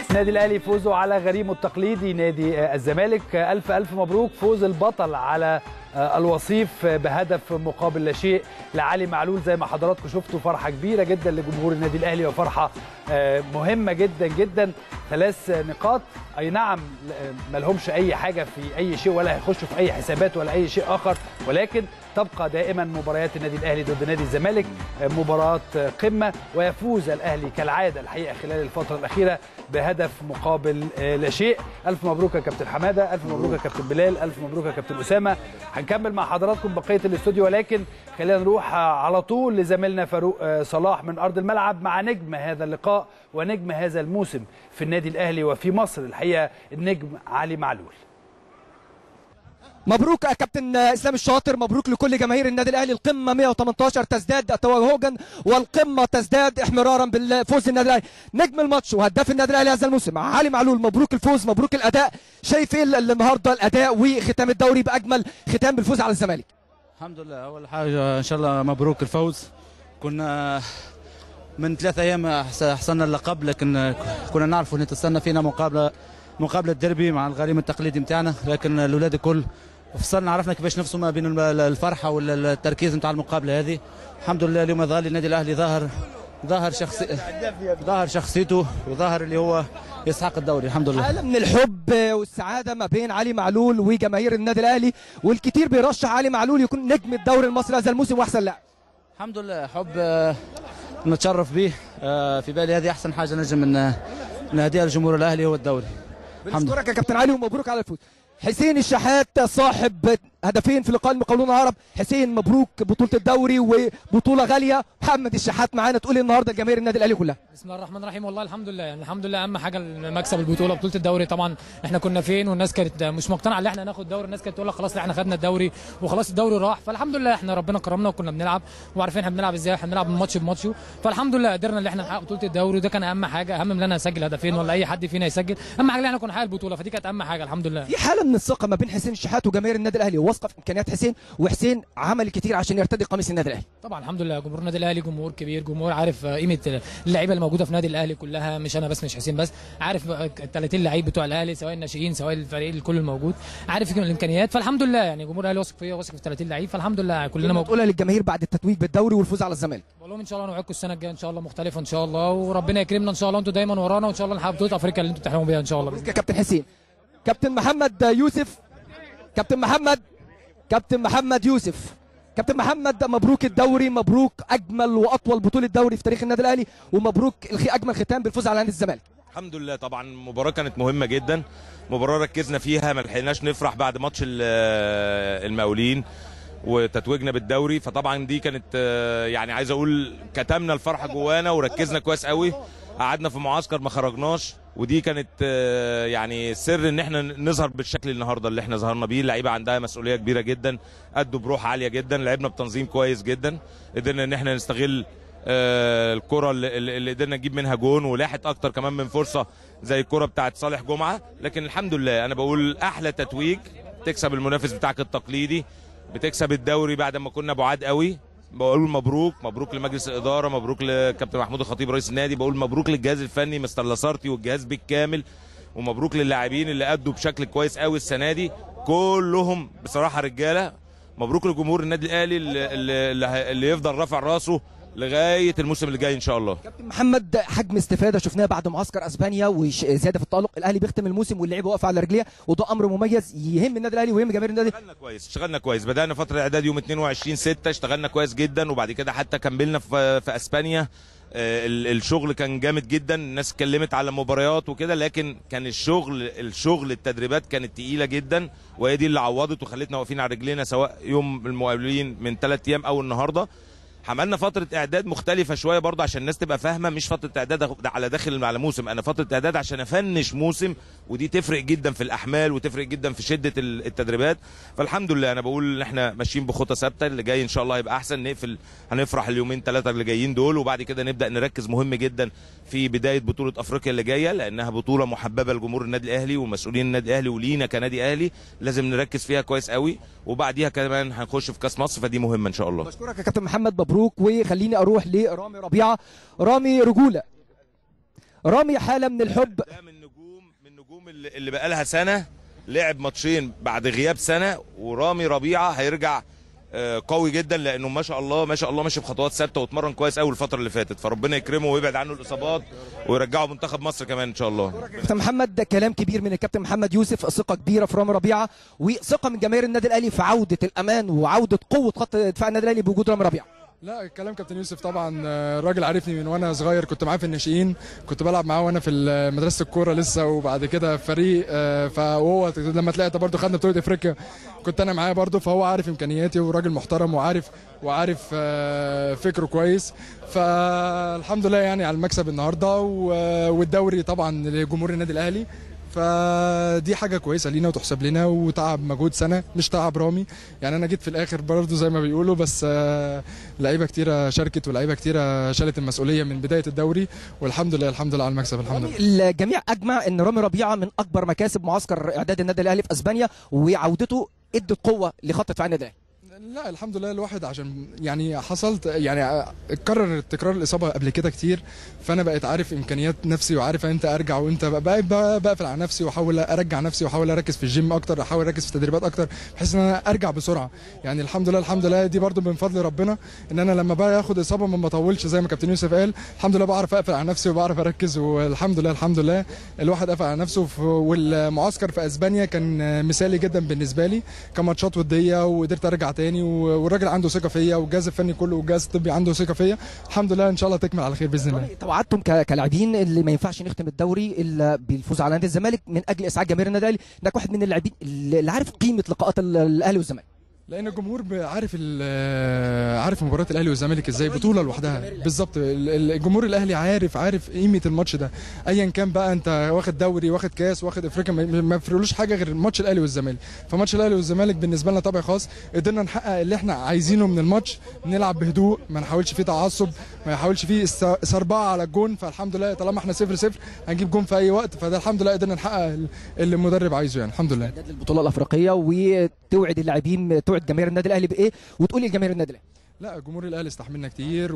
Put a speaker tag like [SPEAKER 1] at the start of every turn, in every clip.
[SPEAKER 1] النادي الاهلي فوزه على غريمه التقليدي نادي الزمالك الف الف مبروك فوز البطل على الوصيف بهدف مقابل لا شيء لعلي معلول زي ما حضراتكم شفتوا فرحه كبيره جدا لجمهور النادي الاهلي وفرحه مهمه جدا جدا ثلاث نقاط اي نعم ما لهمش اي حاجه في اي شيء ولا هيخشوا في اي حسابات ولا اي شيء اخر ولكن تبقى دائما مباريات النادي الاهلي ضد نادي الزمالك مباراه قمه ويفوز الاهلي كالعاده الحقيقه خلال الفتره الاخيره بهدف مقابل لا شيء الف مبروك يا كابتن حماده الف مبروك يا كابتن بلال الف مبروك يا كابتن اسامه هنكمل مع حضراتكم بقيه الاستوديو ولكن خلينا نروح على طول لزميلنا فاروق صلاح من ارض الملعب مع نجم هذا اللقاء ونجم هذا الموسم في النادي الاهلي وفي مصر الحقيقه النجم علي معلول
[SPEAKER 2] مبروك يا كابتن اسلام الشاطر مبروك لكل جماهير النادي الاهلي القمه 118 تزداد توهجا والقمه تزداد احمرارا بالفوز النادي الاهلي نجم الماتش وهداف النادي الاهلي هذا الموسم علي معلول مبروك الفوز مبروك الاداء شايف ايه النهارده الاداء وختام الدوري باجمل ختام بالفوز على الزمالك
[SPEAKER 3] الحمد لله اول حاجه ان شاء الله مبروك الفوز كنا من ثلاث ايام حصلنا اللقب لكن كنا نعرف ان تستنى فينا مقابله مقابله ديربي مع الغريم التقليدي بتاعنا لكن الاولاد الكل فصلنا عرفنا كيفاش نفسه ما بين الفرحه والتركيز نتاع المقابله هذه الحمد لله اليوم ظهر النادي الاهلي ظهر ظهر شخصي ظهر شخصيته وظهر اللي هو يستحق الدوري الحمد لله
[SPEAKER 2] حاله من الحب والسعاده ما بين علي معلول وجماهير النادي الاهلي والكثير بيرشح علي معلول يكون نجم الدوري المصري هذا الموسم واحسن لاعب
[SPEAKER 3] الحمد لله حب نتشرف به في بالي هذه احسن حاجه نجم ان نهديها لجمهور الاهلي هو الدوري
[SPEAKER 2] بنشكرك يا كابتن علي ومبروك على الفوز حسين الشحات صاحب هدفين في لقاء المقاولون العرب حسين مبروك بطوله الدوري وبطوله غاليه محمد الشحات معانا تقول النهارده لجماهير النادي الاهلي كلها
[SPEAKER 4] بسم الله الرحمن الرحيم والله الحمد لله يعني الحمد لله اهم حاجه مكسب البطوله بطوله الدوري طبعا احنا كنا فين والناس كانت مش مقتنعه ان احنا ناخد الدوري الناس كانت تقول لك خلاص احنا خدنا الدوري وخلاص الدوري راح فالحمد لله احنا ربنا كرمنا وكنا بنلعب وعارفين احنا بنلعب ازاي احنا بنلعب ماتش بماتشه فالحمد لله قدرنا ان احنا نحقق بطوله الدوري وده كان اهم حاجه اهم من ان انا اسجل هدفين ولا اي حد فينا يسجل اهم حاجه ان احنا كنا نحقق البطوله فدي كانت اهم حاجه الحمد لله
[SPEAKER 2] في حاله من الثقه ما بين حسين الشحات وجماهير النادي الاهلي واثقه في امكانيات حسين وحسين عمل كتير عشان يرتدي قميص النادي الاهلي
[SPEAKER 4] طبعا الحمد لله جمهور النادي الاهلي جمهور كبير جمهور عارف قيمه اللعيبه الموجوده في النادي الاهلي كلها مش انا بس مش حسين بس عارف ال 30 لعيب بتوع الاهلي سواء الناشئين سواء الفريق الكل الموجود عارف الامكانيات فالحمد لله يعني جمهور الاهلي واثق فيا واثق في 30 لعيب فالحمد لله كلنا
[SPEAKER 2] موجود تقولها للجماهير بعد التتويج بالدوري والفوز على الزمالك
[SPEAKER 4] بقول لهم ان شاء الله نوعدكم السنه الجايه ان شاء الله مختلفه ان شاء الله وربنا يكرمنا ان شاء الله انتوا دايما ورانا وان شاء الله نحقق بطوله افريقيا اللي انتوا بتحلموا بيها ان شاء الله
[SPEAKER 2] كابتن حسين كابتن محمد يوسف كابتن محمد كابتن محمد يوسف كابتن محمد مبروك الدوري مبروك اجمل واطول بطوله دوري في تاريخ النادي الاهلي ومبروك اجمل ختام بالفوز على نادي الزمالك
[SPEAKER 5] الحمد لله طبعا المباراه كانت مهمه جدا مباراه ركزنا فيها ما لحقناش نفرح بعد ماتش المقاولين وتتويجنا بالدوري فطبعا دي كانت يعني عايز اقول كتمنا الفرحه جوانا وركزنا كويس قوي قعدنا في معسكر ما خرجناش ودي كانت يعني سر ان احنا نظهر بالشكل النهارده اللي احنا ظهرنا بيه اللعيبه عندها مسؤوليه كبيره جدا ادوا بروح عاليه جدا لعبنا بتنظيم كويس جدا قدرنا ان احنا نستغل الكره اللي قدرنا نجيب منها جون ولاحت اكتر كمان من فرصه زي الكره بتاعت صالح جمعه لكن الحمد لله انا بقول احلى تتويج تكسب المنافس بتاعك التقليدي بتكسب الدوري بعد ما كنا بعاد قوي بقول مبروك مبروك لمجلس الاداره مبروك لكابتن محمود الخطيب رئيس النادي بقول مبروك للجهاز الفني مستر لاسارتي والجهاز بالكامل ومبروك للاعبين اللي ادوا بشكل كويس قوي السنه دي كلهم بصراحه رجاله مبروك لجمهور النادي الاهلي اللي, اللي, اللي يفضل رافع راسه لغايه الموسم اللي جاي ان شاء الله
[SPEAKER 2] كابتن محمد حجم استفاده شفناه بعد معسكر اسبانيا وزياده في التالق الاهلي بيختم الموسم واللعيبه واقفه على رجليها وده امر مميز يهم النادي الاهلي ويهم جماهير النادي
[SPEAKER 5] اشتغلنا كويس اشتغلنا كويس بدانا فتره اعداد يوم 22 6 اشتغلنا كويس جدا وبعد كده حتى كملنا في, في اسبانيا الشغل كان جامد جدا الناس اتكلمت على مباريات وكده لكن كان الشغل الشغل التدريبات كانت تقيله جدا وهي دي اللي عوضت وخلتنا واقفين على رجلينا سواء يوم المقاولين من ثلاث ايام او النهارده عملنا فتره اعداد مختلفه شويه برضه عشان الناس تبقى فاهمه مش فتره اعداد على داخل على موسم انا فتره اعداد عشان افنش موسم ودي تفرق جدا في الاحمال وتفرق جدا في شده التدريبات فالحمد لله انا بقول ان احنا ماشيين بخطى ثابته اللي جاي ان شاء الله هيبقى احسن نقفل هنفرح اليومين ثلاثه اللي جايين دول وبعد كده نبدا نركز مهم جدا في بدايه بطوله افريقيا اللي جايه لانها بطوله محببه لجمهور النادي الاهلي ومسؤولين النادي الاهلي ولينا كنادي اهلي لازم نركز فيها كويس قوي وبعديها كمان هنخش في كاس مصر فدي مهمه ان شاء الله
[SPEAKER 2] بشكرك يا كابتن محمد مبروك وخليني اروح لرامي ربيعه رامي رجوله رامي حاله من الحب
[SPEAKER 5] ده من النجوم اللي اللي بقى لها سنه لعب ماتشين بعد غياب سنه ورامي ربيعه هيرجع آه، قوي جدا لانه ما شاء الله ما شاء الله ماشي بخطوات ثابته واتمرن كويس قوي الفتره اللي فاتت فربنا يكرمه ويبعد عنه الاصابات ويرجعه منتخب مصر كمان ان شاء الله
[SPEAKER 2] كابتن محمد ده كلام كبير من الكابتن محمد يوسف ثقه كبيره في رامي ربيعه وثقه من جماهير النادي الاهلي في عوده الامان وعوده قوه خط دفاع النادي الاهلي بوجود رامي ربيعه
[SPEAKER 6] لا الكلام كابتن يوسف طبعا آه، الراجل عارفني من وانا صغير كنت معاه في الناشئين كنت بلعب معاه وانا في ال- مدرسه الكوره لسه وبعد كده في فريق آه، فهو لما طلعت برضه خدنا بطوله افريقيا كنت انا معاه برضه فهو عارف امكانياتي وراجل محترم وعارف وعارف آه، فكره كويس فالحمد لله يعني على المكسب النهارده و- والدوري طبعا لجمهور النادي الاهلي فدي حاجه كويسه لينا وتحسب لنا وتعب مجهود سنه مش تعب رامي يعني انا جيت في الاخر برضه زي ما بيقولوا بس آه، لعيبه كتيره شاركت ولعيبه كتيره شالت المسؤوليه من بدايه الدوري والحمد لله الحمد لله على المكسب الحمد لله
[SPEAKER 2] الجميع اجمع ان رامي ربيعه من اكبر مكاسب معسكر اعداد النادي الاهلي في اسبانيا وعودته ادت قوه لخط دفاع النادي الاهلي
[SPEAKER 6] لا الحمد لله الواحد عشان يعني حصلت يعني اتكرر تكرار الاصابه قبل كده كتير فانا بقيت عارف امكانيات نفسي وعارف امتى ارجع وامتى بقيت بقى- بقفل على نفسي واحاول ارجع نفسي واحاول اركز في الجيم اكتر احاول اركز في التدريبات اكتر بحيث ان انا ارجع بسرعه يعني الحمد لله الحمد لله دي برضو من فضل ربنا ان انا لما بقى اخد اصابه ما بطولش زي ما كابتن يوسف قال الحمد لله بعرف اقفل على نفسي وبعرف اركز والحمد لله الحمد لله الواحد قفل على نفسه ف- والمعسكر في اسبانيا كان مثالي جدا بالنسبه لي كماتشات وديه وقدرت ارجع تاني و- والراجل عنده ثقه فيا والجهاز الفني كله والجهاز الطبي عنده ثقه فيا الحمد لله ان شاء الله تكمل على خير باذن الله
[SPEAKER 2] توعدتم ك- كلاعبين اللي ما ينفعش نختم الدوري الا بالفوز على نادي الزمالك من اجل اسعاد جماهير النادي الاهلي انك واحد من اللاعبين اللي عارف قيمه لقاءات ال- الاهلي والزمالك
[SPEAKER 6] لان الجمهور ب- عارف ال- عارف مباراه الاهلي والزمالك ازاي بطوله لوحدها بالظبط ال- ال- الجمهور الاهلي عارف عارف قيمه الماتش ده ايا كان بقى انت واخد دوري واخد كاس واخد افريقيا ما- ما يفرقلوش حاجه غير ماتش الاهلي والزمالك فماتش الاهلي والزمالك بالنسبه لنا طبع خاص قدرنا نحقق اللي احنا عايزينه من الماتش نلعب بهدوء ما نحاولش فيه تعصب ما يحاولش فيه است- سربعه على الجون فالحمد لله طالما احنا صفر صفر هنجيب جون في اي وقت فده الحمد لله قدرنا نحقق ال- اللي المدرب عايزه يعني الحمد لله
[SPEAKER 2] اعداد للبطوله الافريقيه وتوعد اللاعبين توعد جماهير النادي الاهلي بايه وتقول لجماهير النادي الاهلي
[SPEAKER 6] لا جمهور الاهلي استحملنا كتير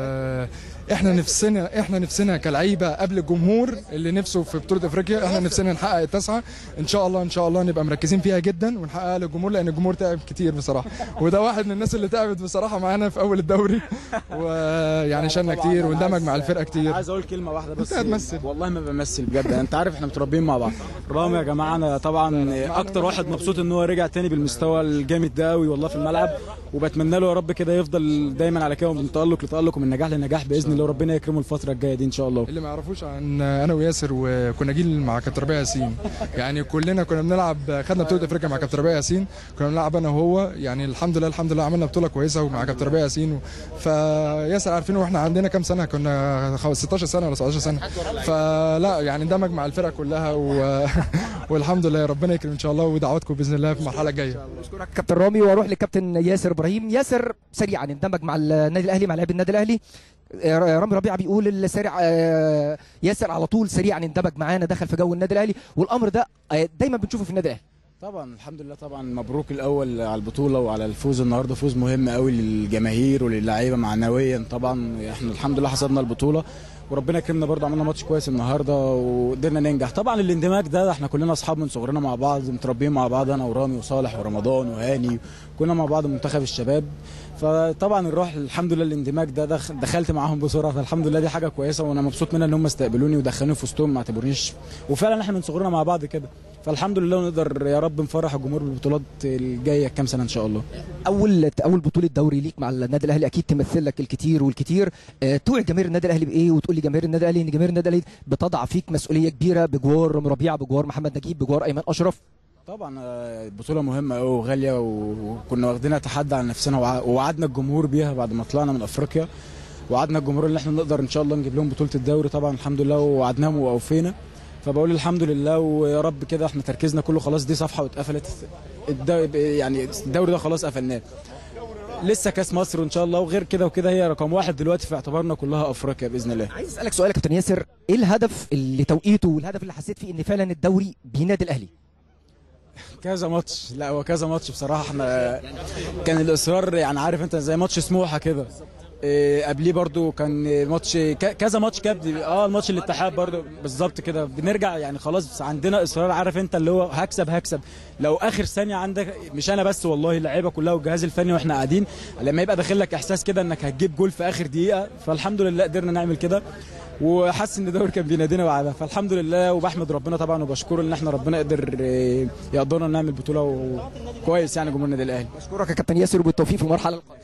[SPEAKER 6] واحنا نفسنا احنا نفسنا كلعيبه قبل الجمهور اللي نفسه في بطوله افريقيا احنا نفسنا نحقق التاسعه ان شاء الله ان شاء الله نبقى مركزين فيها جدا ونحققها للجمهور لان الجمهور تعب كتير بصراحه وده واحد من الناس اللي تعبت بصراحه معانا في اول الدوري ويعني شالنا كتير واندمج مع الفرقه كتير
[SPEAKER 7] عايز اقول كلمه واحده بس
[SPEAKER 6] أنت هتمثل.
[SPEAKER 7] والله ما بمثل بجد انت عارف احنا متربيين مع بعض رامي يا جماعه انا طبعا اكتر واحد مبسوط ان هو رجع تاني بالمستوى الجامد ده قوي والله في الملعب وبتمنى له يا رب كده يفضل دايما على كده ومن تالق لتالق ومن نجاح لنجاح باذن الله وربنا يكرمه الفتره الجايه دي ان شاء الله
[SPEAKER 6] اللي ما يعرفوش عن انا وياسر وكنا جيل مع كابتن ربيع ياسين يعني كلنا كنا بنلعب خدنا بطوله افريقيا مع كابتن ربيع ياسين كنا بنلعب انا وهو يعني الحمد لله الحمد لله عملنا بطوله كويسه ومع كابتن ربيع ياسين و... فياسر عارفينه واحنا عندنا كام سنه كنا خ- 16 سنه ولا 17 سنه فلا يعني اندمج مع الفرقه كلها و... والحمد لله ربنا يكرم ان شاء الله ودعواتكم باذن الله في المرحله الجايه
[SPEAKER 2] اشكرك كابتن رامي واروح لكابتن ياسر ابراهيم ياسر سريعا اندمج مع النادي الاهلي مع لاعبي النادي الاهلي آه، رامي ربيعه بيقول السريع آه، ياسر على طول سريعا اندمج معانا دخل في جو النادي الاهلي والامر ده آه، دايما بنشوفه في النادي الاهلي
[SPEAKER 7] طبعا الحمد لله طبعا مبروك الاول على البطوله وعلى الفوز النهارده فوز مهم قوي للجماهير وللعيبه معنويا طبعا احنا الحمد لله حصدنا البطوله وربنا يكرمنا برضه عملنا ماتش كويس النهارده وقدرنا ننجح طبعا الاندماج ده احنا كلنا اصحاب من صغرنا مع بعض متربيين مع بعض انا ورامي وصالح ورمضان وهاني كنا مع بعض منتخب الشباب فطبعا الروح الحمد لله الاندماج ده دخ- دخلت معاهم بسرعه فالحمد لله دي حاجه كويسه وانا مبسوط منها ان هم استقبلوني ودخلوني في وسطهم ما اعتبرونيش وفعلا احنا من صغرنا مع بعض كده فالحمد لله نقدر يا رب نفرح الجمهور بالبطولات الجايه كام سنه ان شاء الله
[SPEAKER 2] اول اول بطوله دوري ليك مع النادي الاهلي اكيد تمثل لك الكتير والكتير آه، توعد جماهير النادي الاهلي بايه وتقول لي جماهير النادي الاهلي ان جماهير النادي الاهلي بتضع فيك مسؤوليه كبيره بجوار رامي ربيعه بجوار محمد نجيب بجوار ايمن اشرف
[SPEAKER 7] طبعا آه، البطوله مهمه قوي وغاليه و- وكنا واخدينها تحدي على نفسنا وع- ووعدنا الجمهور بيها بعد ما طلعنا من افريقيا وعدنا الجمهور ان احنا نقدر ان شاء الله نجيب لهم بطوله الدوري طبعا الحمد لله ووعدناهم واوفينا فبقول الحمد لله ويا رب كده احنا تركيزنا كله خلاص دي صفحه واتقفلت الدوري يعني الدوري ده خلاص قفلناه لسه كاس مصر وان شاء الله وغير كده وكده هي رقم واحد دلوقتي في اعتبارنا كلها افريقيا باذن الله
[SPEAKER 2] عايز اسالك سؤال يا كابتن ياسر ايه الهدف اللي توقيته والهدف اللي حسيت فيه ان فعلا الدوري بينادي الاهلي
[SPEAKER 7] كذا ماتش لا هو كذا ماتش بصراحه احنا كان الاصرار يعني عارف انت زي ماتش سموحه كده إيه، قبليه برضو كان ماتش ك- كذا ماتش كاب اه الماتش الاتحاد برضو بالظبط كده بنرجع يعني خلاص عندنا اصرار عارف انت اللي هو هكسب هكسب لو اخر ثانيه عندك مش انا بس والله اللعيبه كلها والجهاز الفني واحنا قاعدين لما يبقى داخل لك احساس كده انك هتجيب جول في اخر دقيقه فالحمد لله قدرنا نعمل كده وحاسس ان الدوري كان بينادينا وعلا فالحمد لله وبحمد ربنا طبعا وبشكره ان احنا ربنا قدر إيه، يقدرنا نعمل بطوله وكويس يعني جمهور النادي الاهلي
[SPEAKER 2] اشكرك يا كابتن ياسر وبالتوفيق في المرحله القادمه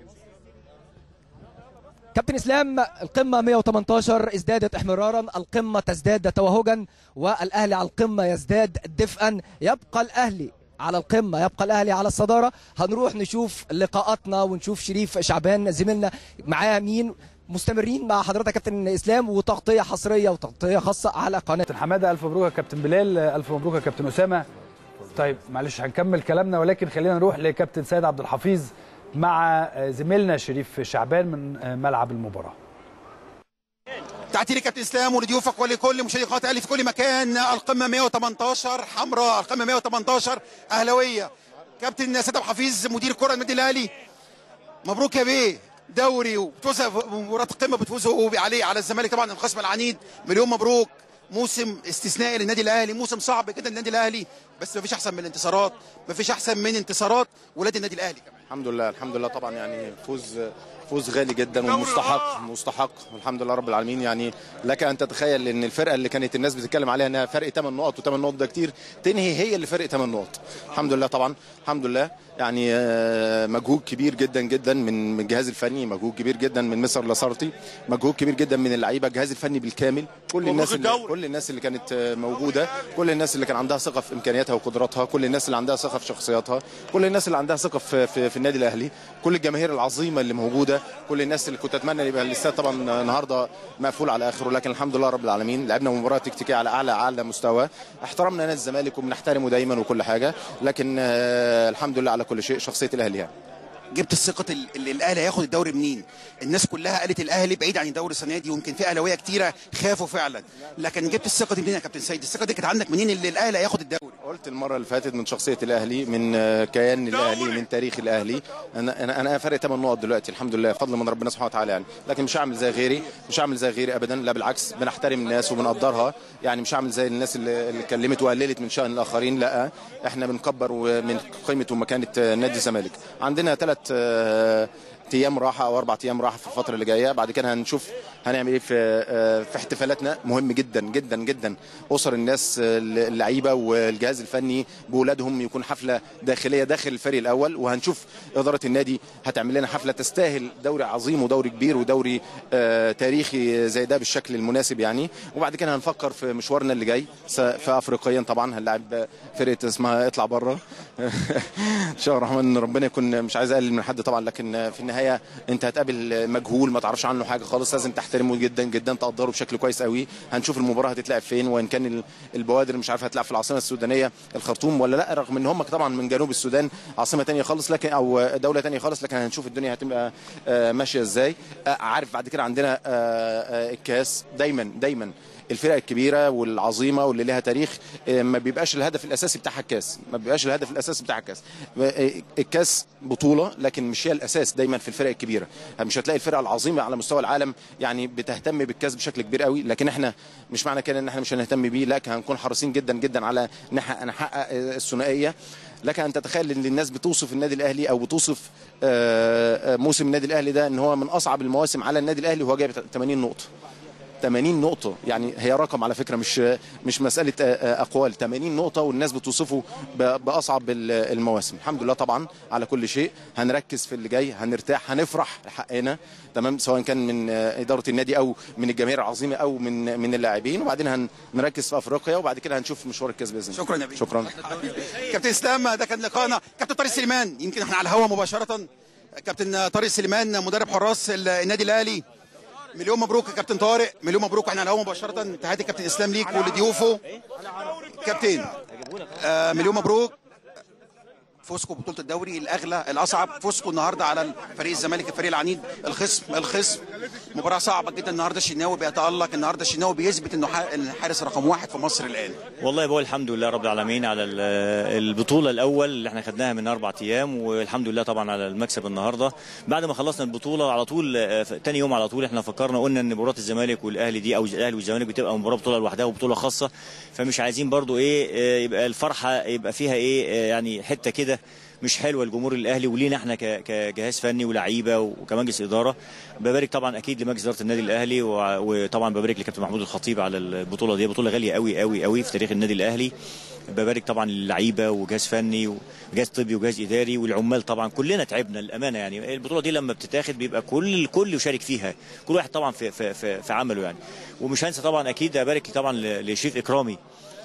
[SPEAKER 2] كابتن اسلام القمه 118 ازدادت احمرارا القمه تزداد توهجا والاهلي على القمه يزداد دفئا يبقى الاهلي على القمه يبقى الاهلي على الصداره هنروح نشوف لقاءاتنا ونشوف شريف شعبان زميلنا معاه مين مستمرين مع حضرتك يا كابتن اسلام وتغطيه حصريه وتغطيه خاصه على قناه
[SPEAKER 1] كابتن حماده الف مبروك يا كابتن بلال الف مبروك يا كابتن اسامه طيب معلش هنكمل كلامنا ولكن خلينا نروح لكابتن سيد عبد الحفيظ مع زميلنا شريف شعبان من ملعب المباراه
[SPEAKER 8] تحتي كابتن اسلام ولضيوفك ولكل مشاهدي قناه الاهلي في كل مكان القمه 118 حمراء القمه 118 اهلاويه كابتن سيد عبد الحفيظ مدير كره النادي الاهلي مبروك يا بيه دوري وبتفوز مباراه القمه بتفوزوا عليه على الزمالك طبعا الخصم العنيد مليون مبروك موسم استثنائي للنادي الاهلي موسم صعب جدا للنادي الاهلي بس مفيش احسن من الانتصارات مفيش احسن من انتصارات ولاد النادي الاهلي كمان
[SPEAKER 9] الحمد لله الحمد لله طبعا يعني فوز فوز غالي جدا ومستحق مستحق والحمد لله رب العالمين يعني لك ان تتخيل ان الفرقه اللي كانت الناس بتتكلم عليها انها فرق 8 نقط و8 نقط ده كتير تنهي هي اللي فرق 8 نقط الحمد لله طبعا الحمد لله يعني آه، مجهود كبير جدا جدا من من الجهاز الفني مجهود كبير جدا من مستر لاسارتي مجهود كبير جدا من اللعيبه الجهاز الفني بالكامل كل الناس اللي كل الناس اللي كانت آه، موجوده كل الناس اللي كان عندها ثقه في امكانياتها وقدراتها كل الناس اللي عندها ثقه في شخصياتها كل الناس اللي عندها ثقه في, في, في النادي الاهلي كل الجماهير العظيمه اللي موجوده كل الناس اللي كنت اتمنى يبقى الاستاد طبعا النهارده مقفول على اخره لكن الحمد لله رب العالمين لعبنا مباراه تكتيكيه على اعلى اعلى مستوى احترمنا نادي الزمالك وبنحترمه دايما وكل حاجه لكن آه، الحمد لله على كل شيء شخصيه الاهلي يعني
[SPEAKER 8] جبت الثقه ال- اللي الاهلي هياخد الدوري منين الناس كلها قالت الاهلي بعيد عن الدوري السنه دي ويمكن في اهلاويه كتيره خافوا فعلا لكن جبت الثقه دي منين يا كابتن سيد الثقه دي كانت عندك منين اللي الاهلي هياخد الدوري
[SPEAKER 9] قلت المره اللي فاتت من شخصيه الاهلي من آه، كيان الاهلي من تاريخ الاهلي انا انا انا فارق 8 نقط دلوقتي الحمد لله فضل من ربنا سبحانه وتعالى يعني لكن مش هعمل زي غيري مش هعمل زي غيري ابدا لا بالعكس بنحترم الناس وبنقدرها يعني مش هعمل زي الناس اللي اللي اتكلمت وقللت من شان الاخرين لا احنا بنكبر من قيمه ومكانه آه، نادي الزمالك عندنا ثلاث ايام راحه او اربع ايام راحه في الفتره اللي جايه بعد كده هنشوف هنعمل ايه في آه، في احتفالاتنا مهم جدا جدا جدا اسر الناس آه، اللعيبه والجهاز الفني باولادهم يكون حفله داخليه داخل الفريق الاول وهنشوف اداره النادي هتعمل لنا حفله تستاهل دوري عظيم ودوري كبير ودوري آه، تاريخي زي ده بالشكل المناسب يعني وبعد كده هنفكر في مشوارنا اللي جاي س- في افريقيا طبعا هنلاعب فرقه اسمها اطلع بره ان شاء الله الرحمن ربنا يكون مش عايز اقلل من حد طبعا لكن في النهايه انت هتقابل مجهول ما تعرفش عنه حاجه خالص لازم تحترمه جدا جدا تقدره بشكل كويس قوي هنشوف المباراه هتتلعب فين وان كان ال- البوادر مش عارف هتلعب في العاصمه السودانيه الخرطوم ولا لا رغم ان هم طبعا من جنوب السودان عاصمه تانية خالص لكن او دوله تانية خالص لكن هنشوف الدنيا هتبقى آه، ماشيه ازاي آه، عارف بعد كده عندنا آه، آه، الكاس دايما دايما الفرق الكبيره والعظيمه واللي لها تاريخ آه، ما بيبقاش الهدف الاساسي بتاعها الكاس ما بيبقاش الهدف الاساسي بتاعها الكاس آه، الكاس بطوله لكن مش هي الاساس دايما في الفرق الكبيره مش هتلاقي الفرق العظيمه على مستوى العالم يعني بتهتم بالكاس بشكل كبير قوي لكن احنا مش معنى كده ان احنا مش هنهتم بيه لكن هنكون حريصين جدا جدا على نحقق نحقق آه، الثنائيه لك ان تتخيل ان الناس بتوصف النادي الاهلي او بتوصف آه، آه، موسم النادي الاهلي ده ان هو من اصعب المواسم على النادي الاهلي وهو جايب 80 نقطه 80 نقطة يعني هي رقم على فكرة مش مش مسألة آه، آه، أقوال 80 نقطة والناس بتوصفه ب- بأصعب ال- المواسم الحمد لله طبعا على كل شيء هنركز في اللي جاي هنرتاح هنفرح لحقنا تمام سواء كان من آه، إدارة النادي أو من الجماهير العظيمة أو من من اللاعبين وبعدين هنركز في أفريقيا وبعد كده هنشوف مشوار الكاس بإذن الله
[SPEAKER 8] شكرا يا بيه.
[SPEAKER 9] شكرا
[SPEAKER 8] كابتن اسلام ده كان لقاءنا كابتن طارق سليمان يمكن احنا على الهوا مباشره كابتن طارق سليمان مدرب حراس النادي الاهلي مليون مبروك يا كابتن طارق مليون مبروك احنا على الهوا مباشره تحياتي كابتن اسلام ليك ولضيوفه كابتن آه مليون مبروك فوزكم ببطوله الدوري الاغلى الاصعب فوزكم النهارده على فريق الزمالك الفريق العنيد الخصم الخصم مباراه صعبه جدا النهارده الشناوي بيتالق النهارده الشناوي بيثبت انه ح- الحارس رقم واحد في مصر الان
[SPEAKER 10] والله بقول الحمد لله رب العالمين على ال- البطوله الاول اللي احنا خدناها من اربع ايام والحمد لله طبعا على المكسب النهارده بعد ما خلصنا البطوله على طول آه، ف- تاني يوم على طول احنا فكرنا قلنا ان مباراه الزمالك والاهلي دي او الاهلي والزمالك بتبقى مباراه بطوله لوحدها وبطوله خاصه فمش عايزين برضو ايه آه، يبقى الفرحه يبقى فيها ايه آه، يعني حته كده مش حلوه لجمهور الاهلي ولينا احنا ك- كجهاز فني ولاعيبه وكمجلس اداره ببارك طبعا اكيد لمجلس اداره النادي الاهلي وع- وطبعا ببارك لكابتن محمود الخطيب على البطوله دي بطوله غاليه قوي قوي قوي في تاريخ النادي الاهلي ببارك طبعا للعيبه وجهاز فني وجهاز طبي وجهاز اداري والعمال طبعا كلنا تعبنا الامانه يعني البطوله دي لما بتتاخد بيبقى كل الكل يشارك فيها كل واحد طبعا في في في, في عمله يعني ومش هنسى طبعا اكيد ابارك طبعا ل- لشريف اكرامي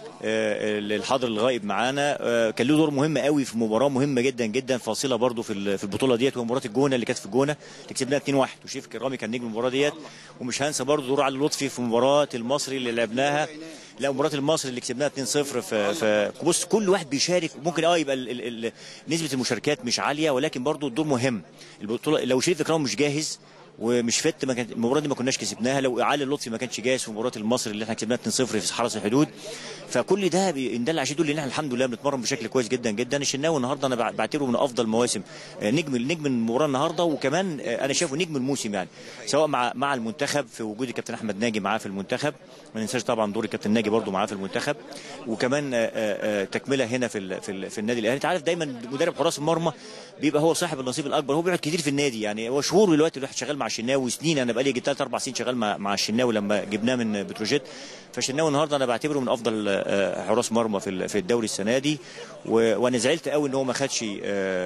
[SPEAKER 10] آه، الحاضر الغائب معانا آه، كان له دور مهم قوي في مباراه مهمه جدا جدا فاصله برضو في ال- في البطوله ديت وهي مباراه الجونه اللي كانت في الجونه اللي كسبناها 2-1 وشريف كرامي كان نجم المباراه ديت ومش هنسى برضو دور علي لطفي في مباراه المصري اللي لعبناها لا مباراه المصري اللي كسبناها 2-0 في في بص كل واحد بيشارك ممكن اه يبقى ال ال ال نسبه المشاركات مش عاليه ولكن برضو الدور مهم البطوله لو شريف اكرامي مش جاهز ومش فت ما كانت المباراه دي ما كناش كسبناها لو علي لطفي ما كانش جاهز في مباراه المصري اللي احنا كسبناها 2-0 في حرس الحدود فكل ده بيندل عشان يدل ان احنا الحمد لله بنتمرن بشكل كويس جدا جدا الشناوي النهارده انا بع- بعتبره من افضل مواسم آه، نجم نجم المباراه النهارده وكمان آه، انا شايفه نجم الموسم يعني سواء مع مع المنتخب في وجود الكابتن احمد ناجي معاه في المنتخب ما ننساش طبعا دور الكابتن ناجي برضو معاه في المنتخب وكمان آه، آه، آه، تكمله هنا في ال- في, ال- في النادي الاهلي انت عارف دايما مدرب حراس المرمى بيبقى هو صاحب النصيب الاكبر هو بيقعد كتير في النادي يعني هو شهور دلوقتي الواحد شغال مع الشناوي سنين انا بقالي جيت ثلاث اربع سنين شغال مع مع الشناوي لما جبناه من بتروجيت فالشناوي النهارده انا بعتبره من افضل آه، حراس مرمى في ال- في الدوري السنه دي و- وانا زعلت قوي ان هو ما خدش آه،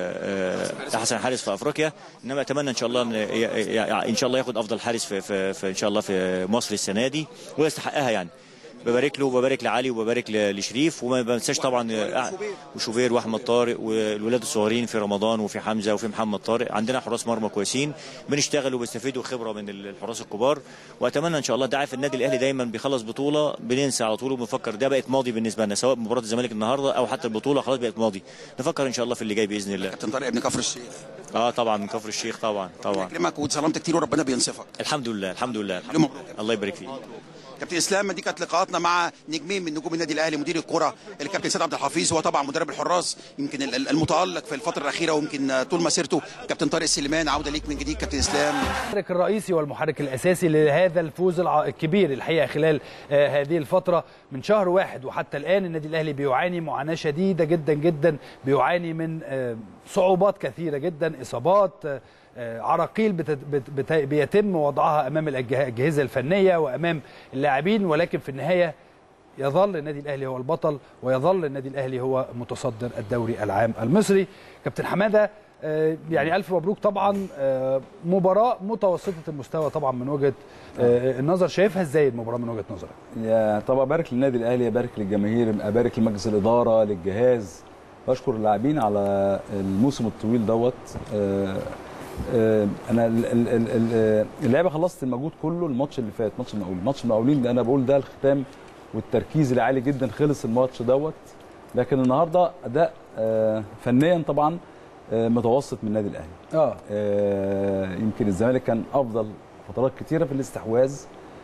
[SPEAKER 10] آه، احسن حارس في افريقيا انما اتمنى ان شاء الله ان ي- ي- ان شاء الله ياخد افضل حارس في, في, في ان شاء الله في مصر السنه دي ويستحقها يعني ببارك له وببارك لعلي وببارك ل- لشريف وما بنساش طبعا آه، وشوبير واحمد طارق والولاد الصغيرين في رمضان وفي حمزه وفي محمد طارق عندنا حراس مرمى كويسين بنشتغل وبنستفيدوا خبره من الحراس الكبار واتمنى ان شاء الله ده عارف النادي الاهلي دايما بيخلص بطوله بننسى على طول وبنفكر ده بقت ماضي بالنسبه لنا سواء مباراه الزمالك النهارده او حتى البطوله خلاص بقت ماضي نفكر ان شاء الله في اللي جاي باذن الله
[SPEAKER 8] كابتن طارق ابن كفر الشيخ
[SPEAKER 10] اه طبعا من كفر الشيخ طبعا طبعا
[SPEAKER 8] يكرمك واتظلمت كتير وربنا بينصفك
[SPEAKER 10] الحمد لله الحمد لله
[SPEAKER 8] مليون مبروك.
[SPEAKER 10] الله يبارك فيك
[SPEAKER 8] كابتن اسلام دي كانت لقاءاتنا مع نجمين من نجوم النادي الاهلي مدير الكره الكابتن سيد عبد الحفيظ هو طبعا مدرب الحراس يمكن ال- ال- المتالق في الفتره الاخيره ويمكن طول مسيرته كابتن طارق السليمان عوده ليك من جديد كابتن اسلام
[SPEAKER 1] المحرك الرئيسي والمحرك الاساسي لهذا الفوز الع- الكبير الحقيقه خلال آه، هذه الفتره من شهر واحد وحتى الان النادي الاهلي بيعاني معاناه شديده جدا جدا بيعاني من آه، صعوبات كثيره جدا اصابات آه، آه، عراقيل بت- بت- بت- بيتم وضعها امام الأجه- الاجهزه الفنيه وامام اللاعبين ولكن في النهايه يظل النادي الاهلي هو البطل ويظل النادي الاهلي هو متصدر الدوري العام المصري كابتن حماده آه، يعني الف مبروك طبعا آه، مباراه متوسطه المستوى طبعا من وجهه آه، النظر شايفها ازاي المباراه من وجهه نظرك
[SPEAKER 11] يا طبعا ابارك للنادي الاهلي ابارك للجماهير ابارك لمجلس الاداره للجهاز بشكر اللاعبين على الموسم الطويل دوت آه، آه، انا ال- ال- ال- ال- اللعبه خلصت المجهود كله الماتش اللي فات ماتش المقاولين ماتش المقاولين ده انا بقول ده الختام والتركيز العالي جدا خلص الماتش دوت لكن النهارده اداء آه، فنيا طبعا آه، متوسط من النادي الاهلي
[SPEAKER 1] اه
[SPEAKER 11] آه، يمكن الزمالك كان افضل فترات كتيره في الاستحواذ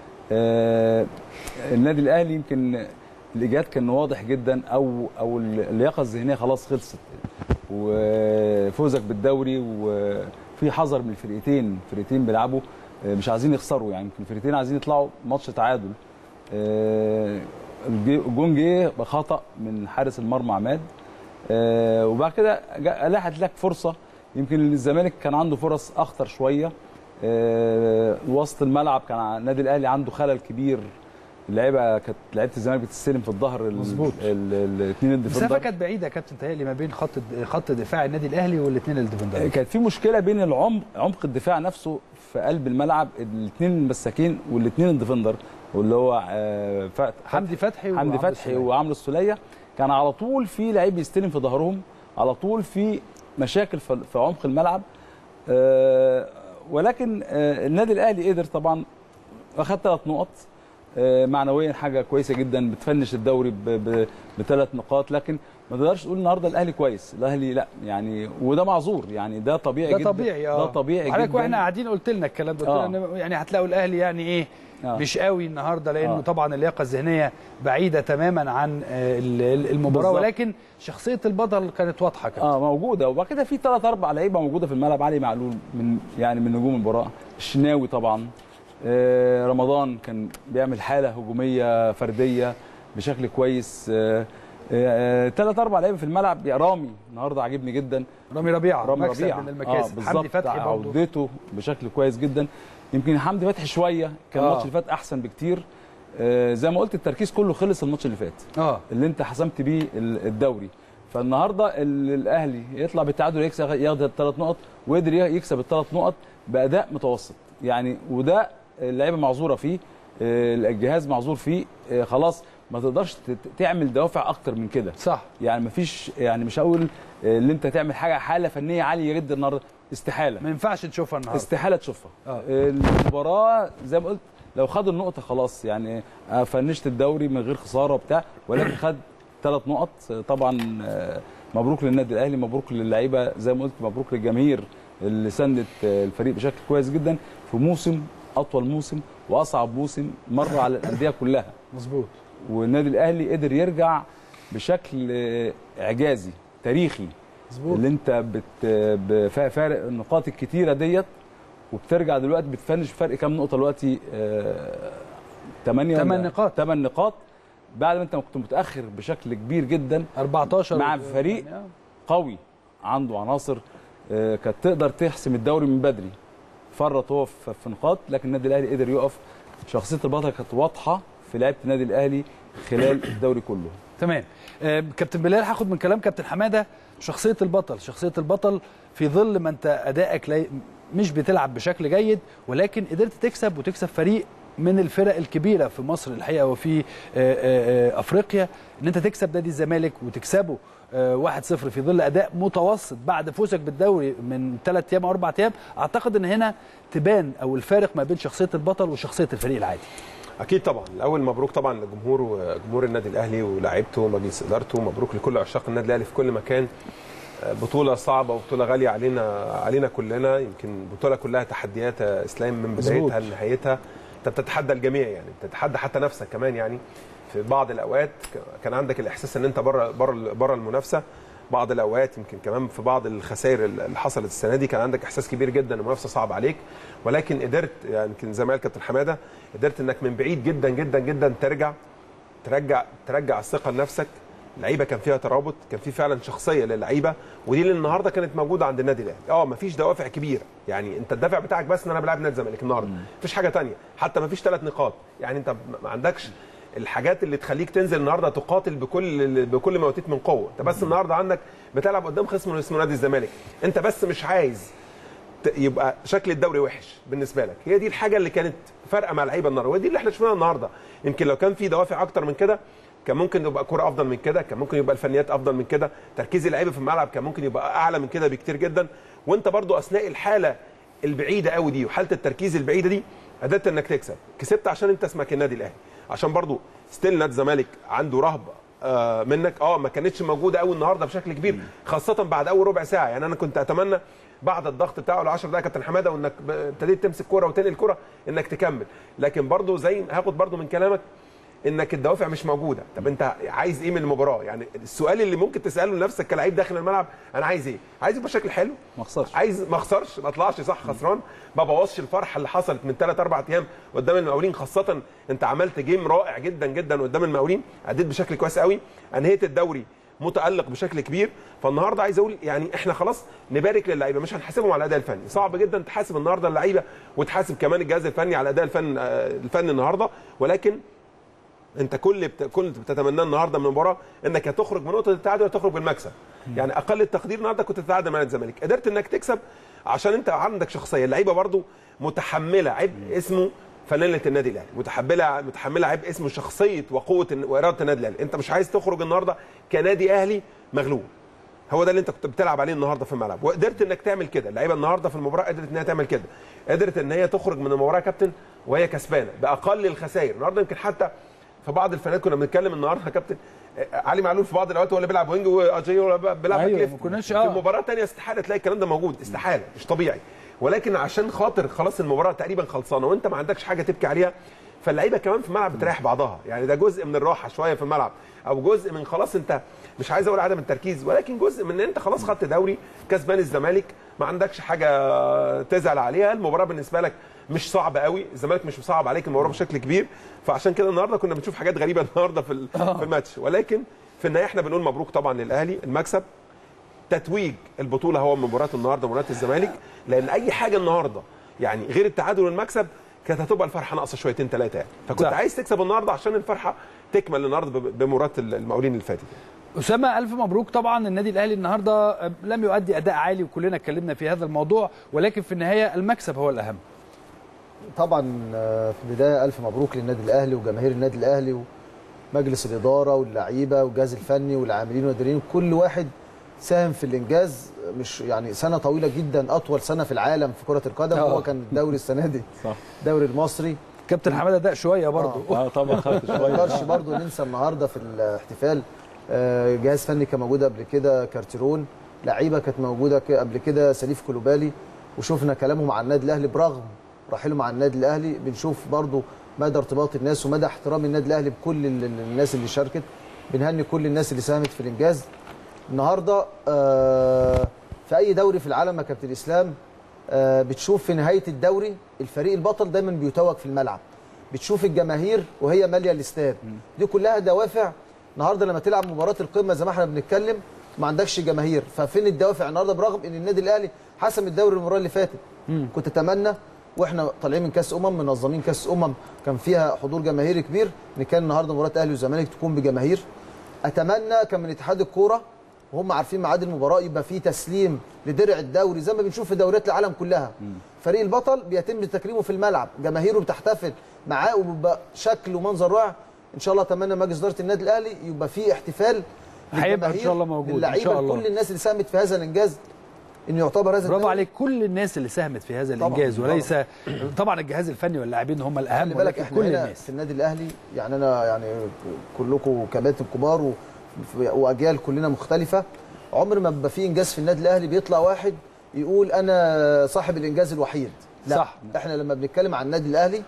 [SPEAKER 11] آه، النادي الاهلي يمكن الايجاد كان واضح جدا او او اللياقه الذهنيه خلاص خلصت وفوزك بالدوري وفي حذر من الفرقتين فرقتين بيلعبوا آه، مش عايزين يخسروا يعني يمكن الفرقتين عايزين يطلعوا ماتش تعادل آه، الجي- الجون جه بخطا من حارس المرمى عماد آه، وبعد كده جا- لاحت لك فرصه يمكن الزمالك كان عنده فرص اخطر شويه آه، وسط الملعب كان ع- النادي الاهلي عنده خلل كبير اللعيبه كانت لعيبه الزمالك بتستلم في الظهر
[SPEAKER 1] مظبوط.
[SPEAKER 11] الاثنين
[SPEAKER 1] المسافه
[SPEAKER 11] الديفندر
[SPEAKER 1] كانت بعيده يا كابتن تهيألي ما بين خط خط دفاع النادي الاهلي والاثنين الديفندر
[SPEAKER 11] كانت في مشكله بين العمق عمق الدفاع نفسه في قلب الملعب الاثنين المساكين والاثنين الديفندر واللي هو آه، ف-
[SPEAKER 1] حمدي فتحي
[SPEAKER 11] حمدي
[SPEAKER 1] وعمرو
[SPEAKER 11] فتحي
[SPEAKER 1] السولية.
[SPEAKER 11] وعمرو السوليه كان على طول في لعيب يستلم في ظهرهم على طول في مشاكل في في عمق الملعب آه، ولكن آه، النادي الاهلي قدر طبعا اخذ ثلاث نقط آه، معنويا حاجه كويسه جدا بتفنش الدوري ب- ب- بثلاث نقاط لكن ما تقدرش تقول النهارده الاهلي كويس الاهلي لا يعني وده معذور يعني ده طبيعي
[SPEAKER 1] ده
[SPEAKER 11] جدا
[SPEAKER 1] طبيعي اه
[SPEAKER 11] ده طبيعي
[SPEAKER 1] حضرتك
[SPEAKER 11] جدا
[SPEAKER 1] واحنا قاعدين قلت لنا الكلام ده قلت
[SPEAKER 11] آه.
[SPEAKER 1] لنا إن يعني هتلاقوا الاهلي يعني ايه
[SPEAKER 11] آه.
[SPEAKER 1] مش قوي النهارده لانه
[SPEAKER 11] آه.
[SPEAKER 1] طبعا اللياقه الذهنيه بعيده تماما عن آه، ال- ال- المباراه
[SPEAKER 11] بالظبط.
[SPEAKER 1] ولكن شخصيه البطل كانت واضحه كده
[SPEAKER 11] اه موجوده وبعد كده في ثلاث اربع لعيبه موجوده في الملعب علي معلول من يعني من نجوم المباراه الشناوي طبعا آه رمضان كان بيعمل حاله هجوميه فرديه بشكل كويس ثلاث آه ثلاث اربع لعيبه في الملعب يا رامي النهارده عاجبني جدا
[SPEAKER 1] رامي ربيعه
[SPEAKER 11] رامي
[SPEAKER 1] مكسب
[SPEAKER 11] ربيعه
[SPEAKER 1] من المكاسب
[SPEAKER 11] بالظبط.
[SPEAKER 1] حمدي فتحي برضه
[SPEAKER 11] عودته بشكل كويس جدا يمكن حمدي فتحي شويه كان
[SPEAKER 1] آه.
[SPEAKER 11] الماتش اللي فات احسن بكتير آه زي ما قلت التركيز كله خلص الماتش اللي فات
[SPEAKER 1] اه
[SPEAKER 11] اللي انت حسمت بيه ال- الدوري فالنهارده ال- الاهلي يطلع بالتعادل يكسب ياخد الثلاث نقط وقدر ي- يكسب الثلاث نقط باداء متوسط يعني وده اللعيبه معذوره فيه آه، الجهاز معذور فيه آه، خلاص ما تقدرش ت- تعمل دوافع اكتر من كده
[SPEAKER 1] صح
[SPEAKER 11] يعني مفيش يعني مش هقول آه، اللي انت تعمل حاجه حاله فنيه عاليه جدا النهارده استحاله
[SPEAKER 1] ما ينفعش تشوفها النهارده
[SPEAKER 11] استحاله تشوفها
[SPEAKER 1] آه.
[SPEAKER 11] المباراه زي ما قلت لو خدوا النقطه خلاص يعني آه، فنشت الدوري من غير خساره وبتاع ولكن خد ثلاث نقط آه، طبعا آه، مبروك للنادي الاهلي مبروك للعيبه زي ما قلت مبروك للجماهير اللي سندت آه، الفريق بشكل كويس جدا في موسم اطول موسم واصعب موسم مر على الانديه كلها
[SPEAKER 1] مظبوط
[SPEAKER 11] والنادي الاهلي قدر يرجع بشكل آه، اعجازي تاريخي
[SPEAKER 1] مظبوط
[SPEAKER 11] اللي انت بت بف- فارق النقاط الكتيره ديت وبترجع دلوقتي بتفنش فرق كام نقطه دلوقتي 8
[SPEAKER 1] تمن نقاط.
[SPEAKER 11] 8 نقاط بعد ما انت كنت متاخر بشكل كبير جدا
[SPEAKER 1] 14
[SPEAKER 11] مع فريق
[SPEAKER 1] يعني آه.
[SPEAKER 11] قوي عنده عناصر آه، كانت تقدر تحسم الدوري من بدري فرط هو في في نقاط لكن النادي الاهلي قدر يقف شخصيه البطل كانت واضحه في لعيبه النادي الاهلي خلال الدوري كله
[SPEAKER 1] تمام آه، كابتن بلال هاخد من كلام كابتن حماده شخصيه البطل شخصيه البطل في ظل ما انت ادائك لا مش بتلعب بشكل جيد ولكن قدرت تكسب وتكسب فريق من الفرق الكبيره في مصر الحقيقه وفي آه، آه، آه، افريقيا ان انت تكسب نادي الزمالك وتكسبه آه، 1-0 في ظل اداء متوسط بعد فوزك بالدوري من ثلاث ايام او اربع ايام اعتقد ان هنا تبان او الفارق ما بين شخصيه البطل وشخصيه الفريق العادي
[SPEAKER 12] اكيد طبعا الاول مبروك طبعا لجمهور وجمهور النادي الاهلي ولاعيبته ومجلس ادارته مبروك لكل عشاق النادي الاهلي في كل مكان بطوله صعبه وبطوله غاليه علينا علينا كلنا يمكن البطوله كلها تحديات يا اسلام من بدايتها لنهايتها انت بتتحدى الجميع يعني بتتحدى حتى نفسك كمان يعني في بعض الاوقات كان عندك الاحساس ان انت بره بره بره المنافسه بعض الاوقات يمكن كمان في بعض الخسائر اللي حصلت السنه دي كان عندك احساس كبير جدا ان المنافسه صعبه عليك ولكن قدرت يعني يمكن زي ما قال كابتن حماده قدرت انك من بعيد جدا جدا جدا ترجع ترجع ترجع الثقه لنفسك اللعيبه كان فيها ترابط كان في فعلا شخصيه للعيبه ودي اللي النهارده كانت موجوده عند النادي الاهلي اه مفيش دوافع كبيره يعني انت الدافع بتاعك بس ان انا بلعب نادي الزمالك النهارده مفيش حاجه تانية حتى مفيش ثلاث نقاط يعني انت ما عندكش الحاجات اللي تخليك تنزل النهارده تقاتل بكل بكل ما اوتيت من قوه انت بس النهارده عندك بتلعب قدام خصم اسمه نادي الزمالك انت بس مش عايز ت- يبقى شكل الدوري وحش بالنسبه لك هي دي الحاجه اللي كانت فارقه مع اللعيبه النهارده ودي اللي احنا شفناها النهارده يمكن لو كان في دوافع اكتر من كده كان ممكن يبقى كوره افضل من كده كان ممكن يبقى الفنيات افضل من كده تركيز اللعيبه في الملعب كان ممكن يبقى اعلى من كده بكتير جدا وانت برضو اثناء الحاله البعيده قوي دي وحاله التركيز البعيده دي قدرت انك تكسب كسبت عشان انت اسمك النادي الاهلي عشان برضو ستيل نادي الزمالك عنده رهبه آه منك اه ما كانتش موجوده قوي النهارده بشكل كبير خاصه بعد اول ربع ساعه يعني انا كنت اتمنى بعد الضغط بتاعه ال 10 دقائق كابتن حماده وانك ب- ابتديت تمسك كوره وتنقل كوره انك تكمل لكن برضو زي هاخد برضو من كلامك انك الدوافع مش موجوده طب انت عايز ايه من المباراه يعني السؤال اللي ممكن تساله لنفسك كلاعب داخل الملعب انا عايز ايه عايز يبقى شكل حلو
[SPEAKER 11] ما اخسرش
[SPEAKER 12] عايز ما اخسرش ما اطلعش صح خسران ما بوظش الفرحه اللي حصلت من 3 4 ايام قدام المقاولين خاصه انت عملت جيم رائع جدا جدا قدام المقاولين اديت بشكل كويس قوي انهيت الدوري متالق بشكل كبير فالنهارده عايز اقول يعني احنا خلاص نبارك للعيبه مش هنحاسبهم على الاداء الفني صعب جدا تحاسب النهارده اللعيبه وتحاسب كمان الجهاز الفني على الاداء الفن آه، الفني النهارده ولكن انت كل بت... كل بتتمناه النهارده من المباراه انك هتخرج من نقطه التعادل وتخرج بالمكسب يعني اقل التقدير النهارده كنت تتعادل مع نادي الزمالك قدرت انك تكسب عشان انت عندك شخصيه اللعيبه برضو متحمله عبء اسمه فانيله النادي الاهلي متحمله متحمله عبء اسمه شخصيه وقوه الن- واراده النادي الاهلي انت مش عايز تخرج النهارده كنادي اهلي مغلوب هو ده اللي انت كنت بتلعب عليه النهارده في الملعب وقدرت انك تعمل كده اللعيبه النهارده في المباراه قدرت انها تعمل كده قدرت ان هي تخرج من المباراه يا كابتن وهي كسبانه باقل الخسائر النهارده يمكن حتى في بعض الفنانات كنا بنتكلم النهارده يا كابتن آه، علي معلول في بعض الاوقات هو اللي بيلعب وينج واجاي هو اللي بيلعب
[SPEAKER 1] أيوة،
[SPEAKER 12] باك ليفت.
[SPEAKER 1] ما كناش-
[SPEAKER 12] في
[SPEAKER 1] آه.
[SPEAKER 12] مباراه ثانيه استحاله تلاقي الكلام ده موجود استحاله مش طبيعي ولكن عشان خاطر خلاص المباراه تقريبا خلصانه وانت ما عندكش حاجه تبكي عليها فاللعيبه كمان في الملعب بتريح بعضها يعني ده جزء من الراحه شويه في الملعب او جزء من خلاص انت مش عايز اقول عدم التركيز ولكن جزء من ان انت خلاص خدت دوري كسبان الزمالك ما عندكش حاجه تزعل عليها المباراه بالنسبه لك مش صعبه قوي الزمالك مش مصعب عليك المباراه بشكل كبير فعشان كده النهارده كنا بنشوف حاجات غريبه النهارده في ال- في الماتش ولكن في النهايه احنا بنقول مبروك طبعا للاهلي المكسب تتويج البطوله هو مباراه النهارده مباراه الزمالك لان اي حاجه النهارده يعني غير التعادل والمكسب كانت هتبقى الفرحه ناقصه شويتين ثلاثه يعني فكنت
[SPEAKER 1] صح.
[SPEAKER 12] عايز تكسب النهارده عشان الفرحه تكمل النهارده ب- بمباراه المقاولين اللي فاتت
[SPEAKER 1] اسامه الف مبروك طبعا النادي الاهلي النهارده لم يؤدي اداء عالي وكلنا اتكلمنا في هذا الموضوع ولكن في النهايه المكسب هو الاهم
[SPEAKER 13] طبعا آه، في البدايه الف مبروك للنادي الاهلي وجماهير النادي الاهلي ومجلس الاداره واللعيبه والجهاز الفني والعاملين والمديرين كل واحد ساهم في الانجاز مش يعني سنه طويله جدا اطول سنه في العالم في كره القدم
[SPEAKER 1] آه.
[SPEAKER 13] هو كان الدوري السنه دي
[SPEAKER 11] صح
[SPEAKER 13] الدوري المصري
[SPEAKER 1] كابتن حماده دق شويه برضه
[SPEAKER 11] اه طبعا خدت
[SPEAKER 13] ما
[SPEAKER 11] شويه
[SPEAKER 13] نقدرش برضه ننسى النهارده في الاحتفال آه، جهاز فني كان موجود قبل كده كارتيرون لعيبه كانت موجوده ك- قبل كده سليف كلوبالي وشفنا كلامهم عن النادي الاهلي برغم رحيلهم عن النادي الاهلي بنشوف برضه مدى ارتباط الناس ومدى احترام النادي الاهلي بكل ال- ال- الناس اللي شاركت بنهني كل الناس اللي ساهمت في الانجاز النهارده آه، في اي دوري في العالم يا كابتن اسلام آه، بتشوف في نهايه الدوري الفريق البطل دايما بيتوج في الملعب بتشوف الجماهير وهي ماليه الاستاد دي كلها دوافع النهارده لما تلعب مباراه القمه زي ما احنا بنتكلم ما عندكش جماهير ففين الدوافع النهارده برغم ان النادي الاهلي حسم الدوري المباراه اللي فاتت كنت اتمنى واحنا طالعين من كاس امم منظمين كاس امم كان فيها حضور جماهيري كبير ان كان النهارده مباراه اهلي وزمالك تكون بجماهير اتمنى كان من اتحاد الكوره وهم عارفين ميعاد المباراه يبقى في تسليم لدرع الدوري زي ما بنشوف في دوريات العالم كلها فريق البطل بيتم تكريمه في الملعب جماهيره بتحتفل معاه وبيبقى شكل ومنظر رائع ان شاء الله اتمنى مجلس اداره النادي الاهلي يبقى في احتفال
[SPEAKER 1] هيبقى إن شاء الله موجود، إن
[SPEAKER 13] للعيبه
[SPEAKER 1] شاء الله.
[SPEAKER 13] كل الناس اللي ساهمت في هذا الانجاز انه يعتبر هذا
[SPEAKER 1] برافو
[SPEAKER 13] الدوري
[SPEAKER 1] عليك كل الناس اللي ساهمت في هذا
[SPEAKER 13] طبعاً،
[SPEAKER 1] الانجاز
[SPEAKER 13] طبعاً.
[SPEAKER 1] وليس طبعا الجهاز الفني واللاعبين هم الاهم
[SPEAKER 13] خلي بالك
[SPEAKER 1] ولكن
[SPEAKER 13] احنا
[SPEAKER 1] كل
[SPEAKER 13] هنا
[SPEAKER 1] الناس
[SPEAKER 13] في النادي الاهلي يعني انا يعني كلكم كباتن كبار و- واجيال كلنا مختلفه عمر ما بيبقى في انجاز في النادي الاهلي بيطلع واحد يقول انا صاحب الانجاز الوحيد لا
[SPEAKER 1] صح.
[SPEAKER 13] احنا لما بنتكلم عن النادي الاهلي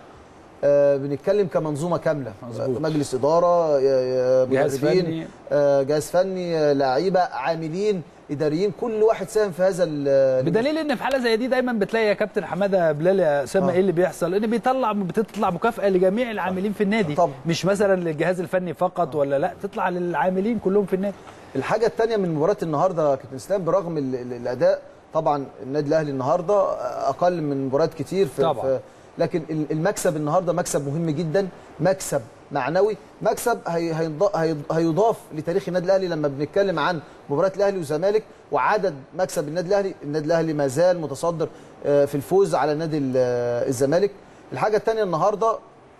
[SPEAKER 13] آه بنتكلم كمنظومه كامله
[SPEAKER 1] مظبوط.
[SPEAKER 13] مجلس اداره يا- يا
[SPEAKER 1] جهاز
[SPEAKER 13] مدربين
[SPEAKER 1] فني.
[SPEAKER 13] آه جهاز فني آه، لعيبه عاملين اداريين كل واحد ساهم في هذا ال-
[SPEAKER 1] بدليل ان في حاله زي دي دايما بتلاقي يا كابتن حماده بلال يا اسامه
[SPEAKER 13] آه.
[SPEAKER 1] ايه اللي بيحصل ان بيطلع بتطلع مكافاه لجميع العاملين في النادي
[SPEAKER 13] طبعا.
[SPEAKER 1] مش مثلا للجهاز الفني فقط ولا لا تطلع للعاملين كلهم في النادي
[SPEAKER 13] الحاجه الثانيه من مباراه النهارده يا كابتن اسلام برغم ال- ال- الاداء طبعا النادي الاهلي النهارده اقل من مباريات كتير في,
[SPEAKER 1] طبعاً.
[SPEAKER 13] في لكن ال- المكسب النهارده مكسب مهم جدا مكسب معنوي مكسب هي هيض- هي- هيضاف لتاريخ النادي الاهلي لما بنتكلم عن مباراه الاهلي والزمالك وعدد مكسب النادي الاهلي النادي الاهلي ما زال متصدر آه، في الفوز على نادي ال- آه، الزمالك الحاجه الثانيه النهارده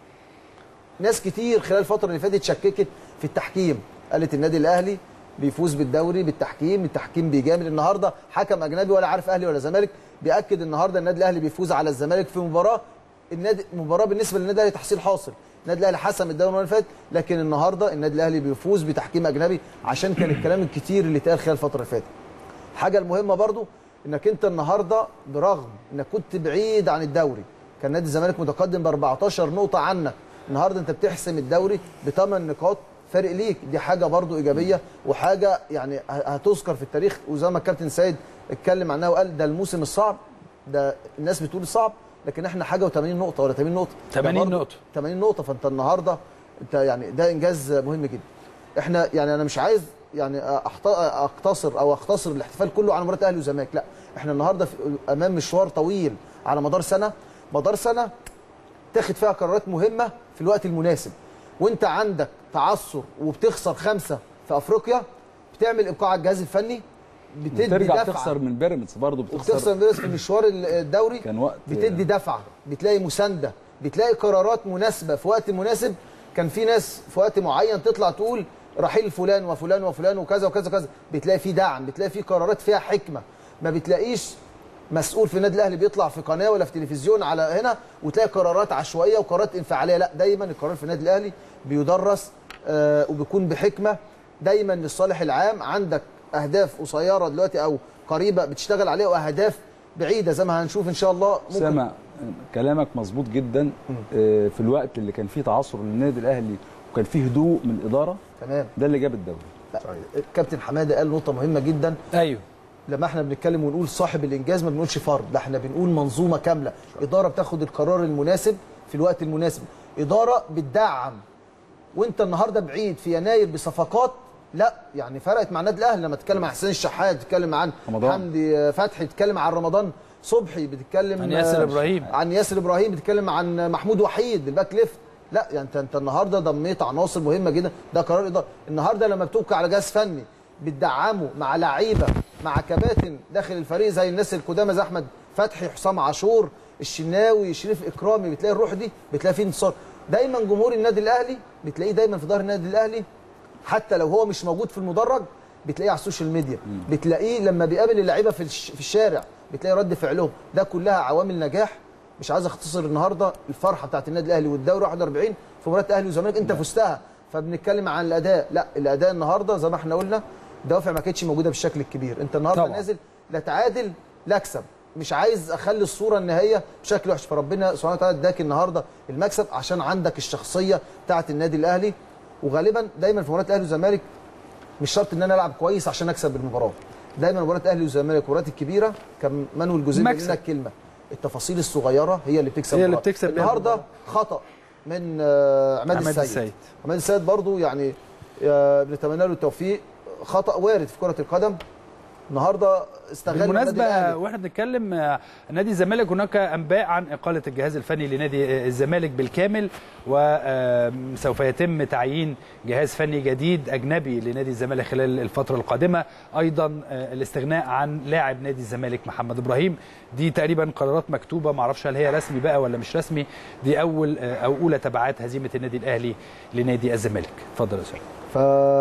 [SPEAKER 13] ناس كتير خلال الفتره اللي فاتت شككت في التحكيم قالت النادي الاهلي بيفوز بالدوري بالتحكيم التحكيم بيجامل النهارده حكم اجنبي ولا عارف اهلي ولا زمالك بياكد النهارده النادي الاهلي بيفوز على الزمالك في مباراه النادي مباراه بالنسبه للنادي الاهلي تحصيل حاصل النادي الاهلي حسم الدوري المره اللي فاتت لكن النهارده النادي الاهلي بيفوز بتحكيم اجنبي عشان كان الكلام الكتير اللي اتقال خلال الفتره اللي فاتت الحاجه المهمه برضو انك انت النهارده برغم انك كنت بعيد عن الدوري كان نادي الزمالك متقدم ب 14 نقطه عنك النهارده انت بتحسم الدوري بثمان نقاط فارق ليك دي حاجه برضو ايجابيه وحاجه يعني ه- هتذكر في التاريخ وزي ما الكابتن سيد اتكلم عنها وقال ده الموسم الصعب ده الناس بتقول صعب لكن احنا حاجه و80 نقطه ولا 80 نقطه ده
[SPEAKER 1] 80
[SPEAKER 13] برضو
[SPEAKER 1] نقطة.
[SPEAKER 13] 80 نقطه فانت النهارده انت يعني ده انجاز مهم جدا احنا يعني انا مش عايز يعني أحت- اقتصر او اختصر الاحتفال كله على مباراه الاهلي والزمالك لا احنا النهارده في امام مشوار طويل على مدار سنه مدار سنه تاخد فيها قرارات مهمه في الوقت المناسب وانت عندك تعثر وبتخسر خمسه في افريقيا بتعمل ايقاع على الجهاز الفني بتدي
[SPEAKER 11] بترجع
[SPEAKER 13] دفعه
[SPEAKER 11] تخسر من بيراميدز برضه
[SPEAKER 13] وبتخسر
[SPEAKER 11] بتخسر
[SPEAKER 13] بيراميدز في مشوار الدوري
[SPEAKER 11] كان وقت
[SPEAKER 13] بتدي دفعه بتلاقي مسانده بتلاقي قرارات مناسبه في وقت مناسب كان في ناس في وقت معين تطلع تقول رحيل فلان وفلان وفلان وكذا وكذا وكذا بتلاقي في دعم بتلاقي في قرارات فيها حكمه ما بتلاقيش مسؤول في النادي الاهلي بيطلع في قناه ولا في تلفزيون على هنا وتلاقي قرارات عشوائيه وقرارات انفعاليه لا دايما القرار في النادي الاهلي بيدرس آه وبيكون بحكمه دايما للصالح العام عندك اهداف قصيره دلوقتي او قريبه بتشتغل عليها واهداف بعيده زي ما هنشوف ان شاء الله ممكن
[SPEAKER 11] سامع كلامك مظبوط جدا آه، في الوقت اللي كان فيه تعثر للنادي الاهلي وكان فيه هدوء من الاداره
[SPEAKER 13] تمام
[SPEAKER 11] ده اللي جاب الدوري
[SPEAKER 13] الكابتن حماده قال نقطه مهمه جدا
[SPEAKER 1] ايوه
[SPEAKER 13] لما احنا بنتكلم ونقول صاحب الانجاز ما بنقولش فرد لا احنا بنقول منظومه كامله اداره بتاخد القرار المناسب في الوقت المناسب اداره بتدعم وانت النهارده بعيد في يناير بصفقات لا يعني فرقت مع النادي الاهلي لما تتكلم عن حسين الشحات تتكلم عن
[SPEAKER 11] رمضان.
[SPEAKER 13] حمدي فتحي تتكلم عن رمضان صبحي بتتكلم
[SPEAKER 1] عن ياسر إبراهيم.
[SPEAKER 13] عن ياسر ابراهيم بتتكلم عن محمود وحيد الباك ليفت لا يعني انت انت النهارده ضميت عناصر مهمه جدا ده قرار اداره النهارده لما بتوقع على جهاز فني بتدعمه مع لعيبه مع كباتن داخل الفريق زي الناس القدامى زي احمد فتحي حسام عاشور الشناوي شريف اكرامي بتلاقي الروح دي بتلاقي فيه انتصار دايما جمهور النادي الاهلي بتلاقيه دايما في ظهر النادي الاهلي حتى لو هو مش موجود في المدرج بتلاقيه على السوشيال ميديا بتلاقيه لما بيقابل اللعيبه في الش- في الشارع بتلاقي رد فعلهم ده كلها عوامل نجاح مش عايز اختصر النهارده الفرحه بتاعت النادي الاهلي والدوري 41 في مباراه الاهلي والزمالك انت فزتها فبنتكلم عن الاداء لا الاداء النهارده زي ما احنا قلنا الدوافع ما كانتش موجوده بالشكل الكبير انت النهارده
[SPEAKER 1] طبعاً.
[SPEAKER 13] نازل لا تعادل لا اكسب مش عايز اخلي الصوره النهائيه بشكل وحش فربنا سبحانه وتعالى اداك النهارده المكسب عشان عندك الشخصيه بتاعت النادي الاهلي وغالبا دايما في مباراه الاهلي والزمالك مش شرط ان انا العب كويس عشان اكسب المباراه دايما مباراه الاهلي والزمالك المباريات الكبيره كان مانويل جوزيه بيقول
[SPEAKER 1] مكسب.
[SPEAKER 13] لنا الكلمه التفاصيل الصغيره هي اللي بتكسب
[SPEAKER 1] هي اللي
[SPEAKER 13] المباراة.
[SPEAKER 1] بتكسب بيها
[SPEAKER 13] النهارده
[SPEAKER 1] المباراة.
[SPEAKER 13] خطا من آه، عماد,
[SPEAKER 1] عماد
[SPEAKER 13] السيد.
[SPEAKER 1] السيد.
[SPEAKER 13] عماد السيد برضو يعني آه، بنتمنى له التوفيق خطا وارد في كره القدم النهارده استغل النادي
[SPEAKER 1] بالمناسبه
[SPEAKER 13] الأهلي.
[SPEAKER 1] واحنا بنتكلم آه، نادي الزمالك هناك انباء عن اقاله الجهاز الفني لنادي آه، الزمالك بالكامل وسوف يتم تعيين جهاز فني جديد اجنبي لنادي الزمالك خلال الفتره القادمه ايضا آه، الاستغناء عن لاعب نادي الزمالك محمد ابراهيم دي تقريبا قرارات مكتوبه معرفش هل هي رسمي بقى ولا مش رسمي دي اول آه، او اولى تبعات هزيمه النادي الاهلي لنادي الزمالك اتفضل يا سيدي
[SPEAKER 13] ف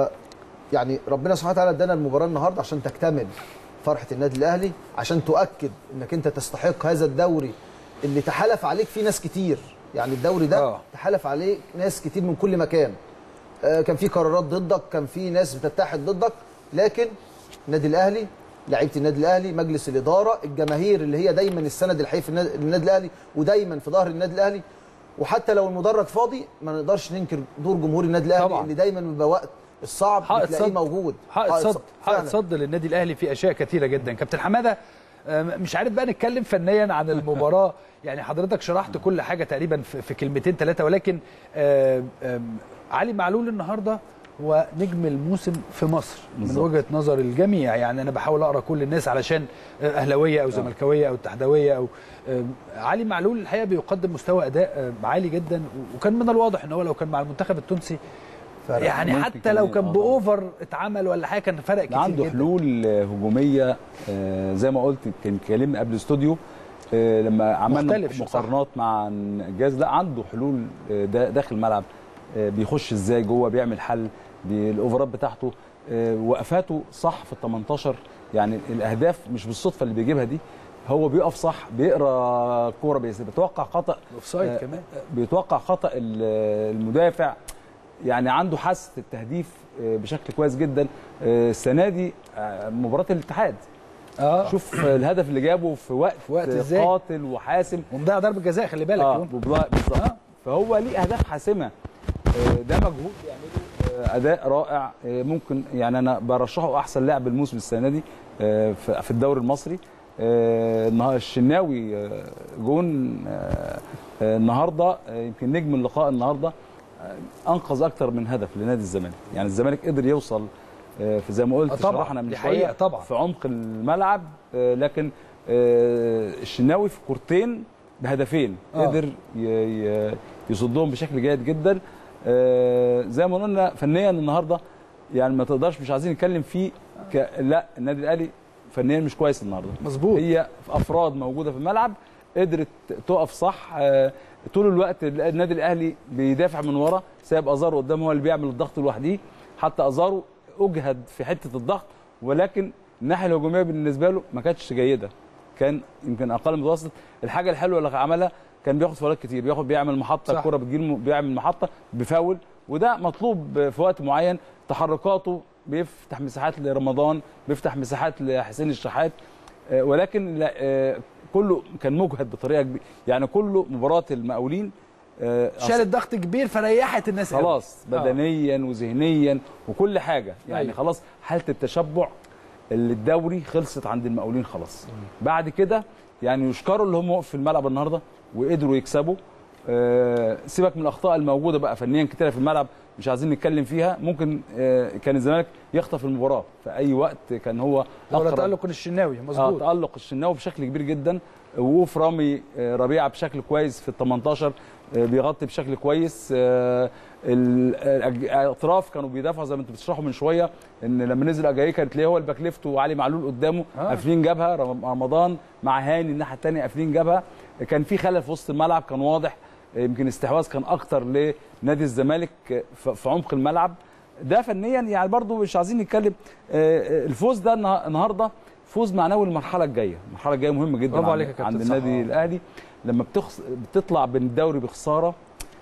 [SPEAKER 13] يعني ربنا سبحانه وتعالى ادانا المباراه النهارده عشان تكتمل فرحه النادي الاهلي عشان تؤكد انك انت تستحق هذا الدوري اللي تحالف عليك فيه ناس كتير يعني الدوري ده
[SPEAKER 1] آه.
[SPEAKER 13] تحالف عليه ناس كتير من كل مكان آه، كان في قرارات ضدك كان في ناس بتتحد ضدك لكن النادي الاهلي لعيبه النادي الاهلي مجلس الاداره الجماهير اللي هي دايما السند الحقيقي في النادي النادي الاهلي ودايما في ظهر النادي الاهلي وحتى لو المدرج فاضي ما نقدرش ننكر دور جمهور النادي الاهلي
[SPEAKER 1] طبعاً.
[SPEAKER 13] اللي دايما بيبقى وقت الصعب
[SPEAKER 1] حائط
[SPEAKER 13] بتلاقيه
[SPEAKER 1] صد.
[SPEAKER 13] موجود
[SPEAKER 1] حائط صد حائط
[SPEAKER 13] فعلاً.
[SPEAKER 1] صد للنادي الاهلي في اشياء كثيره جدا كابتن حماده آه، مش عارف بقى نتكلم فنيا عن المباراه يعني حضرتك شرحت كل حاجه تقريبا في في كلمتين ثلاثه ولكن آه، آم، علي معلول النهارده هو نجم الموسم في مصر من
[SPEAKER 11] بالظبط.
[SPEAKER 1] وجهه نظر الجميع يعني انا بحاول اقرا كل الناس علشان آه، اهلاويه او زملكاويه او اتحداويه او آم، علي معلول الحقيقه بيقدم مستوى اداء آه، عالي جدا وكان من الواضح ان هو لو كان مع المنتخب التونسي
[SPEAKER 13] فرق.
[SPEAKER 1] يعني
[SPEAKER 11] ممكن
[SPEAKER 1] حتى
[SPEAKER 11] كمان،
[SPEAKER 1] لو كان
[SPEAKER 11] آه،
[SPEAKER 1] باوفر اتعمل ولا حاجه كان فرق كتير
[SPEAKER 11] عنده
[SPEAKER 1] جدا.
[SPEAKER 11] حلول آه، هجوميه آه، زي ما قلت كان كلمنا قبل الاستوديو آه، لما عملنا
[SPEAKER 1] مختلف، صح.
[SPEAKER 11] مقارنات مع الجهاز لا عنده حلول آه، دا- داخل الملعب آه، بيخش ازاي جوه بيعمل حل بي- الاوفرات بتاعته آه، وقفاته صح في ال 18 يعني الاهداف مش بالصدفه اللي بيجيبها دي هو بيقف صح بيقرا كوره بيس- بيتوقع خطا
[SPEAKER 1] اوفسايد
[SPEAKER 11] آه،
[SPEAKER 1] كمان
[SPEAKER 11] بيتوقع خطا ال- المدافع يعني عنده حاسه التهديف آه، بشكل كويس جدا آه، السنه دي آه، مباراه الاتحاد
[SPEAKER 1] اه
[SPEAKER 11] شوف الهدف اللي جابه في وقت,
[SPEAKER 1] في وقت إزاي؟
[SPEAKER 11] قاتل وحاسم
[SPEAKER 1] ومضيع ضربه جزاء خلي بالك
[SPEAKER 11] اه
[SPEAKER 1] يوم.
[SPEAKER 11] بالظبط بالظبط. فهو ليه اهداف حاسمه آه، ده مجهود بيعمله آه، اداء رائع آه، ممكن يعني انا برشحه احسن لاعب الموسم السنه دي آه، في في الدوري المصري آه، النهار- الشناوي آه، جون آه، آه، النهارده آه، يمكن نجم اللقاء النهارده آه، انقذ اكتر من هدف لنادي الزمالك يعني الزمالك قدر يوصل آه، في زي ما قلت
[SPEAKER 1] آه، طبعاً.
[SPEAKER 11] شرحنا من
[SPEAKER 1] دي
[SPEAKER 11] شويه
[SPEAKER 1] حقيقة طبعاً.
[SPEAKER 11] في عمق الملعب آه، لكن آه، الشناوي في كورتين بهدفين
[SPEAKER 1] آه.
[SPEAKER 11] قدر ي- ي- يصدهم بشكل جيد جدا آه، زي ما قلنا فنيا النهارده يعني ما تقدرش مش عايزين نتكلم فيه ك... لا النادي الاهلي فنيا مش كويس النهارده
[SPEAKER 1] مظبوط
[SPEAKER 11] هي افراد موجوده في الملعب قدرت تقف صح آه، طول الوقت النادي الاهلي بيدافع من ورا سايب ازارو قدام هو اللي بيعمل الضغط لوحده حتى ازارو اجهد في حته الضغط ولكن الناحيه الهجوميه بالنسبه له ما كانتش جيده كان يمكن اقل من المتوسط الحاجه الحلوه اللي عملها كان بياخد فاولات كتير بياخد بيعمل محطه
[SPEAKER 1] صح.
[SPEAKER 11] الكره بتجيله بيعمل محطه بفاول وده مطلوب في وقت معين تحركاته بيفتح مساحات لرمضان بيفتح مساحات لحسين الشحات آه، ولكن لا آه، كله كان مجهد بطريقه كبيره يعني كله مباراه المقاولين آه،
[SPEAKER 1] شالت ضغط كبير فريحت الناس قوي.
[SPEAKER 11] خلاص
[SPEAKER 1] آه.
[SPEAKER 11] بدنيا وذهنيا وكل حاجه يعني
[SPEAKER 1] أيوة.
[SPEAKER 11] خلاص حاله التشبع اللي الدوري خلصت عند المقاولين خلاص بعد كده يعني يشكروا اللي هم وقفوا في الملعب النهارده وقدروا يكسبوا آه، سيبك من الاخطاء الموجوده بقى فنيا كتيره في الملعب مش عايزين نتكلم فيها ممكن آه، كان الزمالك يخطف المباراه في اي وقت كان هو
[SPEAKER 1] ولا
[SPEAKER 11] أقرب.
[SPEAKER 1] تألق الشناوي
[SPEAKER 11] اه
[SPEAKER 1] مظبوط
[SPEAKER 11] تألق الشناوي بشكل كبير جدا وقوف رامي آه، ربيعه بشكل كويس في ال 18 آه، بيغطي بشكل كويس آه، ال- الأج- الاطراف كانوا بيدافعوا زي ما انتوا بتشرحوا من شويه ان لما نزل اجاي كانت تلاقيه هو الباك ليفت وعلي معلول قدامه
[SPEAKER 1] آه.
[SPEAKER 11] قافلين جبهه رم- رمضان مع هاني الناحيه الثانيه قافلين جبهه كان في خلل في وسط الملعب كان واضح يمكن استحواذ كان اكتر لنادي الزمالك ف- في عمق الملعب ده فنيا يعني برضو مش عايزين نتكلم آه، الفوز ده النها- النهارده فوز معنوي للمرحله الجايه المرحله الجايه مهمه جدا
[SPEAKER 1] برافو
[SPEAKER 11] عند-
[SPEAKER 1] عليك يا كابتن،
[SPEAKER 11] عند
[SPEAKER 1] صح.
[SPEAKER 11] النادي
[SPEAKER 1] آه.
[SPEAKER 11] الاهلي لما بتخص... بتطلع من الدوري بخساره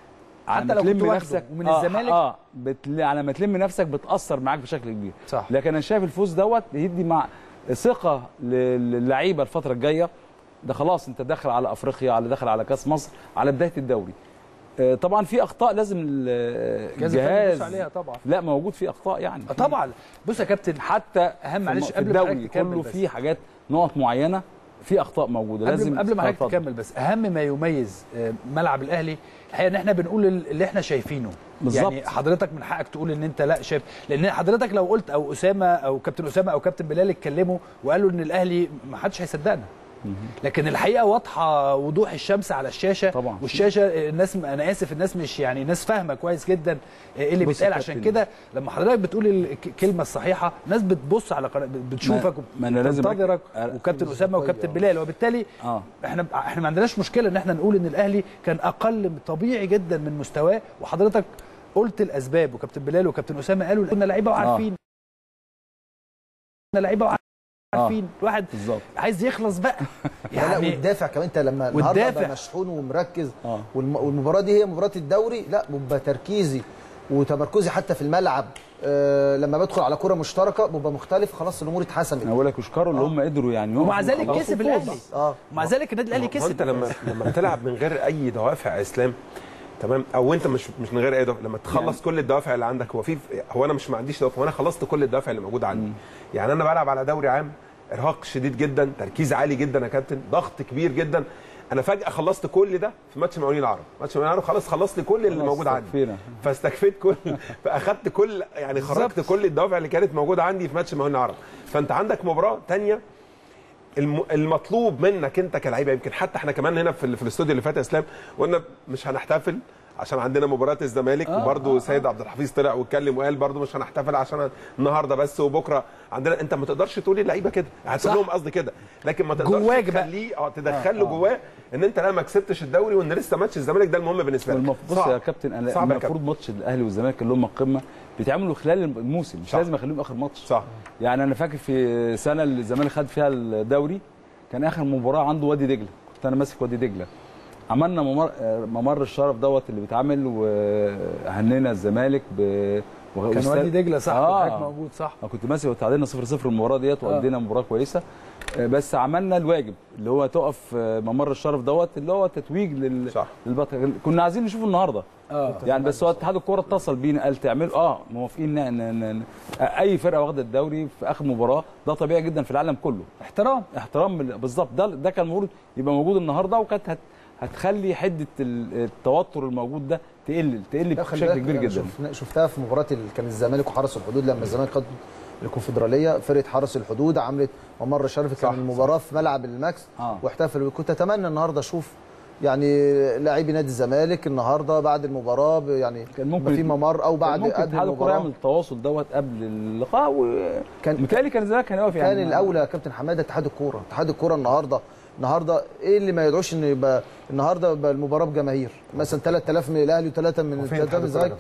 [SPEAKER 11] على
[SPEAKER 1] حتى
[SPEAKER 11] ما
[SPEAKER 1] لو كنت
[SPEAKER 11] تلم
[SPEAKER 1] واخده
[SPEAKER 11] نفسك
[SPEAKER 1] ومن
[SPEAKER 11] آه
[SPEAKER 1] الزمالك؟
[SPEAKER 11] اه بتل... على ما تلم نفسك بتاثر معاك بشكل كبير
[SPEAKER 1] صح.
[SPEAKER 11] لكن انا شايف الفوز دوت يدي مع ثقه لل- للعيبه الفتره الجايه ده خلاص انت داخل على افريقيا على داخل على كاس مصر على بدايه الدوري آه، طبعا في اخطاء لازم ال-
[SPEAKER 1] جهاز الفني
[SPEAKER 11] الجهاز
[SPEAKER 1] يبص عليها طبعا
[SPEAKER 11] لا موجود فيه اخطاء يعني
[SPEAKER 1] آه، طبعا بص يا كابتن
[SPEAKER 11] حتى
[SPEAKER 1] اهم
[SPEAKER 11] في
[SPEAKER 1] معلش
[SPEAKER 11] الم- في
[SPEAKER 1] قبل ما
[SPEAKER 11] الدوري
[SPEAKER 1] حضرتك تكمل
[SPEAKER 11] كله
[SPEAKER 1] بس.
[SPEAKER 11] فيه حاجات نقط معينه في اخطاء موجوده
[SPEAKER 1] قبل
[SPEAKER 11] لازم
[SPEAKER 1] قبل ما حضرتك
[SPEAKER 11] اتفضل.
[SPEAKER 1] تكمل بس اهم ما يميز آه، ملعب الاهلي الحقيقه ان احنا بنقول اللي احنا شايفينه
[SPEAKER 11] بالظبط.
[SPEAKER 1] يعني حضرتك من حقك تقول ان انت لا شايف لان حضرتك لو قلت او اسامه او كابتن اسامه او كابتن بلال اتكلموا وقالوا ان الاهلي ما حدش هيصدقنا لكن الحقيقه واضحه وضوح الشمس على الشاشه
[SPEAKER 11] طبعا.
[SPEAKER 1] والشاشه الناس انا اسف الناس مش يعني الناس فاهمه كويس جدا ايه اللي
[SPEAKER 11] بص
[SPEAKER 1] بيتقال
[SPEAKER 11] يا
[SPEAKER 1] عشان
[SPEAKER 11] كابتن.
[SPEAKER 1] كده لما حضرتك بتقول الكلمه الصحيحه الناس بتبص على قناة بتشوفك
[SPEAKER 11] ما أنا لازم
[SPEAKER 1] وبتنتظرك
[SPEAKER 11] أك-
[SPEAKER 1] وكابتن اسامه وكابتن بلال وبالتالي
[SPEAKER 11] اه
[SPEAKER 1] احنا احنا ما عندناش مشكله ان احنا نقول ان الاهلي كان اقل طبيعي جدا من مستواه وحضرتك قلت الاسباب وكابتن بلال وكابتن اسامه قالوا كنا لعيبه وعارفين كنا لعيبه وعارفين الواحد
[SPEAKER 11] بالظبط
[SPEAKER 1] عايز يخلص بقى
[SPEAKER 13] يعني لا
[SPEAKER 1] يعني
[SPEAKER 13] والدافع كمان انت لما النهارده
[SPEAKER 1] والدافع.
[SPEAKER 13] ابقى مشحون ومركز
[SPEAKER 11] اه
[SPEAKER 13] والم- والمباراه دي هي مباراه الدوري لا ببقى تركيزي وتمركزي حتى في الملعب آه لما بدخل على كره مشتركه ببقى مختلف خلاص الامور اتحسمت
[SPEAKER 11] انا بقول لك يشكروا اللي هم قدروا يعني
[SPEAKER 1] ومع
[SPEAKER 11] يقفوا
[SPEAKER 1] ذلك
[SPEAKER 11] خلاص.
[SPEAKER 1] كسب الاهلي
[SPEAKER 13] اه
[SPEAKER 1] ومع ذلك النادي الاهلي
[SPEAKER 12] ما هو
[SPEAKER 1] كسب
[SPEAKER 12] انت لما لما بتلعب من غير اي دوافع يا اسلام تمام او انت مش مش من غير اي دوافع لما تخلص
[SPEAKER 11] يعني-
[SPEAKER 12] كل الدوافع اللي عندك هو في هو انا مش ما عنديش دوافع وانا خلصت كل الدوافع اللي موجوده عندي يعني انا بلعب على دوري عام ارهاق شديد جدا تركيز عالي جدا يا كابتن ضغط كبير جدا انا فجاه خلصت كل ده في ماتش المقاولين العرب ماتش المقاولين العرب خلاص خلص لي كل اللي
[SPEAKER 11] خلاص
[SPEAKER 12] موجود عندي
[SPEAKER 11] استكفينا.
[SPEAKER 12] فاستكفيت كل فاخدت كل يعني خرجت كل الدوافع اللي كانت موجوده عندي في ماتش المقاولين العرب فانت عندك مباراه ثانيه الم- المطلوب منك انت كلعيبه يمكن حتى احنا كمان هنا في, ال- في الاستوديو اللي فات يا اسلام قلنا مش هنحتفل عشان عندنا مباراه الزمالك
[SPEAKER 1] آه،
[SPEAKER 12] وبرده
[SPEAKER 1] آه،
[SPEAKER 12] سيد عبد الحفيظ طلع واتكلم وقال برده مش هنحتفل عشان النهارده بس وبكره عندنا انت ما تقدرش تقول للعيبه كده هتقول
[SPEAKER 1] صح.
[SPEAKER 12] لهم قصدي كده لكن ما تقدرش
[SPEAKER 1] جواك بقى.
[SPEAKER 12] تخليه اه تدخل له جواه ان انت لا ما كسبتش الدوري وان لسه ماتش الزمالك ده المهم بالنسبه لك
[SPEAKER 11] والمف- بص
[SPEAKER 12] صعب.
[SPEAKER 11] يا كابتن انا
[SPEAKER 12] صعب يا
[SPEAKER 11] المفروض ماتش الاهلي والزمالك اللي هم القمه بيتعملوا خلال الموسم مش
[SPEAKER 12] صح.
[SPEAKER 11] لازم اخليهم اخر ماتش
[SPEAKER 12] صح
[SPEAKER 11] يعني انا فاكر في سنه اللي الزمالك خد فيها الدوري كان اخر مباراه عنده وادي دجله كنت انا ماسك وادي دجله عملنا ممر آه، ممر الشرف دوت اللي بيتعمل وهنينا الزمالك ب وغ-
[SPEAKER 1] كان
[SPEAKER 11] واستاد-
[SPEAKER 1] وادي دجله صح
[SPEAKER 11] آه.
[SPEAKER 1] حضرتك موجود صح
[SPEAKER 11] أنا كنت ماسك وتعادلنا 0 0 المباراه ديت وادينا مباراه كويسه آه، بس عملنا الواجب اللي هو تقف آه، ممر الشرف دوت اللي هو تتويج لل...
[SPEAKER 12] صح.
[SPEAKER 11] للبطل كنا عايزين نشوفه النهارده
[SPEAKER 1] اه
[SPEAKER 11] يعني بس هو اتحاد الكوره اتصل بينا قال تعملوا اه موافقين ن- ن- ن- اي فرقه واخده الدوري في اخر مباراه ده طبيعي جدا في العالم كله
[SPEAKER 1] احترام
[SPEAKER 11] احترام بال- بالظبط ده ده كان المفروض يبقى موجود النهارده وكانت هت هتخلي حده ال- التوتر الموجود ده تقل تقل
[SPEAKER 13] لا، خلي
[SPEAKER 11] بشكل
[SPEAKER 13] بالك
[SPEAKER 11] كبير
[SPEAKER 13] أنا
[SPEAKER 11] جدا
[SPEAKER 13] شفنا- شفتها في مباراه ال- كان الزمالك وحرس الحدود لما الزمالك خد الكونفدراليه فرقه حرس الحدود عملت ممر شرف
[SPEAKER 12] صح،
[SPEAKER 13] كان المباراه في ملعب الماكس
[SPEAKER 11] آه.
[SPEAKER 13] واحتفلوا كنت اتمنى النهارده اشوف يعني لاعبي نادي الزمالك النهارده بعد المباراه ب- يعني
[SPEAKER 11] كان ممكن
[SPEAKER 13] يبقى في ممر او بعد
[SPEAKER 11] كان ممكن
[SPEAKER 13] قبل
[SPEAKER 11] اتحاد الكوره يعمل
[SPEAKER 13] المباراه
[SPEAKER 11] التواصل دوت قبل اللقاء وكان
[SPEAKER 13] كان
[SPEAKER 11] متهيألي كان الزمالك كان واقف يعني
[SPEAKER 13] كان الاولى يا كابتن حماده اتحاد الكوره اتحاد الكوره النهارده النهارده ايه اللي ما يدعوش ان يبقى النهارده يبقى المباراه بجماهير مثلا 3000 من الاهلي و3 من
[SPEAKER 12] وفين
[SPEAKER 13] 3000 من
[SPEAKER 12] اتحاد
[SPEAKER 13] الزمالك
[SPEAKER 12] الكورة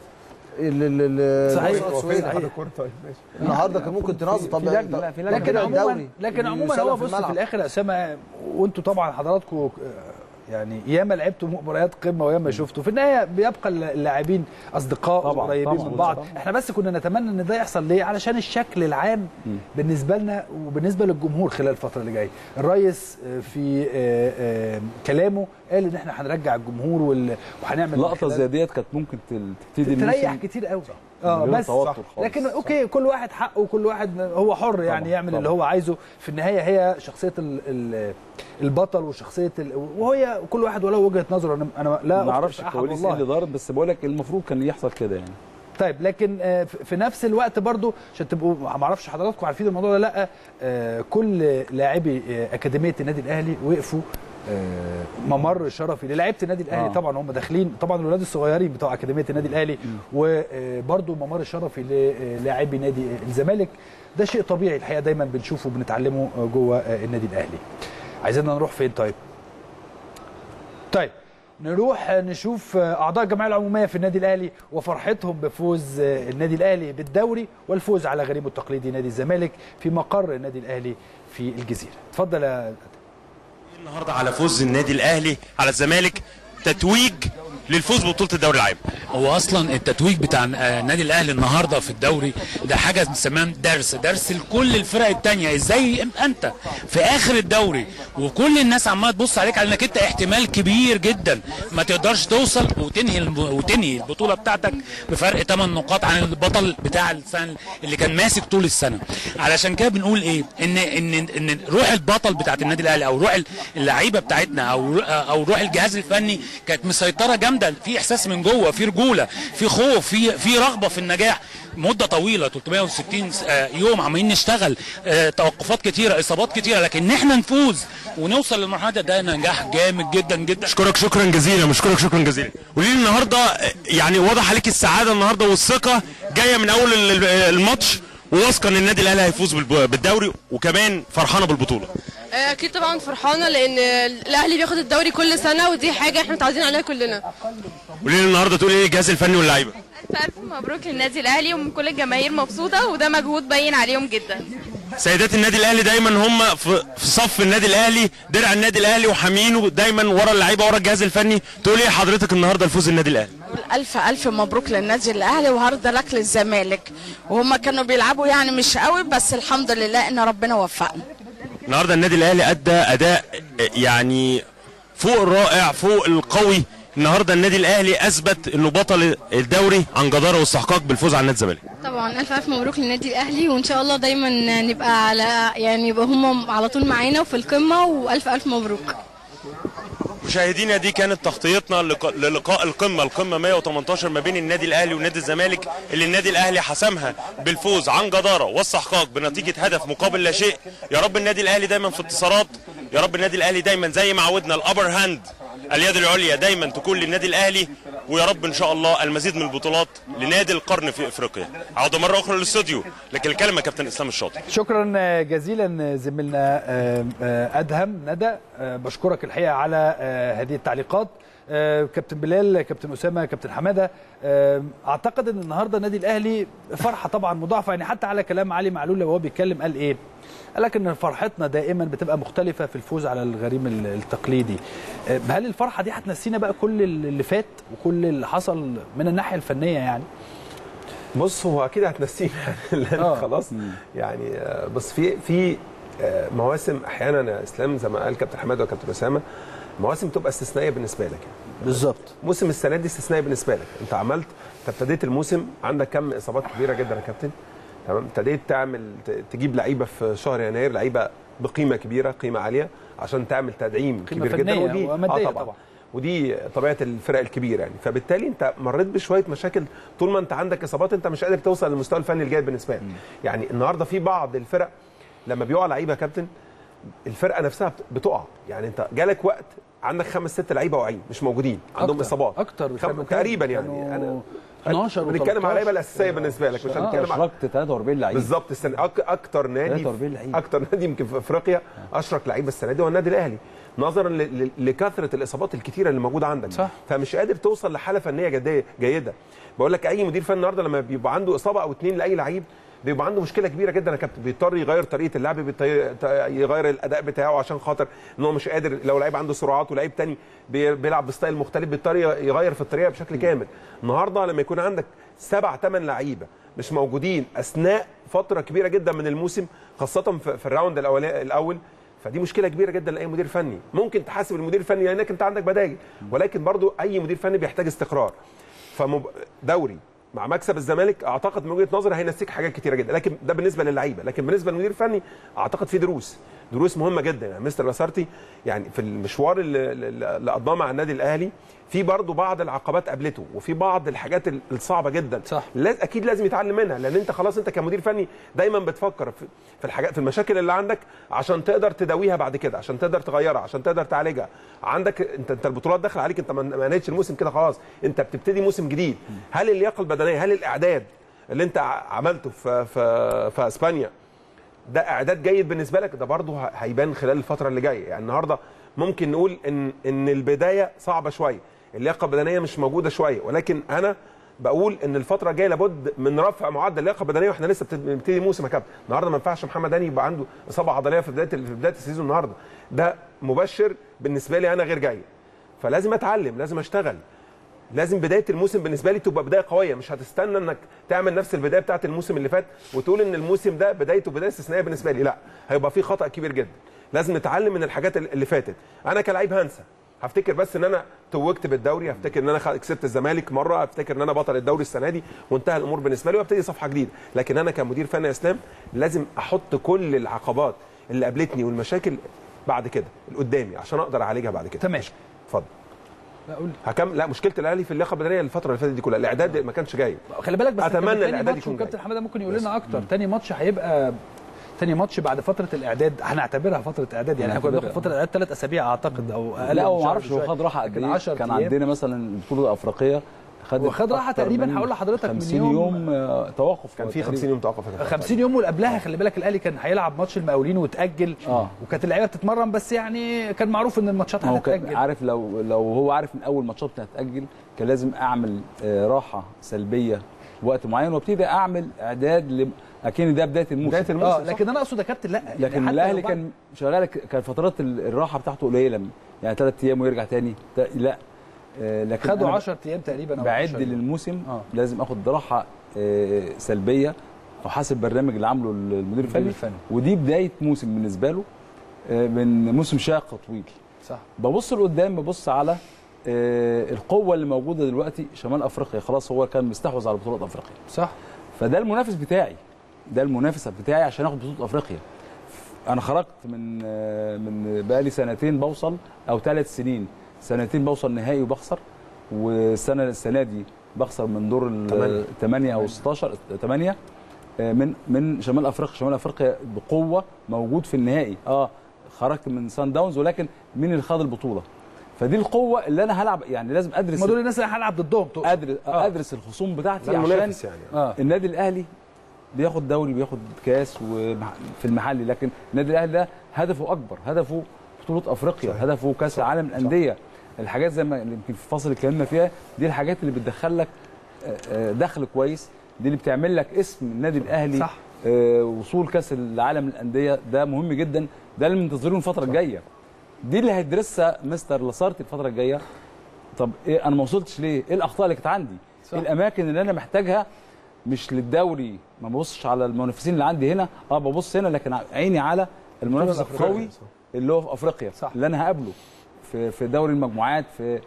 [SPEAKER 13] ال- ال- ال-
[SPEAKER 1] صحيح.
[SPEAKER 13] بص-
[SPEAKER 12] هو
[SPEAKER 13] سويد.
[SPEAKER 12] فين اتحاد الكوره طيب ماشي
[SPEAKER 13] النهارده كان ممكن تنظم طب
[SPEAKER 11] في لجنة، لا، في لجنة.
[SPEAKER 1] لكن
[SPEAKER 13] كده
[SPEAKER 1] عموما
[SPEAKER 13] الدوري
[SPEAKER 1] لكن عموما
[SPEAKER 13] يسلم
[SPEAKER 1] هو
[SPEAKER 13] في
[SPEAKER 1] بص في
[SPEAKER 13] الملعب.
[SPEAKER 1] الاخر يا اسامه وانتوا طبعا حضراتكم آه، يعني ياما لعبتوا مباريات قمه وياما شفتوا في النهايه بيبقى اللاعبين اصدقاء
[SPEAKER 11] طبعاً،
[SPEAKER 1] قريبين
[SPEAKER 11] طبعاً،
[SPEAKER 1] من بعض
[SPEAKER 11] طبعاً.
[SPEAKER 1] احنا بس كنا نتمنى ان ده يحصل ليه علشان الشكل العام بالنسبه لنا وبالنسبه للجمهور خلال الفتره اللي جايه الرئيس آه، في آه، آه، كلامه قال ان احنا هنرجع الجمهور وال- وهنعمل من
[SPEAKER 11] لقطه
[SPEAKER 1] خلال-
[SPEAKER 11] زي ديت كانت ممكن تل- تبتدي
[SPEAKER 1] تريح
[SPEAKER 11] الموسم
[SPEAKER 1] كتير قوي اه
[SPEAKER 11] من غير
[SPEAKER 1] بس
[SPEAKER 11] توتر
[SPEAKER 1] صح.
[SPEAKER 11] خالص.
[SPEAKER 1] لكن اوكي كل واحد حقه وكل واحد هو حر يعني
[SPEAKER 11] طبعاً،
[SPEAKER 1] يعمل اللي
[SPEAKER 11] طبعاً.
[SPEAKER 1] هو عايزه في النهايه هي شخصيه ال ال البطل وشخصيه ال وهي كل واحد وله وجهه نظره انا انا لا
[SPEAKER 11] ما اعرفش
[SPEAKER 1] أخطئ أحد
[SPEAKER 11] الكواليس ايه
[SPEAKER 1] والله.
[SPEAKER 11] اللي دارت بس بقول لك المفروض كان يحصل كده يعني
[SPEAKER 1] طيب لكن آه، في في نفس الوقت برضو عشان تبقوا ما اعرفش حضراتكم عارفين الموضوع ده لا آه، كل لاعبي آه، اكاديميه النادي الاهلي وقفوا آه، ممر شرفي للاعيبه النادي الاهلي
[SPEAKER 11] آه.
[SPEAKER 1] طبعا هم داخلين طبعا الولاد الصغيرين بتوع اكاديميه النادي الاهلي وبرضو ممر شرفي للاعبي نادي الزمالك ده شيء طبيعي الحقيقه دايما بنشوفه وبنتعلمه آه، جوه آه، النادي الاهلي عايزيننا نروح فين طيب طيب نروح نشوف اعضاء الجمعيه العموميه في النادي الاهلي وفرحتهم بفوز النادي الاهلي بالدوري والفوز على غريمه التقليدي نادي الزمالك في مقر النادي الاهلي في الجزيره اتفضل يا
[SPEAKER 14] النهارده على فوز النادي الاهلي على الزمالك تتويج للفوز ببطوله الدوري العام
[SPEAKER 15] هو اصلا التتويج بتاع آه، النادي الاهلي النهارده في الدوري ده حاجه بنسميها درس درس لكل الفرق التانية ازاي يبقى انت في اخر الدوري وكل الناس عماله تبص عليك على انك انت احتمال كبير جدا ما تقدرش توصل وتنهي الب- وتنهي البطوله بتاعتك بفرق 8 نقاط عن البطل بتاع السنه اللي كان ماسك طول السنه علشان كده بنقول ايه ان ان ان روح البطل بتاعت النادي الاهلي او روح اللعيبه بتاعتنا او او روح الجهاز الفني كانت مسيطره جامده في احساس من جوه في رجوله في خوف في في رغبه في النجاح مده طويله 360 آه، يوم عمالين نشتغل آه، توقفات كتيره اصابات كتيره لكن ان احنا نفوز ونوصل للمرحله دي ده نجاح جامد جدا جدا
[SPEAKER 14] اشكرك شكرا جزيلا مشكورك شكرا جزيلا قولي لي النهارده آه، يعني واضح عليك السعاده النهارده والثقه جايه من اول ال- ال- الماتش وواثقه ان النادي الاهلي هيفوز بالب- بالدوري وكمان فرحانه بالبطوله
[SPEAKER 16] اكيد طبعا فرحانه لان الاهلي بياخد الدوري كل سنه ودي حاجه احنا متعودين عليها كلنا
[SPEAKER 14] قولي لي النهارده تقولي ايه الجهاز الفني واللعيبه
[SPEAKER 17] ألف ألف مبروك للنادي الأهلي وكل الجماهير مبسوطة وده مجهود باين عليهم جدا
[SPEAKER 14] سيدات النادي الاهلي دايما هم في في صف النادي الاهلي درع النادي الاهلي وحامينه دايما ورا اللعيبه ورا الجهاز الفني تقولي ايه حضرتك النهارده لفوز النادي الاهلي
[SPEAKER 18] ألف ألف مبروك للنادي الأهلي وهارد لك للزمالك وهم كانوا بيلعبوا يعني مش قوي بس الحمد لله إن ربنا وفقنا
[SPEAKER 14] النهارده النادي الاهلي ادى اداء يعني فوق الرائع فوق القوي النهارده النادي الاهلي اثبت انه بطل الدوري عن جداره واستحقاق بالفوز على نادي الزمالك
[SPEAKER 19] طبعا الف الف مبروك للنادي الاهلي وان شاء الله دايما نبقى على يعني يبقى هم على طول معانا وفي القمه والف الف مبروك
[SPEAKER 14] مشاهدينا دي كانت تغطيتنا لق- للقاء القمه القمه 118 ما بين النادي الاهلي ونادي الزمالك اللي النادي الاهلي حسمها بالفوز عن جداره واستحقاق بنتيجه هدف مقابل لا شيء يا رب النادي الاهلي دايما في انتصارات يا رب النادي الاهلي دايما زي ما عودنا الابر هاند اليد العليا دايما تكون للنادي الاهلي ويا رب ان شاء الله المزيد من البطولات لنادي القرن في افريقيا عوده مره اخرى للاستوديو لكن الكلمه كابتن اسلام الشاطر
[SPEAKER 1] شكرا جزيلا زميلنا آه، آه، ادهم ندى آه، بشكرك الحقيقه على آه، هذه التعليقات آه، كابتن بلال كابتن اسامه كابتن حماده آه، اعتقد ان النهارده النادي الاهلي فرحه طبعا مضاعفه يعني حتى على كلام علي معلول وهو بيتكلم قال ايه قال لك ان فرحتنا دائما بتبقى مختلفه في الفوز على الغريم ال- التقليدي آه، هل الفرحه دي هتنسينا بقى كل اللي فات وكل اللي حصل من الناحيه الفنيه يعني
[SPEAKER 12] بص هو اكيد هتنسينا يعني لان
[SPEAKER 1] آه.
[SPEAKER 12] خلاص يعني آه، بس في في آه، مواسم احيانا يا اسلام زي ما قال كابتن حماده وكابتن اسامه مواسم تبقى استثنائيه بالنسبه لك يعني.
[SPEAKER 1] بالظبط
[SPEAKER 12] موسم السنه دي استثنائي بالنسبه لك انت عملت انت ابتديت الموسم عندك كم اصابات كبيره جدا يا كابتن تمام ابتديت تعمل ت- تجيب لعيبه في شهر يناير لعيبه بقيمه كبيره قيمه عاليه عشان تعمل تدعيم
[SPEAKER 1] قيمة
[SPEAKER 12] كبير جدا
[SPEAKER 1] فنية
[SPEAKER 12] ودي
[SPEAKER 1] ومادية
[SPEAKER 12] آه طبعا.
[SPEAKER 1] طبعا.
[SPEAKER 12] ودي طبيعه الفرق الكبيره يعني فبالتالي انت مريت بشويه مشاكل طول ما انت عندك اصابات انت مش قادر توصل للمستوى الفني الجيد بالنسبه لك يعني النهارده في بعض الفرق لما بيقع لعيبه يا كابتن الفرقه نفسها بت- بتقع يعني انت جالك وقت عندك خمس ست لعيبه واقعين مش موجودين عندهم
[SPEAKER 1] أكتر.
[SPEAKER 12] اصابات
[SPEAKER 1] أكتر.
[SPEAKER 12] خم...
[SPEAKER 1] كانوا
[SPEAKER 12] تقريبا
[SPEAKER 1] كام؟
[SPEAKER 12] يعني
[SPEAKER 1] كانوا
[SPEAKER 12] انا
[SPEAKER 1] 12
[SPEAKER 12] بنتكلم على
[SPEAKER 1] و13.
[SPEAKER 12] اللعيبه الاساسيه بالنسبه لك مش
[SPEAKER 11] آه،
[SPEAKER 12] هنتكلم على
[SPEAKER 11] اشركت 43 لعيب
[SPEAKER 12] بالظبط السنه أك... اكتر نادي
[SPEAKER 11] 43 لعيب.
[SPEAKER 12] اكتر نادي يمكن في افريقيا اشرك لعيبه السنه دي هو النادي الاهلي نظرا ل- ل- لكثره الاصابات الكتيره اللي موجوده عندك صح. فمش قادر توصل لحاله فنيه جديه جيده بقول لك اي مدير فني النهارده لما بيبقى عنده اصابه او اتنين لاي لعيب بيبقى عنده مشكله كبيره جدا يا كابتن بيضطر يغير طريقه اللعب بيضطر يغير الاداء بتاعه عشان خاطر ان هو مش قادر لو لعيب عنده سرعات ولعيب تاني بي- بيلعب بستايل مختلف بيضطر يغير في الطريقه بشكل كامل النهارده لما يكون عندك سبع ثمان لعيبه مش موجودين اثناء فتره كبيره جدا من الموسم خاصه في في الراوند الأولي- الاول فدي مشكله كبيره جدا لاي مدير فني ممكن تحاسب المدير الفني لانك انت عندك بدائل ولكن برضو اي مدير فني بيحتاج استقرار فدوري مع مكسب الزمالك اعتقد من وجهه نظري هينسيك حاجات كتيره جدا لكن ده بالنسبه للعيبه لكن بالنسبه للمدير الفني اعتقد في دروس دروس مهمه جدا يعني مستر لاسارتي يعني في المشوار اللي, اللي قضاه مع النادي الاهلي في برضه بعض العقبات قابلته وفي بعض الحاجات الصعبه جدا صح لاز اكيد لازم يتعلم منها لان انت خلاص انت كمدير فني دايما بتفكر في, في الحاجات في المشاكل اللي عندك عشان تقدر تداويها بعد كده عشان تقدر تغيرها عشان تقدر تعالجها عندك انت انت البطولات داخله عليك انت ما ما نهيتش الموسم كده خلاص انت بتبتدي موسم جديد هل اللياقه البدنيه هل الاعداد اللي انت ع- عملته في في في اسبانيا ده اعداد جيد بالنسبه لك ده برضه ه- هيبان خلال الفتره اللي جايه يعني النهارده ممكن نقول ان ان البدايه صعبه شويه اللياقه البدنيه مش موجوده شويه ولكن انا بقول ان الفتره الجايه لابد من رفع معدل اللياقه البدنيه واحنا لسه بتد- بنبتدي موسم يا كابتن النهارده ما ينفعش محمد هاني يبقى عنده اصابه عضليه في بدايه في بدايه السيزون النهارده ده مبشر بالنسبه لي انا غير جيد فلازم اتعلم لازم اشتغل لازم بدايه الموسم بالنسبه لي تبقى بدايه قويه مش هتستنى انك تعمل نفس البدايه بتاعه الموسم اللي فات وتقول ان الموسم ده بدايته بدايه استثنائيه بالنسبه لي لا هيبقى في خطا كبير جدا لازم نتعلم من الحاجات اللي فاتت انا كلاعب هنسى هفتكر بس ان انا توجت بالدوري هفتكر ان انا خ- كسبت الزمالك مره هفتكر ان انا بطل الدوري السنه دي وانتهى الامور بالنسبه لي وابتدي صفحه جديده لكن انا كمدير فني يا اسلام لازم احط كل العقبات اللي قابلتني والمشاكل بعد كده قدامي عشان اقدر اعالجها بعد كده
[SPEAKER 1] تمام
[SPEAKER 12] اتفضل
[SPEAKER 1] لا قول
[SPEAKER 12] هكمل لا مشكله الاهلي في اللياقه البدنيه الفتره اللي فاتت دي كلها الاعداد ما كانش جاي
[SPEAKER 1] خلي بالك بس
[SPEAKER 12] اتمنى
[SPEAKER 1] تاني
[SPEAKER 12] الاعداد
[SPEAKER 1] ماتش
[SPEAKER 12] يكون جاي
[SPEAKER 1] وكابتن حماده ممكن يقول لنا اكتر تاني ماتش هيبقى تاني ماتش بعد فتره الاعداد هنعتبرها فتره اعداد يعني احنا كنا
[SPEAKER 11] هنعتبرها.
[SPEAKER 1] بناخد فتره اعداد ثلاث اسابيع اعتقد او اقل
[SPEAKER 11] لا
[SPEAKER 1] من
[SPEAKER 11] هو ما
[SPEAKER 1] شهر
[SPEAKER 11] اعرفش هو
[SPEAKER 1] بشوية.
[SPEAKER 11] خد راحه قد
[SPEAKER 1] لكن
[SPEAKER 11] ايه
[SPEAKER 1] 10
[SPEAKER 11] كان
[SPEAKER 1] أيام.
[SPEAKER 11] عندنا مثلا البطوله الافريقيه خد
[SPEAKER 1] وخد راحه تقريبا هقول لحضرتك من
[SPEAKER 11] 50
[SPEAKER 1] يوم
[SPEAKER 11] يوم آه، توقف
[SPEAKER 12] كان في 50 يوم توقف يا كابتن.
[SPEAKER 1] 50 يوم واللي قبلها خلي بالك الاهلي كان هيلعب ماتش المقاولين وتاجل
[SPEAKER 11] آه.
[SPEAKER 1] وكانت اللعيبه بتتمرن بس يعني كان معروف ان الماتشات
[SPEAKER 11] ما هو كان
[SPEAKER 1] هتتاجل
[SPEAKER 11] عارف لو لو هو عارف ان اول ماتشات هتاجل كان لازم اعمل آه، راحه سلبيه وقت معين وابتدي اعمل اعداد ل... اكن ده بدايه الموسم
[SPEAKER 1] بدايه الموسم اه لكن انا اقصد يا كابتن لا
[SPEAKER 11] لكن
[SPEAKER 1] حتى لو
[SPEAKER 11] الاهلي
[SPEAKER 1] بعد-
[SPEAKER 11] كان شغال ك- كان فترات ال- الراحه بتاعته قليله يعني ثلاث ايام ويرجع تاني ت- لا آه، لكن
[SPEAKER 1] خدوا
[SPEAKER 11] أنا
[SPEAKER 1] 10 ايام تقريبا او
[SPEAKER 11] بعد
[SPEAKER 1] 11 يوم.
[SPEAKER 11] للموسم لازم اخد راحه آه، سلبيه او حسب البرنامج اللي عامله المدير الفني
[SPEAKER 1] الفني.
[SPEAKER 11] ودي بدايه موسم بالنسبه له آه، من موسم شاق طويل
[SPEAKER 1] صح
[SPEAKER 11] ببص لقدام ببص على آه، القوه اللي موجوده دلوقتي شمال افريقيا خلاص هو كان مستحوذ على بطولات افريقيا
[SPEAKER 1] صح
[SPEAKER 11] فده المنافس بتاعي ده المنافس بتاعي عشان اخد بطوله افريقيا انا خرجت من آه، من بقالي سنتين بوصل او ثلاث سنين سنتين بوصل نهائي وبخسر والسنه السنه دي بخسر من دور
[SPEAKER 12] تمانية.
[SPEAKER 11] 8 او 16 8 من من شمال افريقيا شمال افريقيا بقوه موجود في النهائي اه خرجت من سان داونز ولكن مين اللي خد البطوله فدي القوه اللي انا هلعب يعني لازم ادرس
[SPEAKER 1] هم دول الناس اللي هلعب ضدهم تقصد.
[SPEAKER 11] ادرس آه. ادرس الخصوم بتاعتي
[SPEAKER 12] ده
[SPEAKER 11] عشان
[SPEAKER 12] المنافس يعني.
[SPEAKER 11] آه. النادي الاهلي بياخد دوري بياخد كاس ومح- في المحلي لكن النادي الاهلي ده هدفه اكبر هدفه بطوله افريقيا صحيح. هدفه كاس العالم الانديه الحاجات زي ما يمكن في الفصل اللي اتكلمنا فيها دي الحاجات اللي بتدخل لك آه، آه، دخل كويس دي اللي بتعمل لك اسم النادي الاهلي
[SPEAKER 1] صح.
[SPEAKER 11] آه، وصول كاس العالم للانديه ده مهم جدا ده اللي منتظرينه الفتره الجايه دي اللي هيدرسها مستر لاسارتي الفتره الجايه طب ايه انا ما وصلتش ليه؟ ايه الاخطاء اللي كانت عندي؟
[SPEAKER 1] صح.
[SPEAKER 11] ايه الاماكن اللي انا محتاجها مش للدوري ما ببصش على المنافسين اللي عندي هنا اه ببص هنا لكن عيني على المنافس
[SPEAKER 1] الأفريقية.
[SPEAKER 11] القوي اللي هو في افريقيا صح. اللي انا هقابله في في دوري المجموعات في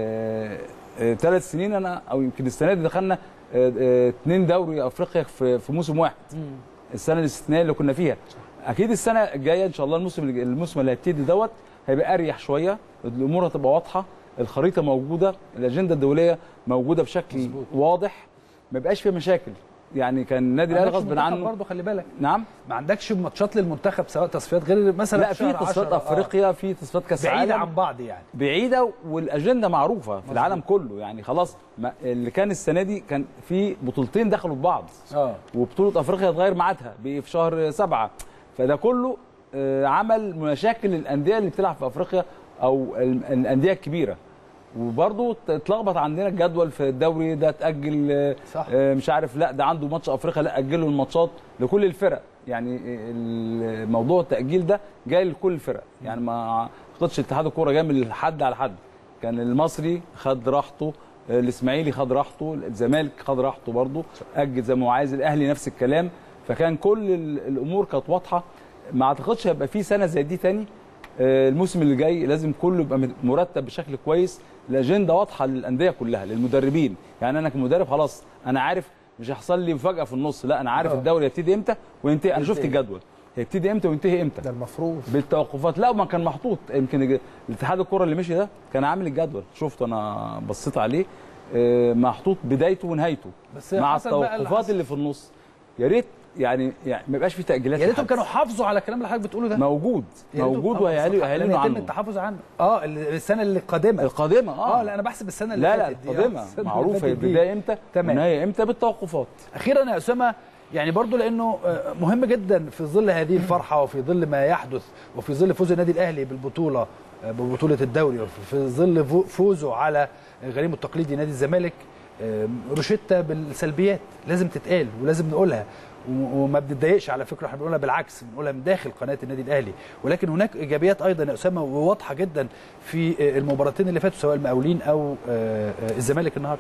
[SPEAKER 11] ثلاث سنين انا او يمكن السنه دي دخلنا آه، آه، اتنين دوري افريقيا في في موسم واحد السنه الاستثنائيه اللي كنا فيها اكيد السنه الجايه ان شاء الله الموسم اللي- الموسم اللي هيبتدي دوت هيبقى اريح شويه الامور هتبقى واضحه الخريطه موجوده الاجنده الدوليه موجوده بشكل مزبوط. واضح ما يبقاش فيها مشاكل يعني كان النادي الاهلي غصب عنه
[SPEAKER 1] برضه خلي بالك
[SPEAKER 11] نعم
[SPEAKER 1] ما عندكش ماتشات للمنتخب سواء تصفيات غير مثلا
[SPEAKER 11] لا في
[SPEAKER 1] شهر
[SPEAKER 11] تصفيات
[SPEAKER 1] 10 آه.
[SPEAKER 11] افريقيا في تصفيات كاس
[SPEAKER 1] بعيدة
[SPEAKER 11] عالم
[SPEAKER 1] عن بعض يعني
[SPEAKER 11] بعيده والاجنده معروفه في العالم كله يعني خلاص ما اللي كان السنه دي كان في بطولتين دخلوا في بعض
[SPEAKER 1] اه
[SPEAKER 11] وبطوله افريقيا اتغير ميعادها بقي في شهر سبعة فده كله آه، عمل مشاكل الانديه اللي بتلعب في افريقيا او ال- الانديه الكبيره وبرضه اتلخبط عندنا الجدول في الدوري ده اتاجل آه،
[SPEAKER 1] صح.
[SPEAKER 11] آه، مش عارف لا ده عنده ماتش افريقيا لا اجلوا الماتشات لكل الفرق يعني الموضوع التاجيل ده جاي لكل الفرق يعني ما اعتقدش اتحاد الكوره جاي من حد على حد كان المصري خد راحته آه، الاسماعيلي خد راحته الزمالك خد راحته برضه اجل زي ما هو عايز الاهلي نفس الكلام فكان كل ال- الامور كانت واضحه ما اعتقدش هيبقى في سنه زي دي تاني آه، الموسم اللي جاي لازم كله يبقى مت- مرتب بشكل كويس الاجنده واضحه للانديه كلها للمدربين يعني انا كمدرب خلاص انا عارف مش هيحصل لي مفاجاه في النص لا انا عارف
[SPEAKER 13] آه.
[SPEAKER 11] الدوري هيبتدي امتى وينتهي انا شفت
[SPEAKER 13] ينتهي.
[SPEAKER 11] الجدول هيبتدي امتى وينتهي امتى
[SPEAKER 13] ده المفروض
[SPEAKER 11] بالتوقفات لا ما كان محطوط يمكن الج- الاتحاد الكره اللي مشي ده كان عامل الجدول شفته انا بصيت عليه آه، محطوط بدايته ونهايته
[SPEAKER 1] بس
[SPEAKER 11] مع
[SPEAKER 1] حصل بقى اللي
[SPEAKER 11] التوقفات
[SPEAKER 1] حصل.
[SPEAKER 11] اللي في النص يا ريت يعني يعني ما يبقاش في تاجيلات
[SPEAKER 1] يا ريتهم
[SPEAKER 11] لحد.
[SPEAKER 1] كانوا حافظوا على الكلام اللي حضرتك بتقوله ده
[SPEAKER 11] موجود
[SPEAKER 1] يا ريتهم-
[SPEAKER 11] موجود
[SPEAKER 1] آه،
[SPEAKER 11] وهيعلنوا
[SPEAKER 1] صح،
[SPEAKER 11] هيعلنوا
[SPEAKER 1] لن يتم
[SPEAKER 11] عنه
[SPEAKER 1] التحفظ عنه اه ال- السنه اللي القادمه
[SPEAKER 11] القادمه اه
[SPEAKER 1] اه لا انا بحسب السنه اللي
[SPEAKER 11] لا لا
[SPEAKER 1] فاتت دي. آه،
[SPEAKER 11] القادمه
[SPEAKER 1] السنة اللي
[SPEAKER 11] معروفه
[SPEAKER 1] فاتت دي.
[SPEAKER 11] البدايه امتى
[SPEAKER 1] تمام.
[SPEAKER 11] والنهايه امتى بالتوقفات
[SPEAKER 1] اخيرا يا اسامه يعني برضو لانه آه، مهم جدا في ظل هذه الفرحه وفي ظل ما يحدث وفي ظل فوز النادي الاهلي بالبطوله آه، ببطوله الدوري وفي ظل فو- فوزه على غريمه التقليدي نادي الزمالك آه، روشيتا بالسلبيات لازم تتقال ولازم نقولها و- وما بنتضايقش على فكره احنا بنقولها بالعكس بنقولها من داخل قناه النادي الاهلي ولكن هناك ايجابيات ايضا يا اسامه وواضحه جدا في آه، المباراتين اللي فاتوا سواء المقاولين او آه، آه، الزمالك النهارده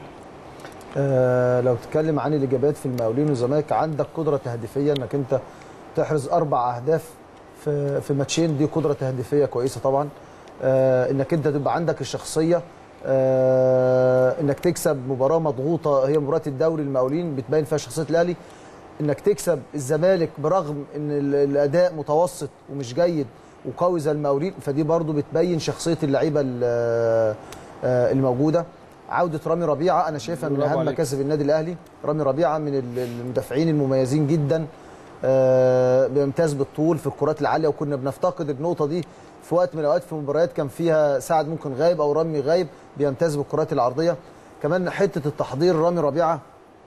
[SPEAKER 13] آه لو تتكلم عن الاجابات في المقاولين والزمالك عندك قدره تهديفيه انك انت تحرز اربع اهداف في في ماتشين دي قدره تهديفيه كويسه طبعا آه انك انت تبقى عندك الشخصيه آه انك تكسب مباراه مضغوطه هي مباراه الدوري المقاولين بتبين فيها شخصيه الاهلي انك تكسب الزمالك برغم ان ال- الاداء متوسط ومش جيد وقوي زي المقاولين فدي برضو بتبين شخصيه اللعيبه ال- آه، الموجوده عوده رامي ربيعه انا شايفها من
[SPEAKER 11] برافو
[SPEAKER 13] اهم
[SPEAKER 11] عليك.
[SPEAKER 13] مكاسب النادي الاهلي رامي ربيعه من ال- المدافعين المميزين جدا آه، بيمتاز بالطول في الكرات العاليه وكنا بنفتقد النقطه دي في وقت من الاوقات في مباريات كان فيها سعد ممكن غايب او رامي غايب بيمتاز بالكرات العرضيه كمان حته التحضير رامي ربيعه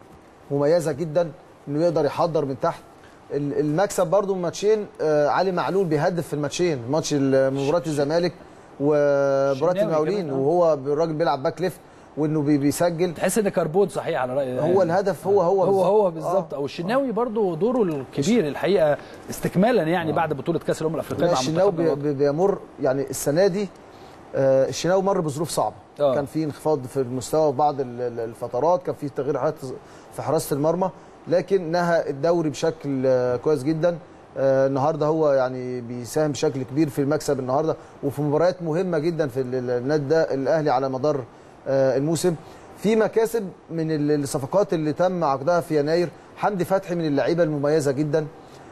[SPEAKER 13] مميزه جدا انه يقدر يحضر من تحت ال- المكسب برضو من ماتشين آه، علي معلول بيهدف في الماتشين ماتش ال- مباراه الزمالك ومباراه
[SPEAKER 1] الشناوي
[SPEAKER 13] المقاولين
[SPEAKER 1] كمان، آه.
[SPEAKER 13] وهو الراجل بيلعب باك ليفت وانه بي- بيسجل
[SPEAKER 1] تحس ان كربون صحيح على راي
[SPEAKER 13] هو الهدف هو هو
[SPEAKER 1] هو هو
[SPEAKER 13] بالظبط.
[SPEAKER 1] بالظبط او الشناوي برضو دوره الكبير الحقيقه استكمالا يعني بعد بطوله كاس الامم الافريقيه
[SPEAKER 13] لا
[SPEAKER 1] مع
[SPEAKER 13] الشناوي
[SPEAKER 1] منتخبنا
[SPEAKER 13] بي- بي- بيمر يعني السنه دي آه، الشناوي مر بظروف صعبه
[SPEAKER 1] آه.
[SPEAKER 13] كان في انخفاض في المستوى في بعض ال- ال- الفترات كان في تغيير حالات في حراسه المرمى لكن نهى الدوري بشكل آه، كويس جدا آه، النهارده هو يعني بيساهم بشكل كبير في المكسب النهارده وفي مباريات مهمه جدا في ال- ال- النادي ده الاهلي على مدار آه، الموسم في مكاسب من ال- الصفقات اللي تم عقدها في يناير حمدي فتحي من اللعيبه المميزه جدا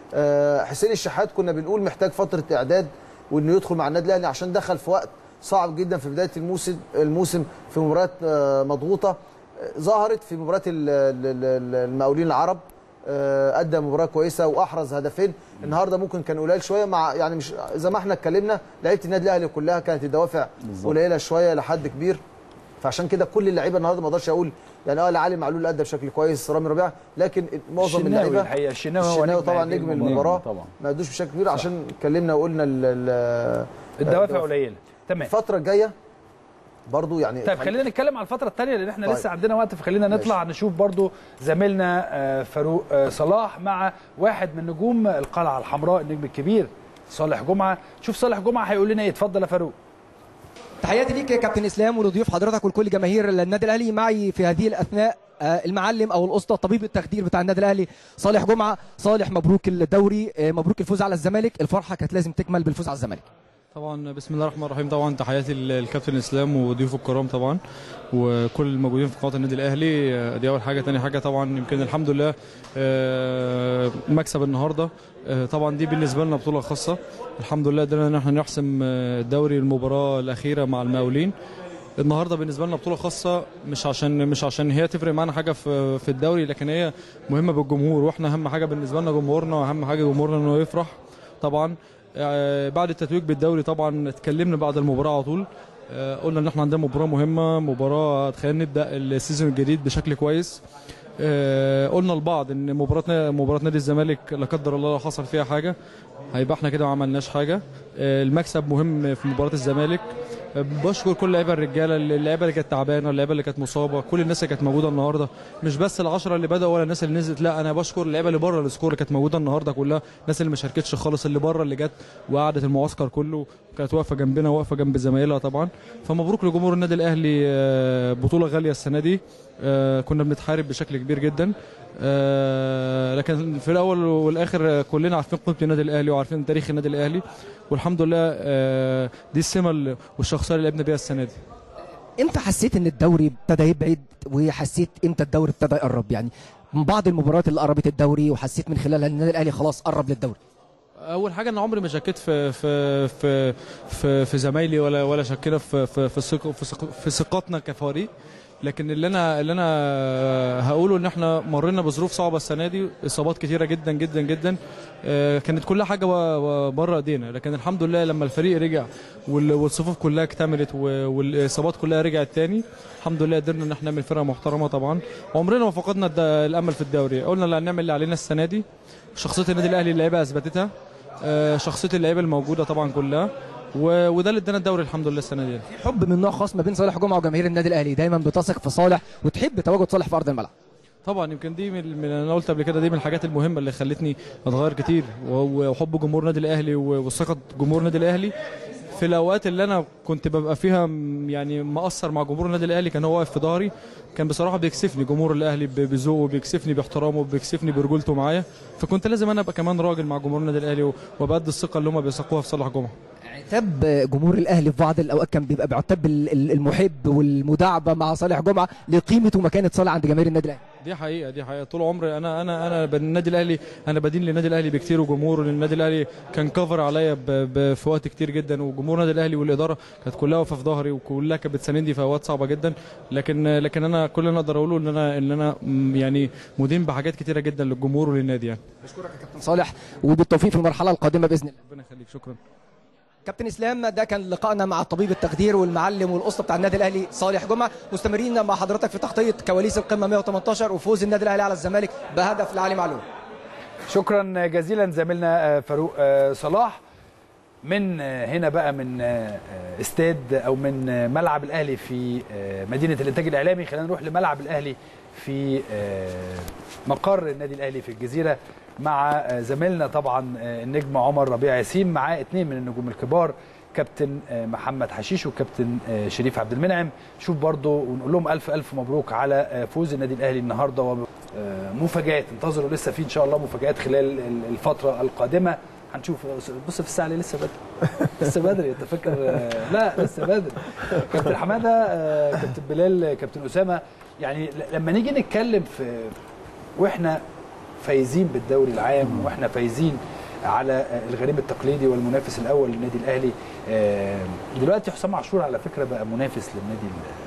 [SPEAKER 13] آه، حسين الشحات كنا بنقول محتاج فتره اعداد وانه يدخل مع النادي الاهلي عشان دخل في وقت صعب جدا في بدايه الموسم الموسم في مباريات آه، مضغوطه آه، ظهرت في مباراه ال- ال- ال- المقاولين العرب آه، ادى مباراه كويسه واحرز هدفين النهارده ممكن كان قليل شويه مع يعني مش زي ما احنا اتكلمنا لعيبه النادي الاهلي كلها كانت الدوافع
[SPEAKER 11] بالظبط.
[SPEAKER 13] قليله شويه لحد كبير فعشان كده كل اللعيبه النهارده ما اقدرش اقول يعني اه علي معلول ادى بشكل كويس رامي ربيعه لكن معظم
[SPEAKER 1] الشناوي
[SPEAKER 13] اللعيبه
[SPEAKER 1] الحقيقة، الشناوي هو
[SPEAKER 13] الشناوي
[SPEAKER 1] نجم
[SPEAKER 13] طبعا
[SPEAKER 1] هذه
[SPEAKER 13] نجم
[SPEAKER 1] المباراة.
[SPEAKER 13] المباراه
[SPEAKER 11] طبعا.
[SPEAKER 13] ما ادوش بشكل كبير عشان اتكلمنا وقلنا ال- ال-
[SPEAKER 1] الدوافع قليله تمام
[SPEAKER 13] الفتره الجايه برضو يعني
[SPEAKER 1] طيب خلينا نتكلم على الفتره الثانيه لان احنا
[SPEAKER 13] طيب.
[SPEAKER 1] لسه عندنا وقت فخلينا نطلع نشوف برضو زميلنا آه، فاروق آه، صلاح مع واحد من نجوم القلعه الحمراء النجم الكبير صالح جمعه شوف صالح جمعه هيقول لنا ايه اتفضل يا فاروق
[SPEAKER 2] تحياتي ليك يا كابتن اسلام ولضيوف حضرتك ولكل جماهير النادي الاهلي معي في هذه الاثناء آه، المعلم او الاسطى طبيب التخدير بتاع النادي الاهلي صالح جمعه صالح مبروك الدوري آه، مبروك الفوز على الزمالك الفرحه كانت لازم تكمل بالفوز على الزمالك
[SPEAKER 20] طبعا بسم الله الرحمن الرحيم طبعا تحياتي للكابتن اسلام وضيوفه الكرام طبعا وكل الموجودين في قناه النادي الاهلي آه، دي اول حاجه تاني حاجه طبعا يمكن الحمد لله آه، مكسب النهارده آه، طبعا دي بالنسبه لنا بطوله خاصه الحمد لله قدرنا ان احنا نحسم آه، الدوري المباراه الاخيره مع المقاولين النهارده بالنسبه لنا بطوله خاصه مش عشان مش عشان هي تفرق معانا حاجه في في الدوري لكن هي مهمه بالجمهور واحنا اهم حاجه بالنسبه لنا جمهورنا واهم حاجه جمهورنا انه يفرح طبعا آه، بعد التتويج بالدوري طبعا اتكلمنا بعد المباراه على طول آه، قلنا ان احنا عندنا مباراه مهمه مباراه تخلينا نبدا السيزون الجديد بشكل كويس آه، قلنا لبعض ان مباراه مباراه نادي الزمالك لا قدر الله لو حصل فيها حاجه هيبقى احنا كده ما عملناش حاجه آه، المكسب مهم في مباراه الزمالك آه، بشكر كل لعيبه الرجاله اللعيبه اللي كانت تعبانه اللعيبه اللي كانت مصابه كل الناس اللي كانت موجوده النهارده مش بس العشرة اللي بدأوا ولا الناس اللي نزلت لا انا بشكر اللعيبه اللي بره السكور اللي كانت موجوده النهارده كلها الناس اللي ما شاركتش خالص اللي بره اللي جت وقعدت المعسكر كله كانت واقفه جنبنا واقفه جنب زمايلها طبعا فمبروك لجمهور النادي الاهلي آه، بطوله غاليه السنه دي آه، كنا بنتحارب بشكل كبير جدا آه، لكن في الاول والاخر آه، كلنا عارفين قيمه النادي الاهلي وعارفين تاريخ النادي الاهلي والحمد لله آه، دي السمه اللي- والشخصيه اللي لعبنا بيها السنه دي
[SPEAKER 2] امتى حسيت ان الدوري ابتدى يبعد وحسيت امتى الدوري ابتدى يقرب يعني من بعض المباريات اللي قربت الدوري وحسيت من خلالها ان النادي الاهلي خلاص قرب للدوري
[SPEAKER 20] اول حاجه ان عمري ما شكيت في في في في, في زمايلي ولا ولا شكينا في في في, ثق- في, ثق- في ثقتنا كفريق لكن اللي انا اللي انا هقوله ان احنا مرينا بظروف صعبه السنه دي اصابات كتيره جدا جدا جدا آه، كانت كل حاجه بره ايدينا لكن الحمد لله لما الفريق رجع وال- والصفوف كلها اكتملت و- والاصابات كلها رجعت تاني الحمد لله قدرنا ان احنا نعمل فرقه محترمه طبعا عمرنا ما فقدنا الد- الامل في الدوري قلنا لا هنعمل اللي علينا السنه دي شخصيه النادي الاهلي اللعيبه اثبتتها آه، شخصيه اللعيبه الموجوده طبعا كلها و- وده اللي ادانا الدوري الحمد لله السنه دي
[SPEAKER 2] حب من نوع خاص ما بين صالح جمعه وجماهير النادي الاهلي دايما بتثق في صالح وتحب تواجد صالح في ارض الملعب
[SPEAKER 20] طبعا يمكن دي من, من انا قلت قبل كده دي من الحاجات المهمه اللي خلتني اتغير كتير و- وحب جمهور النادي الاهلي و- وثقه جمهور النادي الاهلي في الاوقات اللي انا كنت ببقى فيها م- يعني مقصر مع جمهور النادي الاهلي كان هو واقف في ظهري كان بصراحه بيكسفني جمهور الاهلي ب- بذوقه بيكسفني باحترامه بيكسفني برجولته معايا فكنت لازم انا ابقى كمان راجل مع جمهور النادي الاهلي و- وابقى قد الثقه اللي هم بيثقوها في صالح جمعه
[SPEAKER 2] عتاب جمهور الاهلي في بعض الاوقات كان بيبقى بعتاب ال- ال- المحب والمداعبه مع صالح جمعه لقيمه ومكانه صالح عند جماهير النادي الاهلي
[SPEAKER 20] دي حقيقه دي حقيقه طول عمري انا انا انا بالنادي الاهلي انا بدين للنادي الاهلي بكتير وجمهوره لان النادي الاهلي كان كفر عليا ب- ب- في وقت كتير جدا وجمهور النادي الاهلي والاداره كانت كلها واقفه في ظهري وكلها كانت بتساندني في اوقات صعبه جدا لكن لكن انا كل اللي انا اقدر اقوله ان انا ان انا م- يعني مدين بحاجات كتيره جدا للجمهور وللنادي يعني
[SPEAKER 2] بشكرك يا كابتن صالح وبالتوفيق في المرحله القادمه باذن الله
[SPEAKER 20] ربنا يخليك شكرا
[SPEAKER 2] كابتن اسلام ده كان لقائنا مع طبيب التخدير والمعلم والاسطى بتاع النادي الاهلي صالح جمعه مستمرين مع حضرتك في تغطيه كواليس القمه 118 وفوز النادي الاهلي على الزمالك بهدف لعلي معلول
[SPEAKER 1] شكرا جزيلا زميلنا آه، فاروق آه، صلاح من آه، هنا بقى من آه، آه، استاد او من آه، ملعب الاهلي في آه، مدينه الانتاج الاعلامي خلينا نروح لملعب الاهلي في آه، مقر النادي الاهلي في الجزيره مع آه، زميلنا طبعا آه، النجم عمر ربيع ياسين معاه اثنين من النجوم الكبار كابتن آه، محمد حشيش وكابتن آه، شريف عبد المنعم شوف برضو ونقول لهم الف الف مبروك على آه، فوز النادي الاهلي النهارده وب- آه، مفاجات انتظروا لسه في ان شاء الله مفاجات خلال ال- الفتره القادمه هنشوف بص في الساعه ليه لسه بدري لسه بدري انت فاكر آه، لا لسه بدري كابتن حماده آه، كابتن بلال كابتن اسامه يعني ل- لما نيجي نتكلم في واحنا فايزين بالدوري العام واحنا فايزين على آه، الغريم التقليدي والمنافس الاول للنادي الاهلي آه، دلوقتي حسام عاشور على فكره بقى منافس للنادي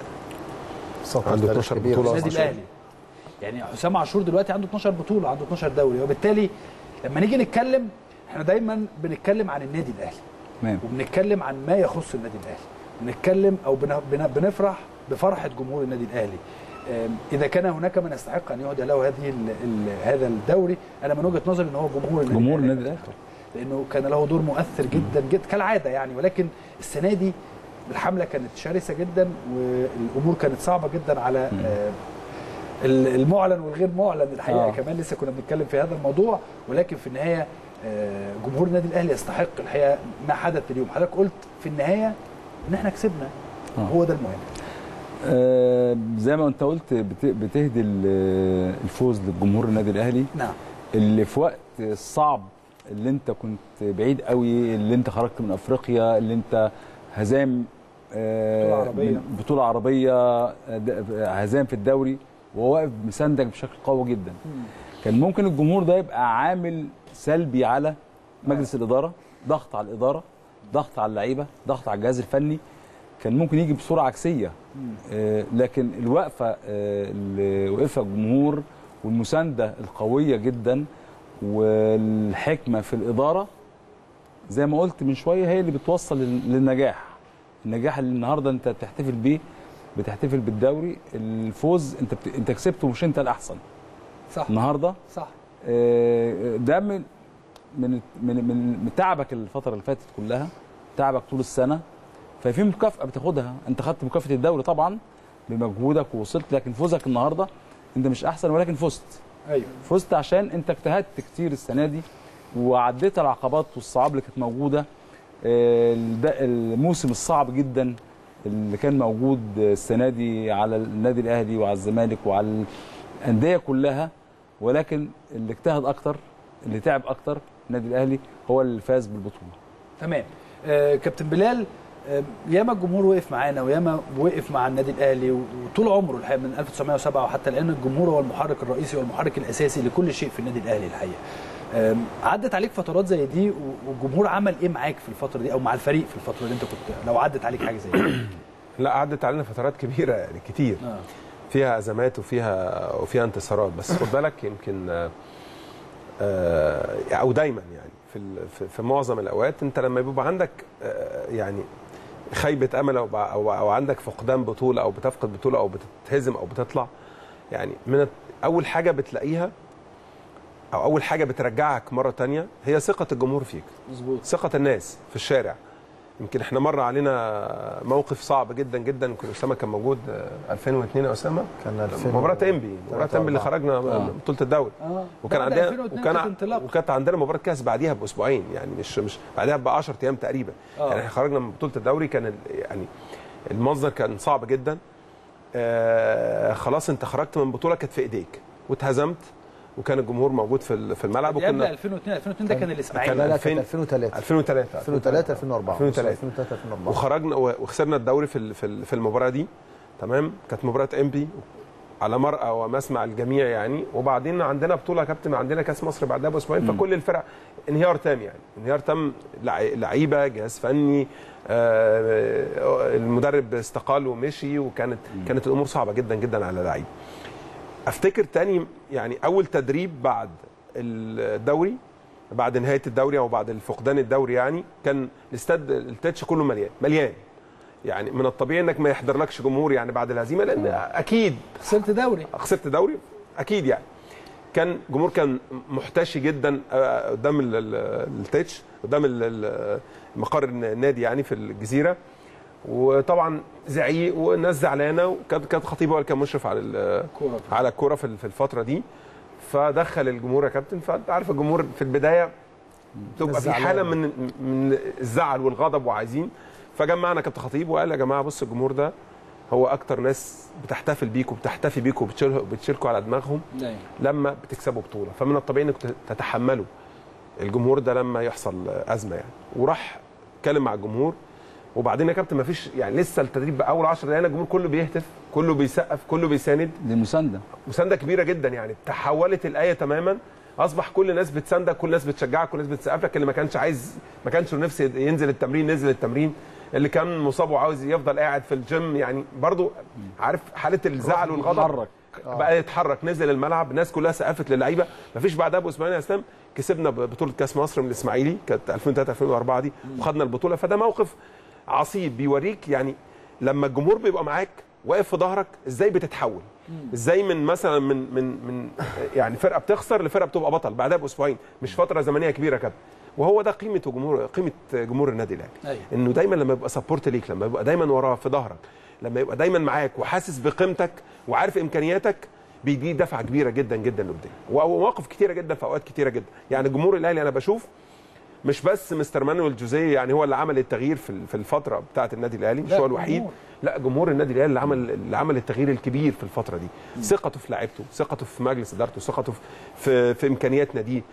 [SPEAKER 1] ال-
[SPEAKER 12] عنده 12 بطوله
[SPEAKER 1] النادي الاهلي يعني حسام عاشور دلوقتي عنده 12 بطوله عنده 12 دوري وبالتالي لما نيجي نتكلم احنا دايما بنتكلم عن النادي الاهلي
[SPEAKER 11] تمام
[SPEAKER 1] وبنتكلم عن ما يخص النادي الاهلي بنتكلم او بن- بن- بنفرح بفرحه جمهور النادي الاهلي آم، اذا كان هناك من يستحق ان يهدى له هذه ال ال هذا الدوري انا من وجهه نظري ان هو جمهور النادي
[SPEAKER 11] جمهور
[SPEAKER 1] الأهلي.
[SPEAKER 11] النادي الاهلي
[SPEAKER 1] لانه كان له دور مؤثر جدا جدا كالعاده يعني ولكن السنه دي الحمله كانت شرسه جدا والامور كانت صعبه جدا على آه، ال- المعلن والغير معلن الحقيقه
[SPEAKER 11] آه.
[SPEAKER 1] آه. كمان لسه كنا بنتكلم في هذا الموضوع ولكن في النهايه آه، جمهور النادي الاهلي يستحق الحقيقه ما حدث اليوم حضرتك قلت في النهايه ان احنا كسبنا
[SPEAKER 11] آه.
[SPEAKER 1] هو ده المهم
[SPEAKER 11] آه، زي ما انت قلت بت- بتهدي ال- الفوز للجمهور النادي الاهلي
[SPEAKER 1] نعم
[SPEAKER 11] اللي في وقت الصعب اللي انت كنت بعيد قوي اللي انت خرجت من افريقيا اللي انت هزام آه،
[SPEAKER 1] بطولة عربية.
[SPEAKER 11] من- بطوله عربيه آه، د- هزام في الدوري وهو واقف مساندك بشكل قوي جدا كان ممكن الجمهور ده يبقى عامل سلبي على مجلس الاداره ضغط على الاداره ضغط على اللعيبه ضغط على الجهاز الفني كان ممكن يجي بصوره عكسيه آه، لكن الوقفه آه، اللي وقفها الجمهور والمسانده القويه جدا والحكمه في الاداره زي ما قلت من شويه هي اللي بتوصل لل- للنجاح النجاح اللي النهارده انت بتحتفل بيه بتحتفل بالدوري الفوز انت بت... انت كسبته مش انت الاحسن
[SPEAKER 1] صح.
[SPEAKER 11] النهارده
[SPEAKER 1] صح
[SPEAKER 11] آه، ده من من من من من تعبك الفتره اللي فاتت كلها تعبك طول السنه ففي مكافاه بتاخدها انت خدت مكافاه الدوري طبعا بمجهودك ووصلت لكن فوزك النهارده انت مش احسن ولكن فزت
[SPEAKER 1] ايوه
[SPEAKER 11] فزت عشان انت اجتهدت كتير السنه دي وعديت العقبات والصعاب اللي كانت موجوده آه، الد- الموسم الصعب جدا اللي كان موجود السنه دي على النادي الاهلي وعلى الزمالك وعلى الانديه كلها ولكن اللي اجتهد اكتر اللي تعب اكتر النادي الاهلي هو اللي فاز بالبطوله
[SPEAKER 1] تمام آه كابتن بلال آه ياما الجمهور وقف معانا وياما وقف مع النادي الاهلي وطول عمره الحقيقه من 1907 وحتى الان الجمهور هو المحرك الرئيسي والمحرك الاساسي لكل شيء في النادي الاهلي الحقيقه آم، عدت عليك فترات زي دي و- والجمهور عمل ايه معاك في الفتره دي او مع الفريق في الفتره اللي انت كنت لو عدت عليك حاجه زي دي
[SPEAKER 12] لا عدت علينا فترات كبيره يعني كتير
[SPEAKER 1] آه.
[SPEAKER 12] فيها ازمات وفيها وفيها انتصارات بس خد بالك يمكن آه، آه، او دايما يعني في ال- في- في معظم الاوقات انت لما بيبقى عندك آه، يعني خيبه امل او او أو عندك فقدان بطوله او بتفقد بطوله او بتتهزم او بتطلع يعني من اول حاجه بتلاقيها او اول حاجه بترجعك مره تانية هي ثقه الجمهور فيك
[SPEAKER 1] مظبوط
[SPEAKER 12] ثقه الناس في الشارع يمكن احنا مر علينا موقف صعب جدا جدا كان اسامه كان موجود آه، 2002 يا اسامه
[SPEAKER 13] كان 2000
[SPEAKER 12] مباراه انبي مباراه انبي اللي خرجنا
[SPEAKER 1] آه.
[SPEAKER 12] بطوله الدوري
[SPEAKER 1] اه
[SPEAKER 12] وكان
[SPEAKER 1] بعد
[SPEAKER 12] عندنا
[SPEAKER 1] 2002
[SPEAKER 12] وكان
[SPEAKER 1] كانت انطلاق.
[SPEAKER 12] وكانت عندنا مباراه كاس بعديها باسبوعين يعني مش مش بعدها ب 10 ايام تقريبا
[SPEAKER 1] آه.
[SPEAKER 12] يعني احنا خرجنا من بطوله الدوري كان ال- يعني المنظر كان صعب جدا آه خلاص انت خرجت من بطوله كانت في ايديك واتهزمت وكان الجمهور موجود في ال- في الملعب
[SPEAKER 1] دي قبل
[SPEAKER 12] وكنا
[SPEAKER 1] 2002 2002 ده كان الاسماعيلي
[SPEAKER 12] كان
[SPEAKER 13] لا لا كانت
[SPEAKER 12] 2000
[SPEAKER 13] 2003
[SPEAKER 12] 2003
[SPEAKER 13] 2003 2004
[SPEAKER 12] 2003
[SPEAKER 13] 2003 2004
[SPEAKER 12] وخرجنا وخسرنا الدوري في ال- في ال- في المباراه دي تمام كانت مباراه امبي على مرأى ومسمع الجميع يعني وبعدين عندنا بطوله يا كابتن عندنا كاس مصر بعدها باسبوعين فكل الفرق انهيار تام يعني انهيار تام لع- لعيبه جهاز فني آه، المدرب استقال ومشي وكانت كانت الامور صعبه جدا جدا على اللعيبه افتكر تاني يعني اول تدريب بعد الدوري بعد نهايه الدوري او بعد الفقدان الدوري يعني كان الاستاد التتش كله مليان مليان يعني من الطبيعي انك ما يحضرلكش جمهور يعني بعد الهزيمه لان اكيد
[SPEAKER 1] خسرت دوري
[SPEAKER 12] خسرت دوري اكيد يعني كان جمهور كان محتشي جدا آه، قدام ال- ال- التتش قدام ال- ال- مقر النادي يعني في الجزيره وطبعا زعيق والناس زعلانه وكان كان خطيب هو اللي كان مشرف على ال- على الكوره في في الفتره دي فدخل الجمهور يا كابتن فانت عارف الجمهور في البدايه بتبقى في حاله من من الزعل والغضب وعايزين فجمعنا كابتن خطيب وقال يا جماعه بص الجمهور ده هو اكتر ناس بتحتفل بيكم بتحتفي بيكم وبتشاركوا على دماغهم
[SPEAKER 1] أيوة.
[SPEAKER 12] لما بتكسبوا بطوله فمن الطبيعي انكم تتحملوا الجمهور ده لما يحصل ازمه يعني وراح اتكلم مع الجمهور وبعدين يا كابتن ما فيش يعني لسه التدريب بقى اول 10 دقايق الجمهور كله بيهتف كله بيسقف كله بيساند
[SPEAKER 11] دي مسانده
[SPEAKER 12] مسانده كبيره جدا يعني تحولت الايه تماما اصبح كل الناس بتساندك كل الناس بتشجعك كل الناس بتسقف لك اللي ما كانش عايز ما كانش له نفس ينزل التمرين نزل التمرين اللي كان مصاب وعاوز يفضل قاعد في الجيم يعني برضو عارف حاله الزعل والغضب
[SPEAKER 11] يتحرك.
[SPEAKER 12] بقى يتحرك نزل الملعب الناس كلها سقفت للعيبه مفيش بعدها باسبوعين يا اسلام كسبنا بطوله كاس مصر من الاسماعيلي كانت 2003 2004 دي وخدنا البطوله فده موقف عصيب بيوريك يعني لما الجمهور بيبقى معاك واقف في ظهرك ازاي بتتحول ازاي من مثلا من من من يعني فرقه بتخسر لفرقه بتبقى بطل بعدها باسبوعين مش فتره زمنيه كبيره كده وهو ده قيمه جمهور قيمه جمهور النادي الاهلي
[SPEAKER 1] أيوة.
[SPEAKER 12] انه دايما لما يبقى سبورت ليك لما يبقى دايما وراه في ظهرك لما يبقى دايما معاك وحاسس بقيمتك وعارف امكانياتك بيديه دفعه كبيره جدا جدا لقدام ومواقف كتيره جدا في اوقات كتيره جدا يعني جمهور الاهلي انا بشوف مش بس مستر مانويل جوزيه يعني هو اللي عمل التغيير في في الفتره بتاعه النادي الاهلي مش
[SPEAKER 1] لا،
[SPEAKER 12] هو الوحيد
[SPEAKER 1] جمهور.
[SPEAKER 12] لا جمهور النادي الاهلي اللي عمل اللي عمل التغيير الكبير في الفتره دي ثقته في لعيبته ثقته في مجلس ادارته ثقته في في, في امكانيات ناديه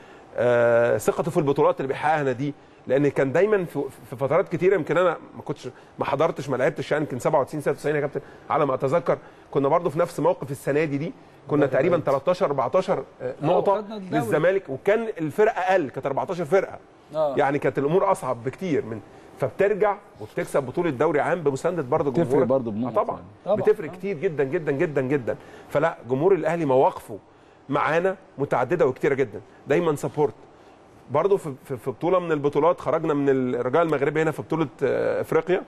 [SPEAKER 12] آه، ثقته في البطولات اللي بيحققها ناديه لان كان دايما في, في فترات كتيره يمكن انا ما كنتش ما حضرتش ما لعبتش يعني يمكن 97 96 يا كابتن على ما اتذكر كنا برضو في نفس موقف السنه دي دي كنا تقريبا 13 14 آه، نقطه
[SPEAKER 1] وخدنا الدوري.
[SPEAKER 12] للزمالك وكان الفرقه اقل كانت 14 فرقه
[SPEAKER 1] آه.
[SPEAKER 12] يعني كانت الامور اصعب بكتير من فبترجع وبتكسب بطوله دوري عام بمسانده برضه
[SPEAKER 11] بتفرق
[SPEAKER 12] جمهورك
[SPEAKER 11] برضه
[SPEAKER 12] آه
[SPEAKER 11] بنقط
[SPEAKER 12] طبعا,
[SPEAKER 11] يعني.
[SPEAKER 1] طبعاً.
[SPEAKER 12] بتفرق كتير جدا جدا جدا جدا فلا جمهور الاهلي مواقفه معانا متعدده وكتيره جدا دايما سبورت برضه في, في, في بطوله من البطولات خرجنا من الرجاء المغربي هنا في بطوله آه، افريقيا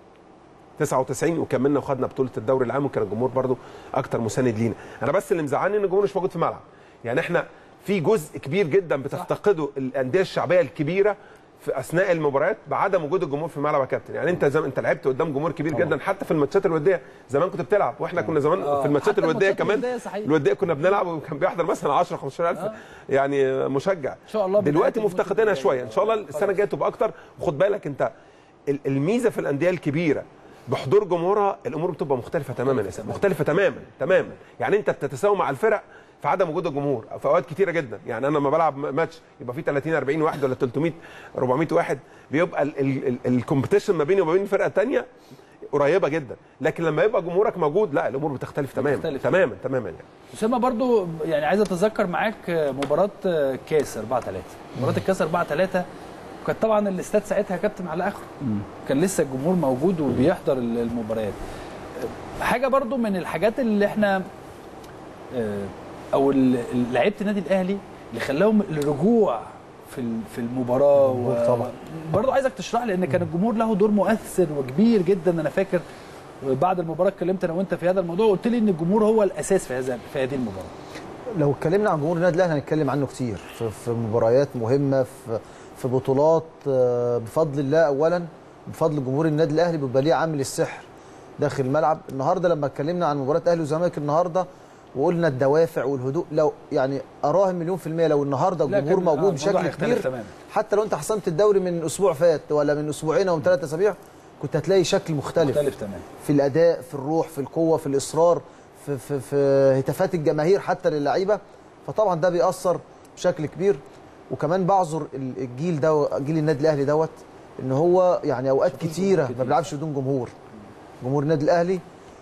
[SPEAKER 12] 99 وكملنا وخدنا بطوله الدوري العام وكان الجمهور برضه اكتر مساند لينا انا بس اللي مزعلني ان الجمهور مش موجود في الملعب يعني احنا في جزء كبير جدا بتفتقده الانديه الشعبيه الكبيره في اثناء المباريات بعدم وجود الجمهور في الملعب يا كابتن يعني انت زي انت لعبت قدام جمهور كبير
[SPEAKER 1] طبعا.
[SPEAKER 12] جدا حتى في الماتشات الوديه زمان كنت بتلعب واحنا كنا زمان
[SPEAKER 1] آه.
[SPEAKER 12] في الماتشات
[SPEAKER 1] حتى
[SPEAKER 12] الوديه
[SPEAKER 1] الماتشات
[SPEAKER 12] كمان
[SPEAKER 1] الودية صحيح.
[SPEAKER 12] الوديه كنا بنلعب وكان بيحضر مثلا 10 15000 يعني مشجع
[SPEAKER 1] ان شاء الله
[SPEAKER 12] دلوقتي
[SPEAKER 1] بداية
[SPEAKER 12] مفتقدينها شويه ان شاء الله السنه الجايه تبقى اكتر وخد بالك انت ال- الميزه في الانديه الكبيره بحضور جمهورها الامور بتبقى مختلفه تماما يا أسامة. مختلفه تماما تماما يعني انت بتتساوى مع الفرق في عدم وجود الجمهور في اوقات كتيره جدا يعني انا لما بلعب ماتش يبقى فيه 30 40 واحد ولا 300 400 واحد بيبقى الكومبيتيشن ما بيني وما بين الفرقه الثانيه قريبه جدا لكن لما يبقى جمهورك موجود لا الامور بتختلف تماما
[SPEAKER 1] بتختلف.
[SPEAKER 12] تماما تماما يعني
[SPEAKER 1] اسامه برضو يعني عايز اتذكر معاك مباراه كاس 4 3 مباراه الكاس 4 3 كانت طبعا الاستاد ساعتها يا كابتن على اخره كان لسه الجمهور موجود وبيحضر المباريات حاجه برضو من الحاجات اللي احنا آه، او ال- لعيبه النادي الاهلي اللي خلاهم الرجوع في ال- في المباراه و...
[SPEAKER 13] طبعا.
[SPEAKER 1] برضو عايزك تشرح لي ان كان الجمهور له دور مؤثر وكبير جدا انا فاكر بعد المباراه اتكلمت انا وانت في هذا الموضوع وقلت لي ان الجمهور هو الاساس في هذا في هذه المباراه
[SPEAKER 13] لو اتكلمنا عن جمهور النادي الاهلي هنتكلم عنه كتير في, في مباريات مهمه في في بطولات آه، بفضل الله اولا بفضل جمهور النادي الاهلي بيبقى ليه عامل السحر داخل الملعب النهارده لما اتكلمنا عن مباراه اهلي وزمالك النهارده وقلنا الدوافع والهدوء لو يعني اراهن مليون في الميه لو النهارده
[SPEAKER 1] لا،
[SPEAKER 13] الجمهور
[SPEAKER 1] كان- آه،
[SPEAKER 13] موجود
[SPEAKER 1] الموضوع
[SPEAKER 13] بشكل
[SPEAKER 1] هيختلف
[SPEAKER 13] كبير
[SPEAKER 1] تماماً.
[SPEAKER 13] حتى لو انت حسمت الدوري من اسبوع فات ولا من اسبوعين او من ثلاث اسابيع كنت هتلاقي شكل مختلف
[SPEAKER 1] مختلف تماما
[SPEAKER 13] في الاداء في الروح في القوه في الاصرار في في, في هتافات الجماهير حتى للعيبه فطبعا ده بيأثر بشكل كبير وكمان بعذر ال- الجيل ده جيل النادي الاهلي دوت ان هو يعني اوقات كتيره ما بيلعبش بدون جمهور جمهور النادي الاهلي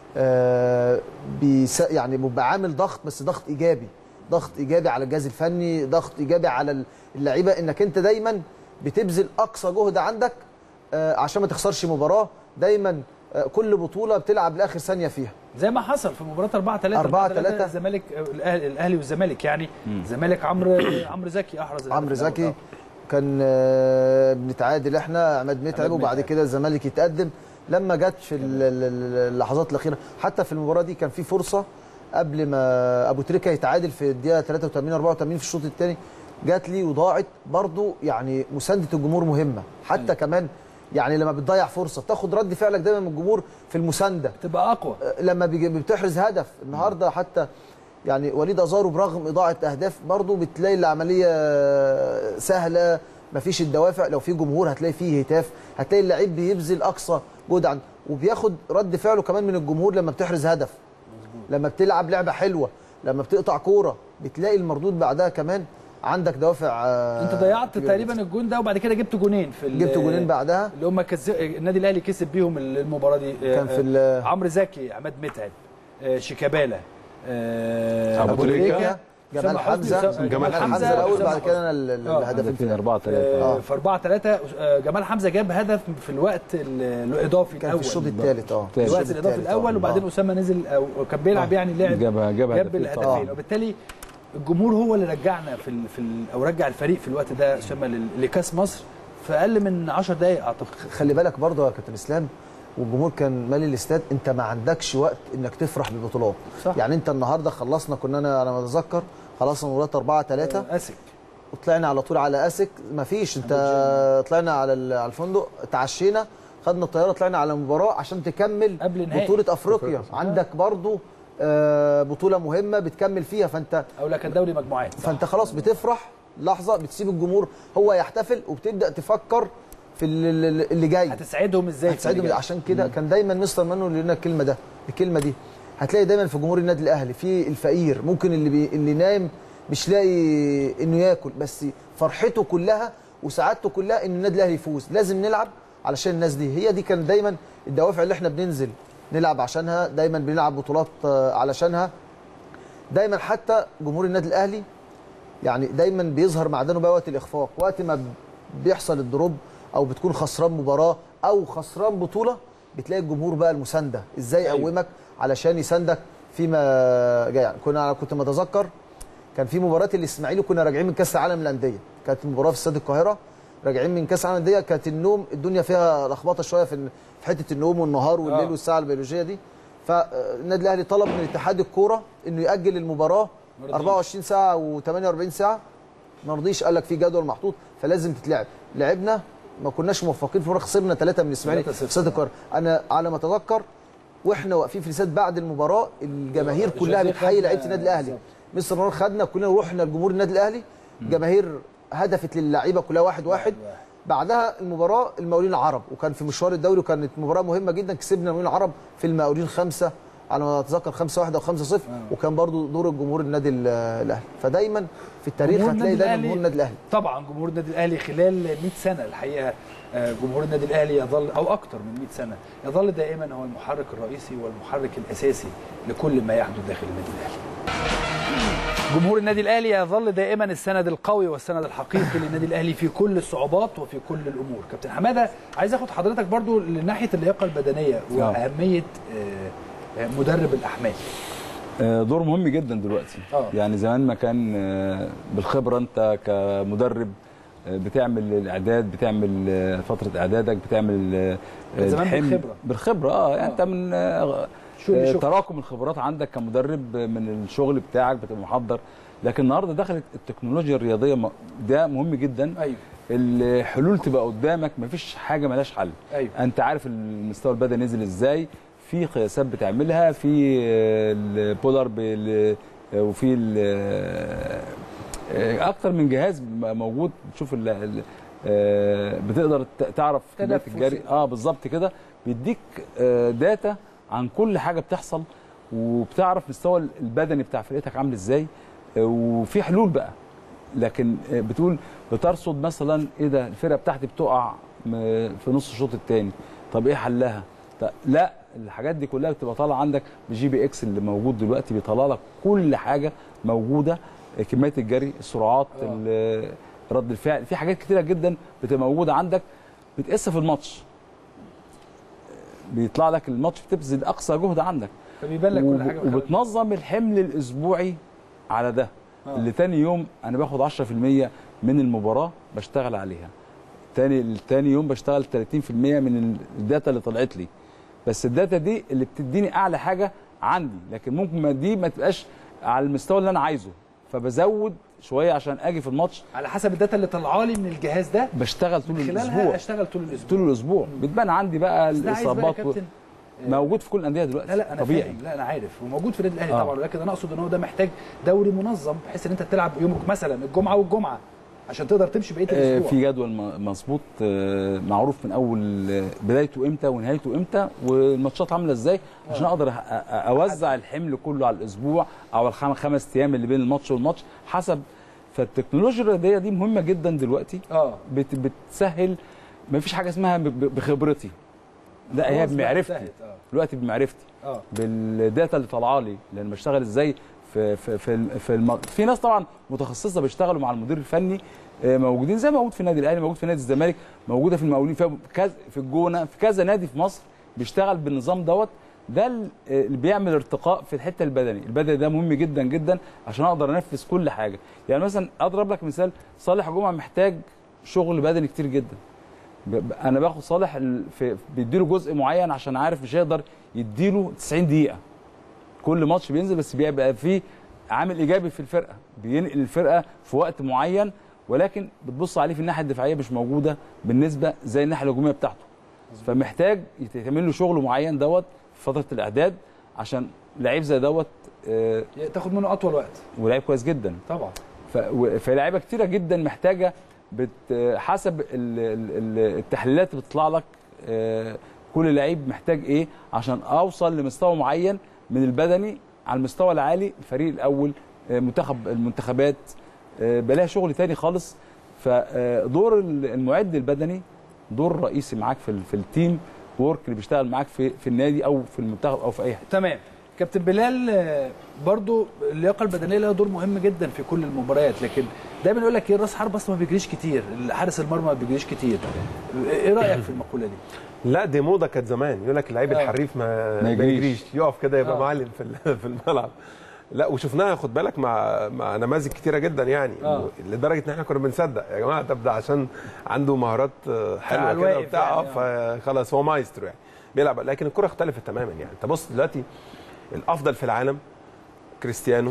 [SPEAKER 13] آه بيس يعني بيبقى عامل ضغط بس ضغط ايجابي ضغط ايجابي على الجهاز الفني ضغط ايجابي على اللعيبه انك انت دايما بتبذل اقصى جهد عندك آه عشان ما تخسرش مباراه دايما آه كل بطوله بتلعب لاخر ثانيه فيها
[SPEAKER 1] زي ما حصل في مباراه 4 3
[SPEAKER 13] 4 3
[SPEAKER 1] الزمالك الاهلي الأهلي والزمالك يعني الزمالك عمرو عمرو زكي احرز الهدف
[SPEAKER 13] عمرو
[SPEAKER 1] الأول.
[SPEAKER 13] زكي كان آه، بنتعادل احنا عماد متعب وبعد كده الزمالك يتقدم لما جت في ال- ال- اللحظات الاخيره حتى في المباراه دي كان في فرصه قبل ما ابو تريكه يتعادل في الدقيقه 83 84 في الشوط الثاني جات لي وضاعت برضو يعني مسانده الجمهور مهمه حتى كمان يعني لما بتضيع فرصه بتاخد رد فعلك دايما من الجمهور في المسانده
[SPEAKER 1] تبقى اقوى
[SPEAKER 13] لما بيجي- بتحرز هدف النهارده حتى يعني وليد ازارو برغم اضاعه اهداف برضو بتلاقي العمليه سهله مفيش الدوافع لو في جمهور هتلاقي فيه هتاف هتلاقي اللعيب بيبذل اقصى جهد عنده وبياخد رد فعله كمان من الجمهور لما بتحرز هدف لما بتلعب لعبه حلوه لما بتقطع كوره بتلاقي المردود بعدها كمان عندك دوافع آه،
[SPEAKER 1] انت ضيعت
[SPEAKER 13] كبيرة
[SPEAKER 1] تقريبا الجون ده وبعد كده جبت جونين في ال-
[SPEAKER 13] جبت جونين بعدها
[SPEAKER 1] اللي هم كز... النادي الاهلي كسب بيهم المباراه دي
[SPEAKER 13] كان في ال-
[SPEAKER 1] عمرو زكي عماد متعب آه، شيكابالا آه،
[SPEAKER 13] ابو تريكه جمال
[SPEAKER 1] أسامة حسني،
[SPEAKER 13] حمزه
[SPEAKER 1] أسامة-
[SPEAKER 13] جمال حمزه الاول بعد كده انا ال- ال-
[SPEAKER 1] آه.
[SPEAKER 13] الهدف
[SPEAKER 11] هدفين 4
[SPEAKER 1] آه،
[SPEAKER 11] 3
[SPEAKER 1] في 4 3 جمال حمزه جاب هدف في الوقت ال- الاضافي
[SPEAKER 13] كان في
[SPEAKER 1] الاول
[SPEAKER 13] الشوط الثالث اه
[SPEAKER 1] في الوقت
[SPEAKER 13] الشوط
[SPEAKER 1] الاضافي
[SPEAKER 13] الثالث،
[SPEAKER 1] الاول
[SPEAKER 13] آه.
[SPEAKER 1] وبعدين
[SPEAKER 13] آه.
[SPEAKER 1] اسامه نزل او كان بيلعب يعني لعب
[SPEAKER 11] جاب جاب
[SPEAKER 1] جاب
[SPEAKER 11] هدفين
[SPEAKER 1] الهدفين
[SPEAKER 11] طبعاً.
[SPEAKER 1] وبالتالي الجمهور هو اللي رجعنا في ال في ال او رجع الفريق في الوقت ده اسامه لل- لكاس مصر في اقل من 10 دقائق اعتقد
[SPEAKER 13] خلي بالك برضه يا كابتن اسلام والجمهور كان مالي الاستاد انت ما عندكش وقت انك تفرح بالبطولات
[SPEAKER 1] صح.
[SPEAKER 13] يعني انت النهارده خلصنا كنا انا انا متذكر خلصنا مباراه 4 3
[SPEAKER 1] اسك
[SPEAKER 13] وطلعنا على طول على اسك ما فيش انت طلعنا على ال- على الفندق اتعشينا خدنا الطياره طلعنا على المباراه عشان تكمل
[SPEAKER 1] قبل نهائي.
[SPEAKER 13] بطوله افريقيا عندك برضه آه، بطوله مهمه بتكمل فيها فانت
[SPEAKER 1] او لا كان دوري مجموعات
[SPEAKER 13] فانت خلاص بتفرح لحظه بتسيب الجمهور هو يحتفل وبتبدا تفكر في ال- ال- اللي جاي
[SPEAKER 1] هتسعدهم ازاي في
[SPEAKER 13] هتساعدهم
[SPEAKER 1] اللي جاي؟
[SPEAKER 13] عشان كده كان دايما مستر مانو اللي لنا الكلمه ده الكلمه دي هتلاقي دايما في جمهور النادي الاهلي في الفقير ممكن اللي بي اللي نايم مش لاقي انه ياكل بس فرحته كلها وسعادته كلها ان النادي الاهلي يفوز لازم نلعب علشان الناس دي هي دي كان دايما الدوافع اللي احنا بننزل نلعب عشانها دايما بنلعب بطولات آه، علشانها دايما حتى جمهور النادي الاهلي يعني دايما بيظهر معدنه بقى وقت الاخفاق وقت ما بيحصل الدروب او بتكون خسران مباراه او خسران بطوله بتلاقي الجمهور بقى المسانده ازاي يقومك علشان يساندك فيما جاي يعني كنا كنت متذكر كان في مباراه الاسماعيلي كنا راجعين من كاس العالم للانديه كانت مباراه في استاد القاهره راجعين من كاس العالم للانديه كانت النوم الدنيا فيها لخبطه شويه في في حته النوم والنهار والليل
[SPEAKER 1] آه.
[SPEAKER 13] والساعه البيولوجيه دي فالنادي الاهلي طلب من اتحاد الكوره انه ياجل المباراه
[SPEAKER 1] مرضيش.
[SPEAKER 13] 24 ساعه و48 ساعه ما رضيش قال لك في جدول محطوط فلازم تتلعب لعبنا ما كناش موفقين في مره خسرنا ثلاثه من الاسماعيلي
[SPEAKER 1] 3-0.
[SPEAKER 13] في استاد القاهره انا على ما اتذكر واحنا واقفين في الاستاد بعد المباراه الجماهير كلها
[SPEAKER 1] جوزيه
[SPEAKER 13] بتحيي
[SPEAKER 1] خد-
[SPEAKER 13] لعيبه النادي الاهلي مستر نور خدنا كلنا رحنا لجمهور النادي الاهلي جماهير هدفت للعيبه كلها واحد واحد بعدها المباراه المقاولين العرب وكان في مشوار الدوري وكانت مباراه مهمه جدا كسبنا المقاولين العرب في المقاولين خمسه على ما اتذكر 5 1 او 5 0 وكان برضو دور الجمهور النادي ال- الاهلي فدايما في التاريخ
[SPEAKER 1] جمهور
[SPEAKER 13] هتلاقي
[SPEAKER 1] النادي
[SPEAKER 13] دايما
[SPEAKER 1] الأهلي-
[SPEAKER 13] جمهور النادي الاهلي
[SPEAKER 1] طبعا جمهور النادي الاهلي خلال 100 سنه الحقيقه آه، جمهور النادي الاهلي يظل او اكثر من 100 سنه يظل دائما هو المحرك الرئيسي والمحرك الاساسي لكل ما يحدث داخل النادي الاهلي. جمهور النادي الاهلي يظل دائما السند القوي والسند الحقيقي للنادي الاهلي في كل الصعوبات وفي كل الامور. كابتن حماده عايز اخد حضرتك برضو لناحيه اللياقه البدنيه واهميه آه، آه، مدرب الاحمال.
[SPEAKER 11] آه، دور مهم جدا دلوقتي
[SPEAKER 1] آه.
[SPEAKER 11] يعني زمان ما كان آه، بالخبره انت كمدرب آه، بتعمل الاعداد بتعمل آه، فتره اعدادك بتعمل آه،
[SPEAKER 1] كان زمان
[SPEAKER 11] الحمل-
[SPEAKER 1] بالخبرة.
[SPEAKER 11] بالخبره اه يعني انت من آه،
[SPEAKER 1] شغل
[SPEAKER 11] آه،
[SPEAKER 1] شغل.
[SPEAKER 11] تراكم الخبرات عندك كمدرب آه، من الشغل بتاعك بتبقى محضر لكن النهارده دخلت التكنولوجيا الرياضيه م- ده مهم جدا
[SPEAKER 1] ايوه
[SPEAKER 11] الحلول تبقى قدامك مفيش حاجه ملهاش حل
[SPEAKER 1] ايوه
[SPEAKER 11] انت عارف المستوى البدني نزل ازاي في قياسات بتعملها في آه، البولار بال- آه، وفي ال- آه، اكتر من جهاز م- موجود تشوف ال- ال- آه، بتقدر ت- تعرف كميه
[SPEAKER 1] تنفس.
[SPEAKER 11] الجري اه بالظبط كده بيديك آه، داتا عن كل حاجه بتحصل وبتعرف مستوى البدني بتاع فرقتك عامل ازاي آه، وفي حلول بقى لكن آه، بتقول بترصد مثلا ايه ده الفرقه بتاعتي بتقع م- في نص الشوط الثاني طب ايه حلها طب لا الحاجات دي كلها بتبقى طالعه عندك بجي بي اكس اللي موجود دلوقتي بيطلع لك كل حاجه موجوده آه، كميه الجري السرعات ال- رد الفعل في حاجات كتيره جدا بتبقى موجوده عندك بتقيسها في الماتش بيطلع لك الماتش بتبذل اقصى جهد عندك
[SPEAKER 1] فبيبان لك كل
[SPEAKER 11] وب-
[SPEAKER 1] حاجه من
[SPEAKER 11] وبتنظم الحمل الاسبوعي على ده
[SPEAKER 1] آه.
[SPEAKER 11] اللي تاني يوم انا باخد 10% من المباراه بشتغل عليها تاني تاني يوم بشتغل 30% من الداتا اللي طلعت لي بس الداتا دي اللي بتديني اعلى حاجه عندي لكن ممكن ما دي ما تبقاش على المستوى اللي انا عايزه فبزود شويه عشان اجي في الماتش
[SPEAKER 1] على حسب الداتا اللي طالعه لي من الجهاز ده
[SPEAKER 11] بشتغل طول
[SPEAKER 1] من
[SPEAKER 11] الاسبوع
[SPEAKER 1] خلالها اشتغل طول الاسبوع
[SPEAKER 11] طول الاسبوع بتبان عندي بقى
[SPEAKER 1] بس ده عايز بقى يا
[SPEAKER 11] الاصابات و...
[SPEAKER 1] كابتن
[SPEAKER 11] موجود في كل الانديه دلوقتي
[SPEAKER 1] لا لا انا
[SPEAKER 11] طبيعي
[SPEAKER 1] فاهم لا انا عارف وموجود في النادي الاهلي
[SPEAKER 11] آه.
[SPEAKER 1] طبعا ولكن انا اقصد ان هو ده محتاج دوري منظم بحيث ان انت تلعب يوم مثلا الجمعه والجمعه عشان تقدر تمشي بقيه
[SPEAKER 11] آه،
[SPEAKER 1] الاسبوع
[SPEAKER 11] في جدول م- مظبوط آه، معروف من اول آه، بدايته امتى ونهايته امتى والماتشات عامله ازاي عشان اقدر أ- أ- اوزع الحمل كله على الاسبوع او الخم- خمس ايام اللي بين الماتش والماتش حسب فالتكنولوجيا الرياضيه دي مهمه جدا دلوقتي
[SPEAKER 1] اه
[SPEAKER 11] بت بتسهل ما فيش حاجه اسمها ب- ب- بخبرتي لا هي
[SPEAKER 1] خلاص بقى
[SPEAKER 11] بمعرفتي
[SPEAKER 1] انتهت، آه.
[SPEAKER 11] دلوقتي بمعرفتي
[SPEAKER 1] اه
[SPEAKER 11] بالداتا اللي طالعه لي لان بشتغل ازاي في في في, الم- في الم... في ناس طبعا متخصصه بيشتغلوا مع المدير الفني آه، موجودين زي ما موجود في النادي الاهلي موجود في نادي الزمالك موجوده في المقاولين في كذا في الجونه في كذا نادي في مصر بيشتغل بالنظام دوت ده ال- آه، اللي بيعمل ارتقاء في الحته البدني البدني ده مهم جدا جدا عشان اقدر انفذ كل حاجه يعني مثلا اضرب لك مثال صالح جمعه محتاج شغل بدني كتير جدا ب- ب- انا باخد صالح ال- في بيديله جزء معين عشان عارف مش هيقدر يديله 90 دقيقه كل ماتش بينزل بس بيبقى فيه عامل ايجابي في الفرقه بينقل الفرقه في وقت معين ولكن بتبص عليه في الناحيه الدفاعيه مش موجوده بالنسبه زي الناحيه الهجوميه بتاعته فمحتاج يتعمل له شغل معين دوت في فتره الاعداد عشان لعيب زي دوت آه،
[SPEAKER 1] تاخد منه اطول وقت
[SPEAKER 11] ولعيب كويس جدا
[SPEAKER 1] طبعا
[SPEAKER 11] ف- و- فلاعيبه كتيره جدا محتاجه بت حسب ال- ال- ال- التحليلات اللي بتطلع لك آه، كل لعيب محتاج ايه عشان اوصل لمستوى معين من البدني على المستوى العالي الفريق الاول آه، منتخب المنتخبات آه، بلاها شغل تاني خالص فدور المعد البدني دور رئيسي معاك في ال- في التيم وورك اللي بيشتغل معاك في في النادي او في المنتخب او في اي حته
[SPEAKER 1] تمام كابتن بلال آه، برضو اللياقه البدنيه لها دور مهم جدا في كل المباريات لكن دايما يقول لك ايه راس حرب اصلا ما بيجريش كتير حارس المرمى ما بيجريش كتير ايه رايك في المقوله دي
[SPEAKER 12] لا دي موضه كانت زمان يقول لك اللعيب
[SPEAKER 1] آه.
[SPEAKER 12] الحريف ما,
[SPEAKER 11] ما
[SPEAKER 12] ما
[SPEAKER 11] يجريش.
[SPEAKER 12] يجريش يقف كده يبقى
[SPEAKER 1] آه.
[SPEAKER 12] معلم في ال- في الملعب لا وشفناها خد بالك مع مع نماذج كتيره جدا يعني
[SPEAKER 1] آه.
[SPEAKER 12] لدرجه ان احنا كنا بنصدق يا جماعه طب ده عشان عنده مهارات آه، حلوه
[SPEAKER 1] على
[SPEAKER 12] كده
[SPEAKER 1] الواقف
[SPEAKER 12] وبتاع
[SPEAKER 1] يعني،
[SPEAKER 12] آه، فخلاص هو مايسترو يعني بيلعب لكن الكره اختلفت تماما يعني انت بص دلوقتي الافضل في العالم كريستيانو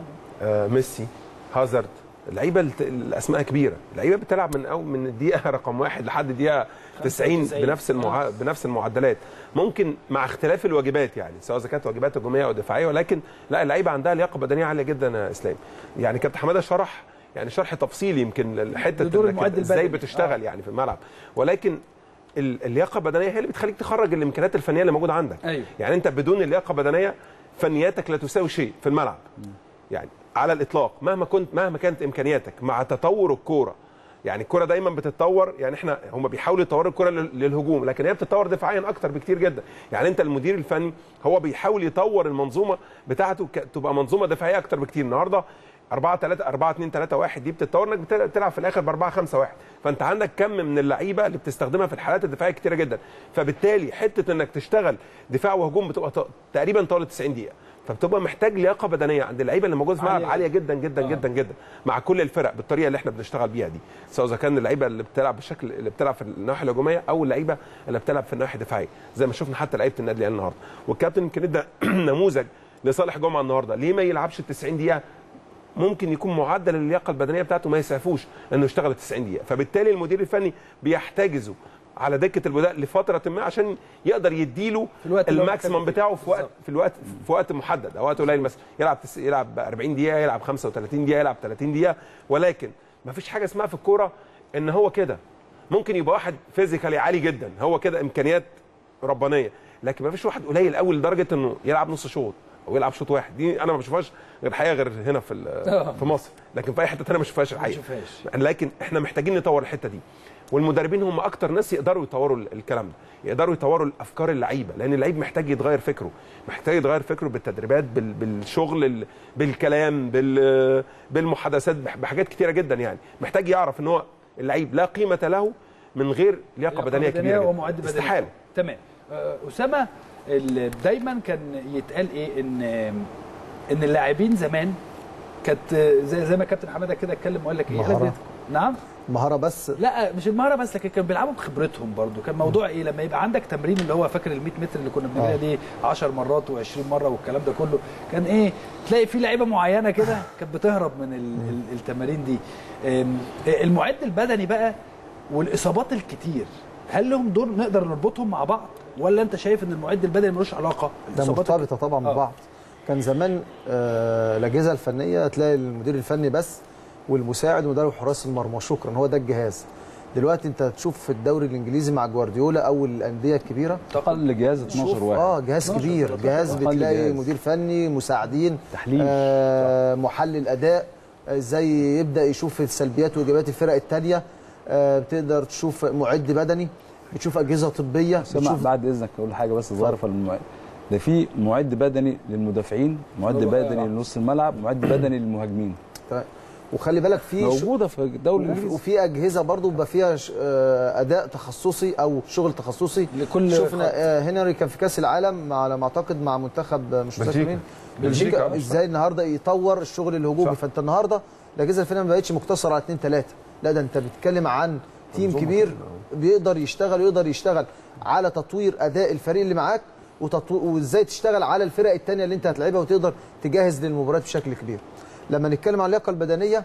[SPEAKER 12] آه ميسي هازارد اللعيبه الت- الاسماء كبيره اللعيبه بتلعب من اول من الدقيقه رقم واحد لحد الدقيقه 90 بنفس المع... بنفس المعدلات ممكن مع اختلاف الواجبات يعني سواء اذا كانت واجبات هجوميه او دفاعيه ولكن لا اللعيبه عندها لياقه بدنيه عاليه جدا يا اسلام يعني كابتن حماده شرح يعني شرح تفصيلي يمكن حته
[SPEAKER 1] بدور
[SPEAKER 12] إنك
[SPEAKER 1] المعد
[SPEAKER 12] ازاي
[SPEAKER 1] البدني.
[SPEAKER 12] بتشتغل يعني في الملعب ولكن ال- اللياقه البدنيه هي اللي بتخليك تخرج الامكانيات الفنيه اللي موجوده عندك
[SPEAKER 1] أيوة.
[SPEAKER 12] يعني انت بدون اللياقه البدنيه فنياتك لا تساوي شيء في الملعب يعني على الاطلاق مهما كنت مهما كانت امكانياتك مع تطور الكوره يعني الكوره دايما بتتطور يعني احنا هم بيحاولوا يطوروا الكوره لل- للهجوم لكن هي بتتطور دفاعيا اكتر بكتير جدا يعني انت المدير الفني هو بيحاول يطور المنظومه بتاعته ك- تبقى منظومه دفاعيه اكتر بكتير النهارده 4 3 4 2 3 1 دي بتتطور انك بتل- بتلعب في الاخر ب 4 5 1 فانت عندك كم من اللعيبه اللي بتستخدمها في الحالات الدفاعيه كتيره جدا فبالتالي حته انك تشتغل دفاع وهجوم بتبقى ط- تقريبا طوال 90 دقيقه فبتبقى محتاج لياقه بدنيه عند اللعيبه اللي موجوده في الملعب
[SPEAKER 1] عالية
[SPEAKER 12] عاليه جدا جدا جدا جدا مع كل الفرق بالطريقه اللي احنا بنشتغل بيها دي سواء اذا كان اللعيبه اللي بتلعب بالشكل اللي بتلعب في الناحيه الهجوميه او اللعيبه اللي بتلعب في الناحيه الدفاعيه زي ما شفنا حتى لعيبه النادي الاهلي النهارده والكابتن يمكن ادى نموذج لصالح جمعه النهارده ليه ما يلعبش ال 90 دقيقه ممكن يكون معدل اللياقه البدنيه بتاعته ما يسعفوش انه يشتغل 90 دقيقه فبالتالي المدير الفني بيحتجزه على دكه البدلاء لفتره ما عشان يقدر يديله
[SPEAKER 1] في الوقت اللي هو
[SPEAKER 12] الماكسيمم
[SPEAKER 1] محتاج فيه.
[SPEAKER 12] بتاعه في وقت في الوقت في وقت محدد او وقت قليل مثلا يلعب تس... يلعب 40 دقيقه يلعب 35 دقيقه يلعب 30 دقيقه ولكن ما فيش حاجه اسمها في الكوره ان هو كده ممكن يبقى واحد فيزيكالي عالي جدا هو كده امكانيات ربانيه لكن ما فيش واحد قليل قوي لدرجه انه يلعب نص شوط او يلعب شوط واحد دي انا ما بشوفهاش غير الحقيقه غير هنا في ال- في مصر لكن في اي حته ثانيه ما بشوفهاش الحقيقه لكن احنا محتاجين نطور الحته دي والمدربين هم اكتر ناس يقدروا يطوروا ال- الكلام ده يقدروا يطوروا الافكار اللعيبه لان اللعيب محتاج يتغير فكره محتاج يتغير فكره بالتدريبات بال- بالشغل ال- بالكلام بال- بالمحادثات بح- بحاجات كتيره جدا يعني محتاج يعرف ان هو اللعيب لا قيمه له من غير لياقه بدنيه كبيره جداً.
[SPEAKER 1] ومعد بدني
[SPEAKER 12] استحاله
[SPEAKER 1] تمام آه، اسامه ال- دايما كان يتقال ايه ان ان اللاعبين زمان كانت زي زي ما كابتن حماده كده اتكلم وقال لك ايه قال لك
[SPEAKER 13] مهارة.
[SPEAKER 1] نعم
[SPEAKER 13] مهاره بس
[SPEAKER 1] لا مش المهاره بس لكن كانوا بيلعبوا بخبرتهم برضو كان موضوع ايه لما يبقى عندك تمرين اللي هو فاكر ال 100 متر اللي كنا بنجريها
[SPEAKER 13] آه.
[SPEAKER 1] دي 10 مرات و20 مره والكلام ده كله كان ايه تلاقي في لعيبه معينه كده كانت بتهرب من ال- ال- التمارين دي أم، المعد البدني بقى والاصابات الكتير هل لهم دور نقدر نربطهم مع بعض ولا انت شايف ان المعد البدني ملوش علاقه
[SPEAKER 13] ده
[SPEAKER 1] الإصابات
[SPEAKER 13] مرتبطه طبعا
[SPEAKER 1] آه.
[SPEAKER 13] ببعض كان زمان آه، الاجهزه الفنيه تلاقي المدير الفني بس والمساعد ومدرب حراس المرمى شكرا هو ده الجهاز دلوقتي انت تشوف في الدوري الانجليزي مع جوارديولا او الانديه الكبيره
[SPEAKER 11] اقل جهاز 12
[SPEAKER 13] شوف
[SPEAKER 11] واحد
[SPEAKER 13] اه جهاز
[SPEAKER 11] 12
[SPEAKER 13] كبير
[SPEAKER 11] أقل
[SPEAKER 13] جهاز بتلاقي
[SPEAKER 11] جهاز.
[SPEAKER 13] مدير فني مساعدين
[SPEAKER 11] تحليل.
[SPEAKER 13] آه محلل اداء آه، ازاي يبدا يشوف السلبيات وايجابيات الفرق الثانيه آه بتقدر تشوف معد بدني بتشوف اجهزه طبيه
[SPEAKER 11] سمع
[SPEAKER 13] بتشوف
[SPEAKER 11] بعد اذنك اقول حاجه بس صغيره في المعد ده في معد بدني للمدافعين معد
[SPEAKER 13] موجود.
[SPEAKER 11] بدني لنص الملعب معد بدني للمهاجمين
[SPEAKER 13] طيب. وخلي بالك في
[SPEAKER 11] موجوده في الدوري
[SPEAKER 13] وفي,
[SPEAKER 11] الانجليزي
[SPEAKER 13] وفي اجهزه برضو بيبقى فيها ش- آه، اداء تخصصي او شغل تخصصي
[SPEAKER 1] لكل
[SPEAKER 13] شفنا
[SPEAKER 1] خط.
[SPEAKER 13] آه، هنري كان في كاس العالم على ما اعتقد مع منتخب آه، مش فاكر
[SPEAKER 12] بلجيكا.
[SPEAKER 13] مين
[SPEAKER 12] بلجيكا،
[SPEAKER 13] بلجيكا
[SPEAKER 12] آه.
[SPEAKER 13] ازاي النهارده يطور الشغل الهجومي فانت النهارده الاجهزه الفنيه ما بقتش مقتصره على اثنين ثلاثه لا ده انت بتتكلم عن تيم
[SPEAKER 12] منظومة
[SPEAKER 13] كبير
[SPEAKER 12] كلها.
[SPEAKER 13] بيقدر يشتغل ويقدر يشتغل على تطوير اداء الفريق اللي معاك وتطو... وازاي تشتغل على الفرق الثانيه اللي انت هتلعبها وتقدر تجهز للمباريات بشكل كبير لما نتكلم عن اللياقه البدنيه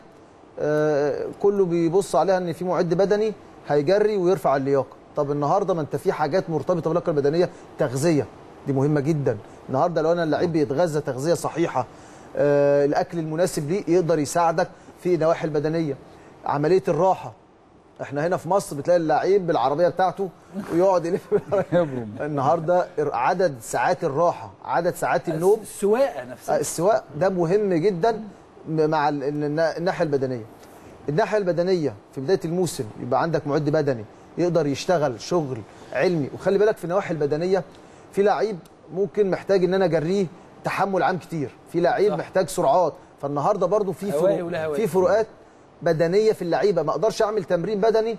[SPEAKER 13] آه، كله بيبص عليها ان في معد بدني هيجري ويرفع اللياقه طب النهارده ما انت في حاجات مرتبطه باللياقه البدنيه تغذيه دي مهمه جدا النهارده لو انا اللعيب بيتغذى تغذيه صحيحه آه، الاكل المناسب ليه يقدر يساعدك في النواحي البدنيه عمليه الراحه احنا هنا في مصر بتلاقي اللعيب بالعربيه بتاعته ويقعد يلف النهارده عدد ساعات الراحه عدد ساعات النوم
[SPEAKER 1] السواقه نفسها
[SPEAKER 13] السواق ده مهم جدا مع ال- ال- الناحيه البدنيه الناحيه البدنيه في بدايه الموسم يبقى عندك معد بدني يقدر يشتغل شغل علمي وخلي بالك في النواحي البدنيه في لعيب ممكن محتاج ان انا اجريه تحمل عام كتير في لعيب محتاج سرعات فالنهارده برضو في
[SPEAKER 1] هوائي
[SPEAKER 13] فروق
[SPEAKER 1] ولا هوائي.
[SPEAKER 13] في فروقات بدنيه في اللعيبه ما اقدرش اعمل تمرين بدني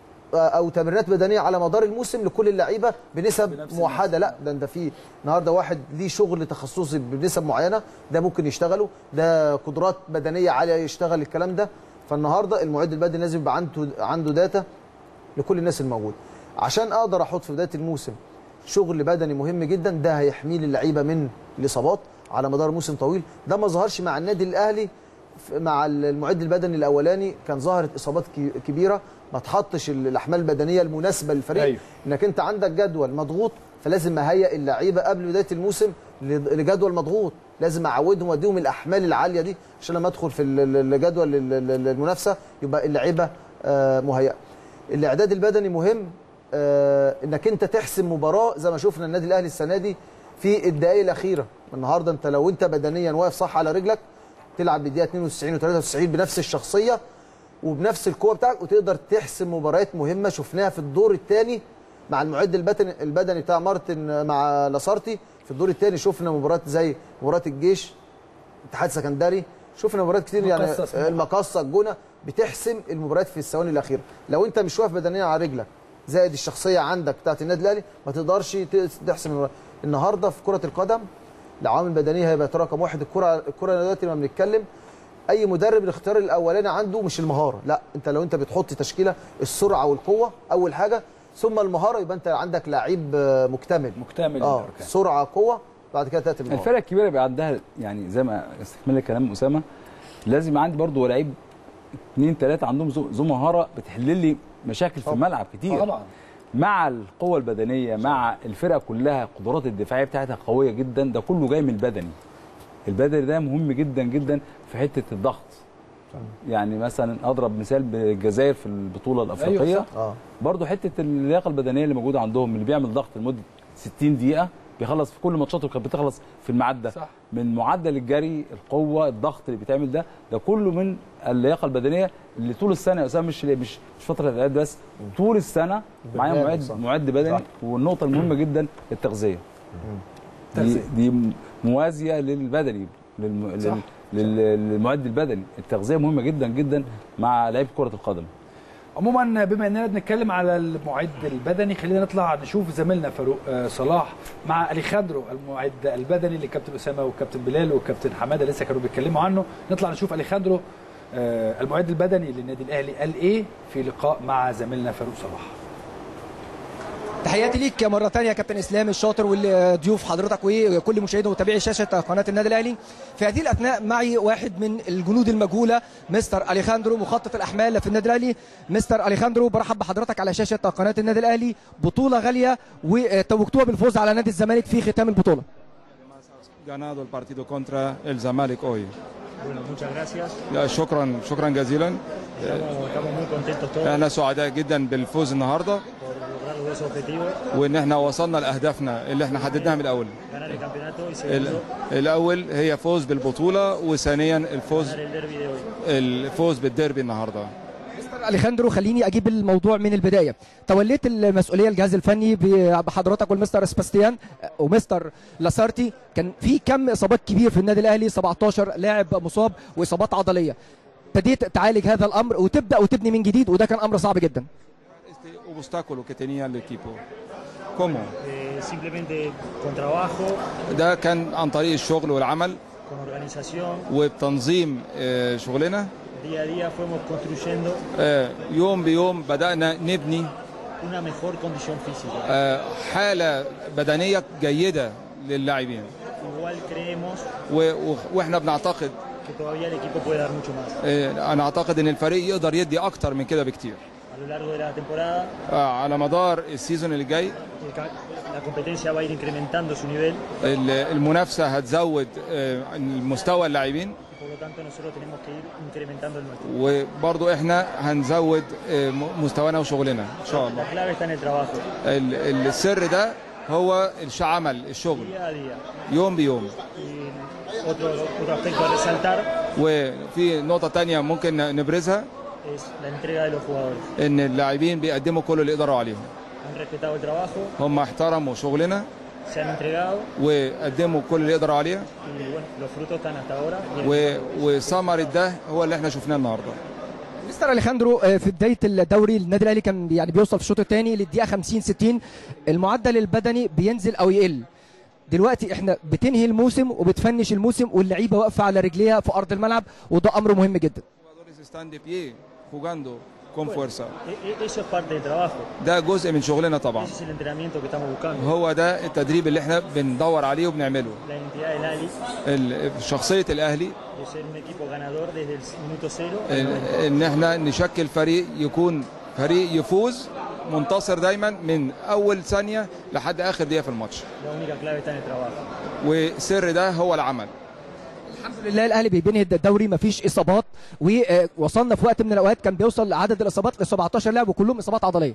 [SPEAKER 13] او تمرينات بدنيه على مدار الموسم لكل اللعيبه بنسب موحده لا ده انت في النهارده واحد ليه شغل تخصصي بنسب معينه ده ممكن يشتغله ده قدرات بدنيه عاليه يشتغل الكلام ده فالنهارده المعد البدني لازم يبقى عنده عنده داتا لكل الناس الموجوده عشان اقدر احط في بدايه الموسم شغل بدني مهم جدا ده هيحمي لي اللعيبه من الاصابات على مدار موسم طويل ده ما ظهرش مع النادي الاهلي ف- مع المعد البدني الاولاني كان ظهرت اصابات كي- كبيره ما تحطش ال- الاحمال البدنيه المناسبه للفريق
[SPEAKER 1] أيوه.
[SPEAKER 13] انك انت عندك جدول مضغوط فلازم اهيئ اللعيبه قبل بدايه الموسم ل- لجدول مضغوط لازم اعودهم واديهم الاحمال العاليه دي عشان لما ادخل في ال- ال- الجدول ال- ال- المنافسه يبقى اللعيبه آه، مهيئه الاعداد البدني مهم آه، انك انت تحسم مباراه زي ما شفنا النادي الاهلي السنه دي في الدقائق الاخيره النهارده انت لو انت بدنيا واقف صح على رجلك تلعب بالدقيقه 92 و93 بنفس الشخصيه وبنفس القوه بتاعك وتقدر تحسم مباريات مهمه شفناها في الدور الثاني مع المعد البدني البدني بتاع مارتن مع لاسارتي في الدور الثاني شفنا مباريات زي مباراه الجيش اتحاد سكندري شفنا مباريات كتير يعني
[SPEAKER 1] مقصة اسمها.
[SPEAKER 13] المقصه الجونه بتحسم المباريات في الثواني الاخيره لو انت مش واقف بدنيا على رجلك زائد الشخصيه عندك بتاعت النادي الاهلي ما تقدرش ت- تحسم المباراه النهارده في كره القدم العوامل البدنيه هيبقى رقم واحد الكره الكره دلوقتي لما بنتكلم اي مدرب الاختيار الاولاني عنده مش المهاره لا انت لو انت بتحط تشكيله السرعه والقوه اول حاجه ثم المهاره يبقى انت عندك لعيب آه، مكتمل
[SPEAKER 1] مكتمل
[SPEAKER 13] اه
[SPEAKER 1] الأركان.
[SPEAKER 13] سرعه قوه بعد كده تاتي المهاره
[SPEAKER 11] الفرق الكبيره بيبقى عندها يعني زي ما استكمال كلام اسامه لازم يبقى عندي برضو لعيب اثنين ثلاثه عندهم ذو ذو مهاره بتحل لي مشاكل في الملعب كتير
[SPEAKER 1] طبعا
[SPEAKER 11] مع القوه البدنيه مع الفرقه كلها قدرات الدفاعيه بتاعتها قويه جدا ده كله جاي من البدني البدني ده مهم جدا جدا في حته الضغط يعني مثلا اضرب مثال بالجزائر في البطوله الافريقيه
[SPEAKER 1] أيوة صح.
[SPEAKER 13] اه
[SPEAKER 11] برضو حته اللياقه البدنيه اللي موجوده عندهم اللي بيعمل ضغط لمده 60 دقيقه بيخلص في كل ماتشاته كانت بتخلص في الميعاد ده
[SPEAKER 1] صح.
[SPEAKER 11] من معدل الجري القوه الضغط اللي بيتعمل ده ده كله من اللياقه البدنيه اللي طول السنه يا اسامه مش مش مش فتره الاعداد بس طول السنه معايا
[SPEAKER 13] برنامج،
[SPEAKER 11] معد
[SPEAKER 13] صح.
[SPEAKER 11] معد بدني
[SPEAKER 13] صح.
[SPEAKER 11] والنقطه المهمه جدا التغذيه دي,
[SPEAKER 1] تغذية.
[SPEAKER 11] دي موازيه للبدني للم...
[SPEAKER 1] صح.
[SPEAKER 11] لل... للمعد البدني التغذيه مهمه جدا جدا مع لعيبه كره القدم
[SPEAKER 1] عموما بما اننا بنتكلم على المعد البدني خلينا نطلع نشوف زميلنا فاروق آه، صلاح مع اليخاندرو المعد البدني اللي كابتن اسامه والكابتن بلال والكابتن حماده لسه كانوا بيتكلموا عنه نطلع نشوف اليخاندرو آه، المعد البدني للنادي الاهلي قال ايه في لقاء مع زميلنا فاروق صلاح
[SPEAKER 2] تحياتي ليك مرة تانية يا كابتن إسلام الشاطر والضيوف حضرتك وكل مشاهدي ومتابعي شاشة قناة النادي الأهلي في هذه الأثناء معي واحد من الجنود المجهولة مستر أليخاندرو مخطط الأحمال في النادي الأهلي مستر أليخاندرو برحب بحضرتك على شاشة قناة النادي الأهلي بطولة غالية وتوجتوها بالفوز على نادي الزمالك في ختام البطولة
[SPEAKER 21] ganado el partido contra el Zamalek hoy.
[SPEAKER 22] Bueno, muchas gracias.
[SPEAKER 21] لا، شكرا شكرا جزيلا
[SPEAKER 22] Estamos, estamos muy contentos todos
[SPEAKER 21] احنا سعداء جدا بالفوز النهارده
[SPEAKER 22] por lograr los dos objetivos,
[SPEAKER 21] وان احنا وصلنا لاهدافنا اللي احنا حددناها من الاول
[SPEAKER 22] ganar el campeonato y
[SPEAKER 21] ال-
[SPEAKER 22] segundo,
[SPEAKER 21] الاول هي فوز بالبطوله وثانيا الفوز
[SPEAKER 22] ganar el derby de hoy.
[SPEAKER 21] الفوز بالديربي النهارده
[SPEAKER 2] مستر أليخاندرو خليني أجيب الموضوع من البداية توليت المسؤولية الجهاز الفني بحضرتك والمستر سباستيان ومستر لاسارتي كان في كم إصابات كبير في النادي الأهلي 17 لاعب مصاب وإصابات عضلية ابتديت تعالج هذا الأمر وتبدأ وتبني من جديد وده كان أمر صعب جدا
[SPEAKER 21] este obstáculo que tenía el equipo ¿Cómo?
[SPEAKER 22] Eh, simplemente con trabajo,
[SPEAKER 21] ده كان عن طريق الشغل والعمل
[SPEAKER 22] con organización,
[SPEAKER 21] وبتنظيم آه، شغلنا
[SPEAKER 22] día a día fuimos construyendo
[SPEAKER 21] آه، يوم بيوم بدأنا نبني
[SPEAKER 22] una mejor condición física.
[SPEAKER 21] آه، حالة بدنية جيدة للاعبين
[SPEAKER 22] Igual creemos
[SPEAKER 21] و- و- واحنا بنعتقد
[SPEAKER 22] que todavía el equipo puede dar mucho más.
[SPEAKER 21] آه، انا اعتقد ان الفريق يقدر يدي اكتر من كده بكتير
[SPEAKER 22] A lo largo de la temporada,
[SPEAKER 21] آه، على مدار السيزون اللي جاي
[SPEAKER 22] el ca- la competencia va a ir incrementando su nivel
[SPEAKER 21] ال- المنافسة هتزود آه، المستوى اللاعبين
[SPEAKER 22] y por lo tanto nosotros tenemos que ir incrementando el nuestro.
[SPEAKER 21] وبرضو احنا هنزود آه، م- مستوانا وشغلنا ان شاء الله
[SPEAKER 22] La clave está en el trabajo,
[SPEAKER 21] ال- السر ده هو الش- عمل الشغل
[SPEAKER 22] día a día.
[SPEAKER 21] يوم بيوم
[SPEAKER 22] Y otro, otro aspecto a resaltar
[SPEAKER 21] وفي نقطة تانية ممكن نبرزها
[SPEAKER 22] es la entrega de los jugadores.
[SPEAKER 21] ان اللاعبين بيقدموا كل اللي يقدروا عليه
[SPEAKER 22] Han respetado el trabajo,
[SPEAKER 21] هم احترموا شغلنا
[SPEAKER 22] se han entregado
[SPEAKER 21] وقدموا كل اللي يقدروا عليه
[SPEAKER 22] y bueno, los frutos están hasta ahora.
[SPEAKER 21] و... وثمرة ده هو اللي احنا شفناه النهارده
[SPEAKER 2] مستر اليخاندرو آه، في بدايه الدوري النادي الاهلي كان يعني بيوصل في الشوط الثاني للدقيقه 50 60 المعدل البدني بينزل او يقل دلوقتي احنا بتنهي الموسم وبتفنش الموسم واللعيبه واقفه على رجليها في ارض الملعب وده امر مهم جدا
[SPEAKER 21] jugadores están de pie jugando con fuerza.
[SPEAKER 22] E- e- Eso es parte del trabajo.
[SPEAKER 21] ده جزء من شغلنا طبعا
[SPEAKER 22] Ese es el entrenamiento que estamos buscando.
[SPEAKER 21] هو ده التدريب اللي احنا بندور عليه وبنعمله
[SPEAKER 22] La identidad del Ali
[SPEAKER 21] ال- شخصية الأهلي
[SPEAKER 22] de ser un equipo ganador desde el minuto cero. al
[SPEAKER 21] ال-
[SPEAKER 22] momento.
[SPEAKER 21] ان احنا نشكل فريق يكون فريق يفوز منتصر دايما من اول ثانيه لحد اخر دقيقه في الماتش
[SPEAKER 22] La única clave está en el trabajo.
[SPEAKER 21] وسر ده هو العمل
[SPEAKER 2] الحمد لله الاهلي بيبني الدوري مفيش اصابات ووصلنا في وقت من الاوقات كان بيوصل عدد الاصابات ل 17 لاعب وكلهم اصابات عضليه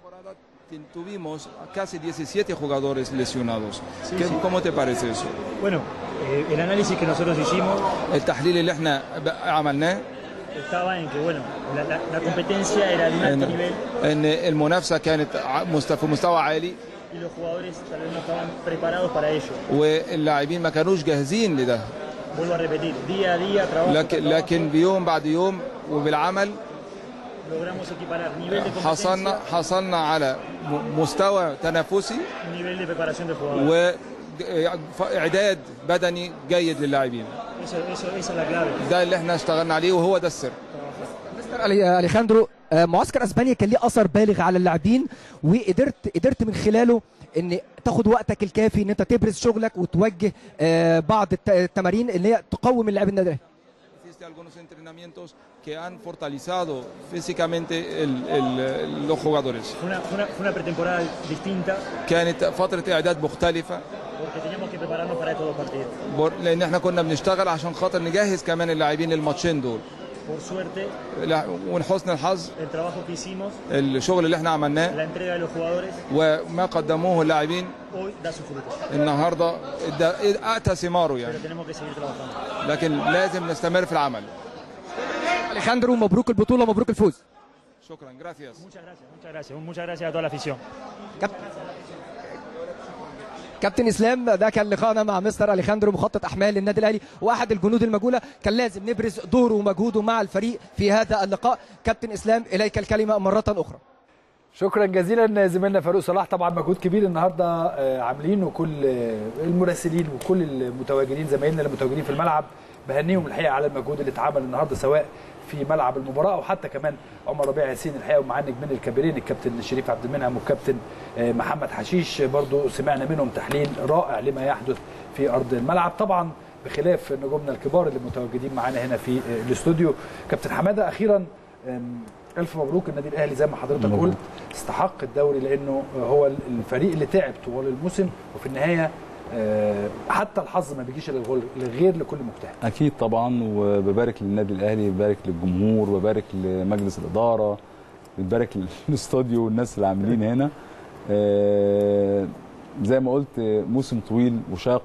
[SPEAKER 21] tuvimos casi 17 jugadores lesionados
[SPEAKER 22] Sí,
[SPEAKER 21] ¿Qué-
[SPEAKER 22] sí.
[SPEAKER 21] ¿cómo te parece eso?
[SPEAKER 22] Bueno, eh, el análisis que nosotros hicimos
[SPEAKER 21] التحليل اللي احنا ب- عملناه
[SPEAKER 22] estaba en que, bueno, la, la- la competencia era de un alto
[SPEAKER 21] ان
[SPEAKER 22] nivel
[SPEAKER 21] ان المنافسه كانت ع- مست- في مستوى عالي
[SPEAKER 22] y los jugadores tal vez no estaban preparados para ello.
[SPEAKER 21] واللاعبين ما كانوش جاهزين لده
[SPEAKER 22] Vuelvo a repetir, día a día, trabajo
[SPEAKER 21] لكن
[SPEAKER 22] tras trabajo,
[SPEAKER 21] لكن بيوم بعد يوم وبالعمل
[SPEAKER 22] logramos equiparar nivel de
[SPEAKER 21] حصلنا
[SPEAKER 22] competencia
[SPEAKER 21] حصلنا على م- مستوى تنافسي
[SPEAKER 22] y nivel de preparación de jugadores.
[SPEAKER 21] واعداد بدني جيد للاعبين
[SPEAKER 22] Eso, eso, esa es la clave.
[SPEAKER 21] ده اللي احنا اشتغلنا عليه وهو ده السر
[SPEAKER 2] مستر ألي- اليخاندرو آه، معسكر اسبانيا كان ليه اثر بالغ على اللاعبين وقدرت قدرت من خلاله ان تاخد وقتك الكافي ان انت تبرز شغلك وتوجه آه، بعض الت- التمارين اللي هي تقوم اللاعب النادي الأهلي.
[SPEAKER 21] Hiciste algunos entrenamientos que han fortalecido físicamente el- el- los jugadores.
[SPEAKER 22] Fue una, fue una, fue una pretemporada distinta
[SPEAKER 21] كانت فترة إعداد مختلفة
[SPEAKER 22] porque teníamos que prepararnos para estos dos partidos.
[SPEAKER 21] بر- لأن احنا كنا بنشتغل عشان خاطر نجهز كمان اللاعبين للماتشين دول
[SPEAKER 22] Por suerte,
[SPEAKER 21] لا- ولحسن الحظ
[SPEAKER 22] el trabajo que hicimos,
[SPEAKER 21] الشغل اللي احنا عملناه
[SPEAKER 22] la entrega de los jugadores,
[SPEAKER 21] وما قدموه اللاعبين
[SPEAKER 22] hoy da sus frutos.
[SPEAKER 21] النهارده ده اتى ثماره
[SPEAKER 22] Pero
[SPEAKER 21] يعني
[SPEAKER 22] tenemos que seguir trabajando.
[SPEAKER 21] لكن لازم نستمر في العمل
[SPEAKER 2] اليخاندرو مبروك البطوله مبروك الفوز
[SPEAKER 21] شكرا gracias
[SPEAKER 22] Muchas gracias, muchas gracias. Muchas gracias a toda la afición.
[SPEAKER 2] كابتن اسلام ده كان لقائنا مع مستر اليخاندرو مخطط احمال النادي الاهلي واحد الجنود المجهوله كان لازم نبرز دوره ومجهوده مع الفريق في هذا اللقاء كابتن اسلام اليك الكلمه مره اخرى
[SPEAKER 1] شكرا جزيلا زميلنا فاروق صلاح طبعا مجهود كبير النهارده آه، عاملينه كل آه، المراسلين وكل المتواجدين زمايلنا اللي متواجدين في الملعب بهنيهم الحقيقه على المجهود اللي اتعمل النهارده سواء في ملعب المباراه وحتى كمان عمر ربيع ياسين الحقيقه ومعاه النجمين الكبيرين الكابتن شريف عبد المنعم والكابتن آه، محمد حشيش برضو سمعنا منهم تحليل رائع لما يحدث في ارض الملعب طبعا بخلاف نجومنا الكبار اللي متواجدين معانا هنا في آه، الاستوديو كابتن حماده اخيرا آم، الف مبروك النادي الاهلي زي ما حضرتك
[SPEAKER 11] مبروك.
[SPEAKER 1] قلت استحق الدوري لانه هو الفريق اللي تعب طوال الموسم وفي النهايه آه، حتى الحظ ما بيجيش للغل- للغير لكل مجتهد
[SPEAKER 11] اكيد طبعا وببارك للنادي الاهلي ببارك للجمهور وببارك لمجلس الاداره ببارك للاستوديو والناس اللي عاملين هنا آه، زي ما قلت موسم طويل وشاق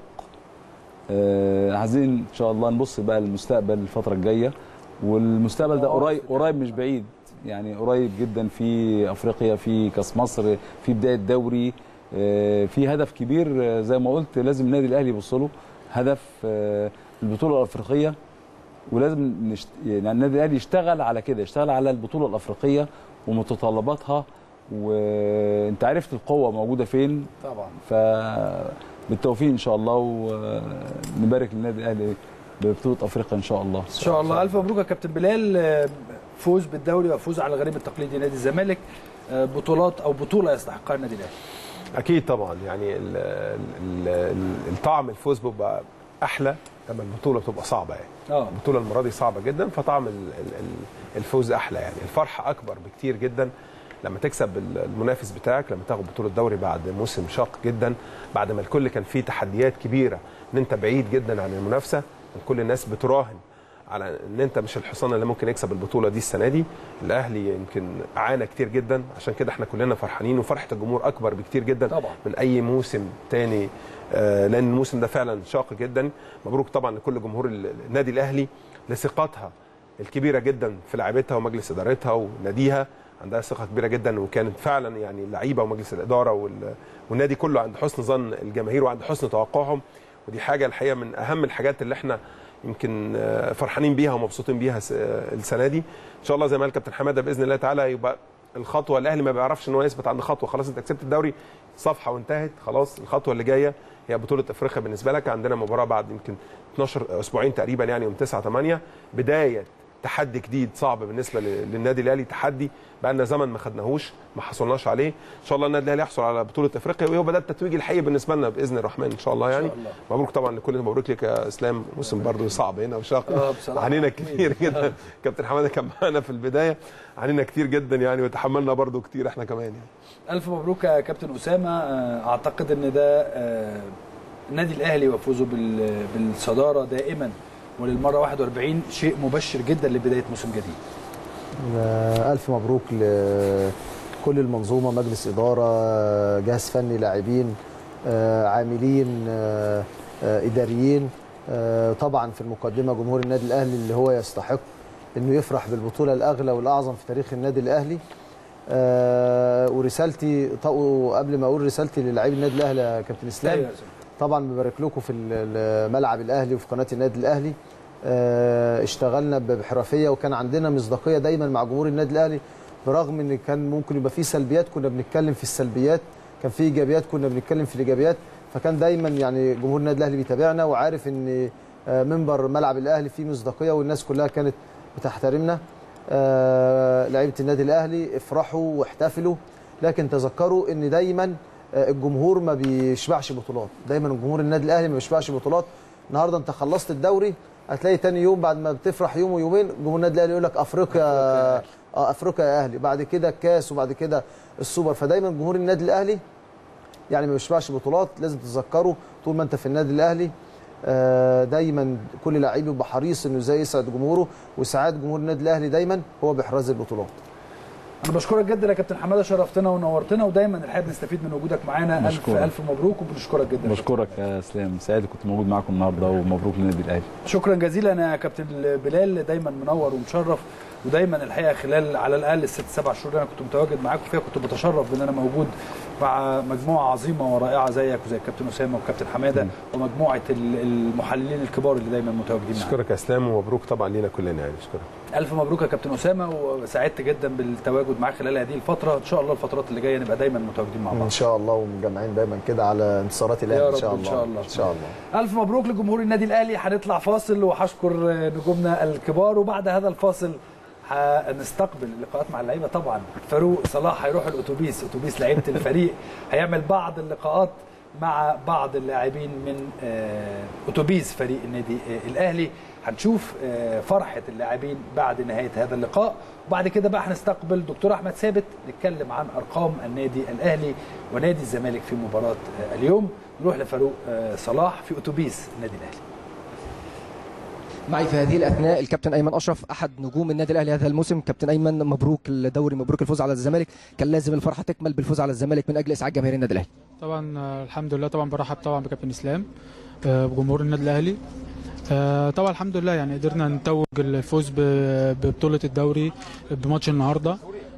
[SPEAKER 11] آه، عايزين ان شاء الله نبص بقى للمستقبل الفتره الجايه والمستقبل ده قريب قريب مش بعيد يعني قريب جدا في افريقيا في كاس مصر في بدايه دوري آه، في هدف كبير آه، زي ما قلت لازم النادي الاهلي يبص له هدف آه، البطوله الافريقيه ولازم نشت... يعني النادي الاهلي يشتغل على كده يشتغل على البطوله الافريقيه ومتطلباتها وانت عرفت القوه موجوده فين
[SPEAKER 1] طبعا
[SPEAKER 11] فبالتوفيق ان شاء الله ونبارك للنادي الاهلي ببطوله افريقيا ان شاء الله
[SPEAKER 1] ان شاء الله الف مبروك يا كابتن بلال آه، فوز بالدوري وفوز على الغريم التقليدي نادي الزمالك آه، بطولات او بطوله يستحقها النادي الاهلي
[SPEAKER 12] اكيد طبعا يعني ال ال ال الطعم الفوز بيبقى احلى لما البطوله بتبقى صعبه يعني
[SPEAKER 1] اه
[SPEAKER 12] البطوله المره دي صعبه جدا فطعم ال- ال- ال- الفوز احلى يعني الفرحه اكبر بكتير جدا لما تكسب ال- المنافس بتاعك لما تاخد بطوله دوري بعد موسم شاق جدا بعد ما الكل كان فيه تحديات كبيره ان انت بعيد جدا عن المنافسه كان كل الناس بتراهن على ان انت مش الحصان اللي ممكن يكسب البطوله دي السنه دي الاهلي يمكن عانى كتير جدا عشان كده احنا كلنا فرحانين وفرحه الجمهور اكبر بكتير جدا
[SPEAKER 1] طبعا.
[SPEAKER 12] من اي موسم تاني آه، لان الموسم ده فعلا شاق جدا مبروك طبعا لكل جمهور ال- النادي الاهلي لثقتها الكبيره جدا في لاعبتها ومجلس ادارتها وناديها عندها ثقه كبيره جدا وكانت فعلا يعني اللعيبه ومجلس الاداره وال- والنادي كله عند حسن ظن الجماهير وعند حسن توقعهم ودي حاجه الحقيقه من اهم الحاجات اللي احنا يمكن آه، فرحانين بيها ومبسوطين بيها س- آه، السنه دي ان شاء الله زي ما قال كابتن حماده باذن الله تعالى يبقى الخطوه الاهلي ما بيعرفش ان هو يثبت عند خطوه خلاص انت كسبت الدوري صفحه وانتهت خلاص الخطوه اللي جايه هي بطوله افريقيا بالنسبه لك عندنا مباراه بعد يمكن 12 اسبوعين تقريبا يعني يوم 9 8 بدايه تحدي جديد صعب بالنسبه ل- للنادي الاهلي تحدي بقى لنا زمن ما خدناهوش ما حصلناش عليه ان شاء الله النادي الاهلي يحصل على بطوله افريقيا ويبقى ده التتويج الحقيقي بالنسبه لنا باذن الرحمن ان شاء الله يعني
[SPEAKER 1] الله.
[SPEAKER 12] مبروك طبعا لكل مبروك لك يا اسلام موسم برضه صعب هنا
[SPEAKER 1] آه،
[SPEAKER 12] وشاق
[SPEAKER 1] بصراحة.
[SPEAKER 12] عنينا كتير جدا كابتن حماده كان معانا في البدايه عنينا كتير جدا يعني وتحملنا برضه كتير احنا كمان يعني
[SPEAKER 1] الف مبروك يا كابتن اسامه آه، اعتقد ان ده آه، النادي الاهلي وفوزه بال- بالصداره دائما وللمره 41 شيء مبشر جدا لبدايه موسم جديد
[SPEAKER 13] آه، ألف مبروك لكل المنظومة مجلس إدارة آه، جهاز فني لاعبين آه، عاملين آه، آه، إداريين آه، طبعا في المقدمة جمهور النادي الأهلي اللي هو يستحق إنه يفرح بالبطولة الأغلى والأعظم في تاريخ النادي الأهلي آه، ورسالتي طو- قبل ما أقول رسالتي للاعبي النادي الأهلي يا كابتن إسلام
[SPEAKER 1] أيوة يا أسامة.
[SPEAKER 13] طبعا ببارك لكم في ال- ملعب الأهلي وفي قناة النادي الأهلي آه، اشتغلنا ب- بحرفيه وكان عندنا مصداقيه دايما مع جمهور النادي الاهلي برغم ان كان ممكن يبقى في سلبيات كنا بنتكلم في السلبيات كان في ايجابيات كنا بنتكلم في الايجابيات فكان دايما يعني جمهور النادي الاهلي بيتابعنا وعارف ان آه، منبر ملعب الاهلي فيه مصداقيه والناس كلها كانت بتحترمنا آه، لعيبه النادي الاهلي افرحوا واحتفلوا لكن تذكروا ان دايما آه، الجمهور ما بيشبعش بطولات دايما الجمهور النادي الاهلي ما بيشبعش بطولات النهارده انت خلصت الدوري هتلاقي تاني يوم بعد ما بتفرح يوم ويومين جمهور النادي الاهلي يقول لك افريقيا اه افريقيا يا اهلي بعد كده الكاس وبعد كده السوبر فدايما جمهور النادي الاهلي يعني ما بيشبعش بطولات لازم تتذكروا طول ما انت في النادي الاهلي آه، دايما كل لعيب يبقى حريص انه ازاي يسعد جمهوره وسعاد جمهور النادي الاهلي دايما هو باحراز البطولات
[SPEAKER 1] انا بشكرك جدا يا كابتن حماده شرفتنا ونورتنا ودايما الحقيقه بنستفيد من وجودك معانا الف
[SPEAKER 11] مشكور.
[SPEAKER 1] الف مبروك وبنشكرك جدا
[SPEAKER 11] بشكرك يا اسلام سعيد كنت موجود معاكم النهارده ومبروك للنادي الاهلي
[SPEAKER 1] شكرا جزيلا يا كابتن بلال دايما منور ومشرف ودايما الحقيقه خلال على الاقل الست سبع شهور اللي انا كنت متواجد معاكم فيها كنت بتشرف بان انا موجود مع مجموعه عظيمه ورائعه زيك وزي الكابتن اسامه والكابتن حماده ومجموعه ال- المحللين الكبار اللي دايما متواجدين معانا
[SPEAKER 12] اشكرك يا اسلام ومبروك طبعا لينا كلنا يعني اشكرك
[SPEAKER 1] الف مبروك يا كابتن اسامه وسعدت جدا بالتواجد معاك خلال هذه الفتره ان شاء الله الفترات اللي جايه نبقى دايما متواجدين مع بعض
[SPEAKER 13] ان شاء الله ومجمعين دايما كده على انتصارات
[SPEAKER 1] يا
[SPEAKER 13] الاهلي
[SPEAKER 1] رب
[SPEAKER 13] ان شاء
[SPEAKER 1] إن
[SPEAKER 13] الله
[SPEAKER 1] شاء الله.
[SPEAKER 13] ان شاء الله
[SPEAKER 1] ألف مبروك لجمهور النادي الأهلي هنطلع فاصل وهشكر نجومنا الكبار وبعد هذا الفاصل هنستقبل لقاءات مع اللعيبه طبعا فاروق صلاح هيروح الاتوبيس اتوبيس لعيبه الفريق هيعمل بعض اللقاءات مع بعض اللاعبين من آه، اتوبيس فريق النادي آه، الاهلي هنشوف آه، فرحه اللاعبين بعد نهايه هذا اللقاء وبعد كده بقى هنستقبل دكتور احمد ثابت نتكلم عن ارقام النادي الاهلي ونادي الزمالك في مباراه آه، اليوم نروح لفاروق آه، صلاح في اتوبيس النادي الاهلي
[SPEAKER 2] معي في هذه الاثناء الكابتن ايمن اشرف احد نجوم النادي الاهلي هذا الموسم كابتن ايمن مبروك الدوري مبروك الفوز على الزمالك كان لازم الفرحه تكمل بالفوز على الزمالك من اجل اسعاد جماهير النادي الاهلي
[SPEAKER 20] طبعا آه، الحمد لله طبعا برحب طبعا بكابتن اسلام آه، بجمهور النادي الاهلي آه، طبعا الحمد لله يعني قدرنا نتوج الفوز ب- ببطوله الدوري بماتش النهارده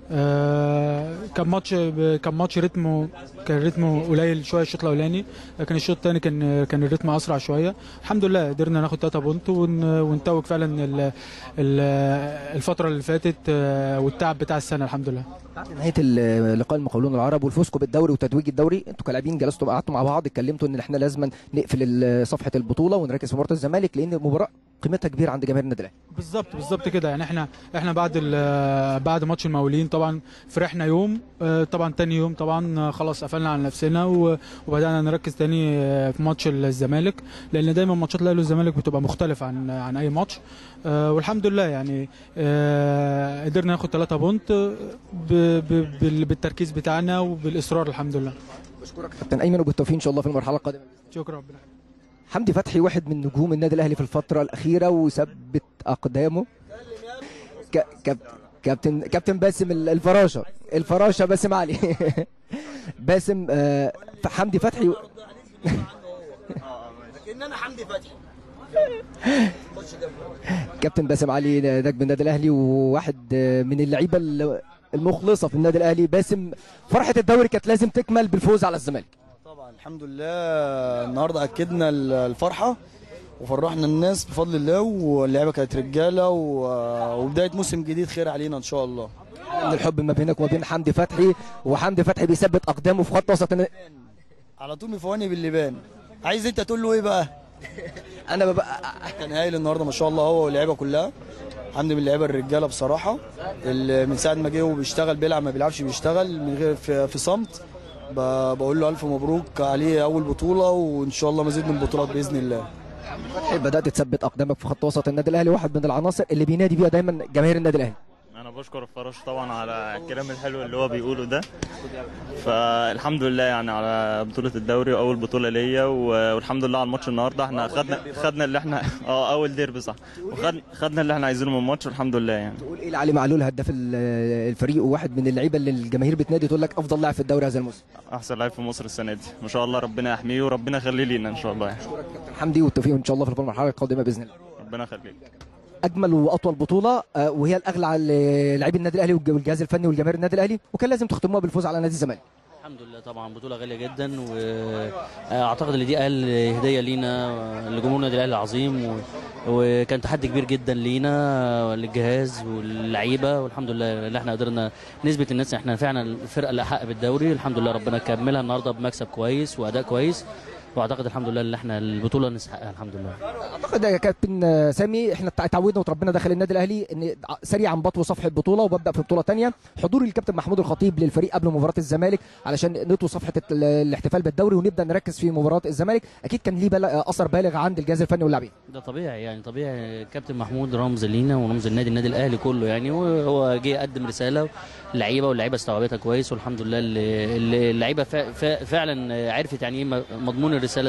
[SPEAKER 20] آه، كان ماتش كان ماتش رتمه كان رتمه قليل شويه الشوط الاولاني لكن الشوط الثاني كان كان الريتم اسرع شويه الحمد لله قدرنا ناخد 3 بونت ون- ونتوج فعلا ال- ال- الفتره اللي فاتت آه، والتعب بتاع السنه الحمد لله
[SPEAKER 2] بعد نهايه ال- لقاء المقاولون العرب والفوزكم بالدوري وتتويج الدوري انتوا كلاعبين جلستوا قعدتوا مع بعض اتكلمتوا ان احنا لازم نقفل ال- صفحه البطوله ونركز في مباراه الزمالك لان المباراه قيمتها كبيره عند جماهير النادي الاهلي
[SPEAKER 20] بالظبط بالظبط كده يعني احنا احنا بعد ال- بعد ماتش المقاولين طبعا فرحنا يوم آه، طبعا تاني يوم طبعا آه، خلاص قفلنا على نفسنا و- وبدانا نركز تاني آه، في ماتش الزمالك لان دايما ماتشات الاهلي والزمالك بتبقى مختلفه عن عن اي ماتش آه، والحمد لله يعني آه، قدرنا ناخد 3 بونت آه، ب- ب- بال- بالتركيز بتاعنا وبالاصرار الحمد لله
[SPEAKER 2] بشكرك كابتن ايمن وبالتوفيق ان شاء الله في المرحله القادمه
[SPEAKER 20] شكرا ربنا
[SPEAKER 2] حمدي فتحي واحد من نجوم النادي الاهلي في الفتره الاخيره وثبت اقدامه ك... كاب... كابتن كابتن باسم ال- الفراشه الفراشه باسم علي باسم آه، حمدي فتحي
[SPEAKER 3] لكن انا حمدي فتحي
[SPEAKER 2] كابتن باسم علي نجم النادي الاهلي وواحد آه، من اللعيبه ال- المخلصه في النادي الاهلي باسم فرحه الدوري كانت لازم تكمل بالفوز على الزمالك
[SPEAKER 3] طبعا الحمد لله النهارده اكدنا ال- الفرحه وفرحنا الناس بفضل الله واللعيبه كانت رجاله و- وبدايه موسم جديد خير علينا ان شاء الله
[SPEAKER 2] من الحب ما بينك وما بين حمدي فتحي وحمدي فتحي بيثبت اقدامه في خط وسط النادي-
[SPEAKER 3] على طول مفواني باللبان عايز انت تقول له ايه بقى
[SPEAKER 2] انا ببقى
[SPEAKER 3] كان هايل النهارده ما شاء الله هو واللعيبه كلها عندي من اللعيبه الرجاله بصراحه اللي من ساعه ما جه وبيشتغل بيلعب ما بيلعبش بيشتغل من غير في, في صمت ب- بقول له الف مبروك عليه اول بطوله وان شاء الله مزيد من البطولات باذن الله
[SPEAKER 2] بدات تثبت اقدامك في خط وسط النادي الاهلي واحد من العناصر اللي بينادي بيها دايما جماهير النادي الاهلي
[SPEAKER 4] انا بشكر الفراش طبعا على الكلام الحلو اللي هو بيقوله ده فالحمد لله يعني على بطوله الدوري واول بطوله ليا و- والحمد لله على الماتش النهارده احنا خدنا خدنا اللي احنا اه اول ديربي صح وخدنا خدنا اللي احنا عايزينه من الماتش والحمد لله يعني
[SPEAKER 2] تقول ايه لعلي معلول هداف ال- الفريق وواحد من اللعيبه اللي الجماهير بتنادي تقول لك افضل لاعب في الدوري هذا الموسم
[SPEAKER 4] احسن لاعب في مصر السنه دي ما شاء الله ربنا يحميه وربنا يخليه لينا ان شاء الله يعني
[SPEAKER 2] حمدي والتوفيق ان شاء الله في المرحله القادمه باذن الله
[SPEAKER 4] ربنا يخليك
[SPEAKER 2] اجمل واطول بطوله آه، وهي الاغلى على لاعبي النادي الاهلي والج- والجهاز الفني والجماهير النادي الاهلي وكان لازم تختموها بالفوز على نادي الزمالك
[SPEAKER 5] الحمد لله طبعا بطوله غاليه جدا واعتقد ان دي اقل هديه لينا لجمهور النادي الاهلي العظيم و... وكان تحدي كبير جدا لينا للجهاز واللعيبه والحمد لله اللي احنا قدرنا نثبت للناس ان احنا فعلا الفرقه اللي احق بالدوري الحمد لله ربنا كملها النهارده بمكسب كويس واداء كويس واعتقد الحمد لله ان احنا البطوله نستحقها الحمد لله
[SPEAKER 2] اعتقد يا كابتن آه، سامي احنا تع- اتعودنا وتربينا داخل النادي الاهلي ان ع- سريعا بطوي صفحه بطوله وببدا في بطوله ثانيه حضور الكابتن محمود الخطيب للفريق قبل مباراه الزمالك علشان نطوي صفحه الت- ال- الاحتفال بالدوري ونبدا نركز في مباراه الزمالك اكيد كان ليه بل- اثر بالغ عند الجهاز الفني واللاعبين
[SPEAKER 5] ده طبيعي يعني طبيعي كابتن محمود رمز لينا ورمز النادي النادي الاهلي كله يعني وهو جه قدم رساله اللعيبه واللعيبه استوعبتها كويس والحمد لله اللي- اللي اللعيبه فا- فا- فعلا عرفت يعني ايه مضمون الرساله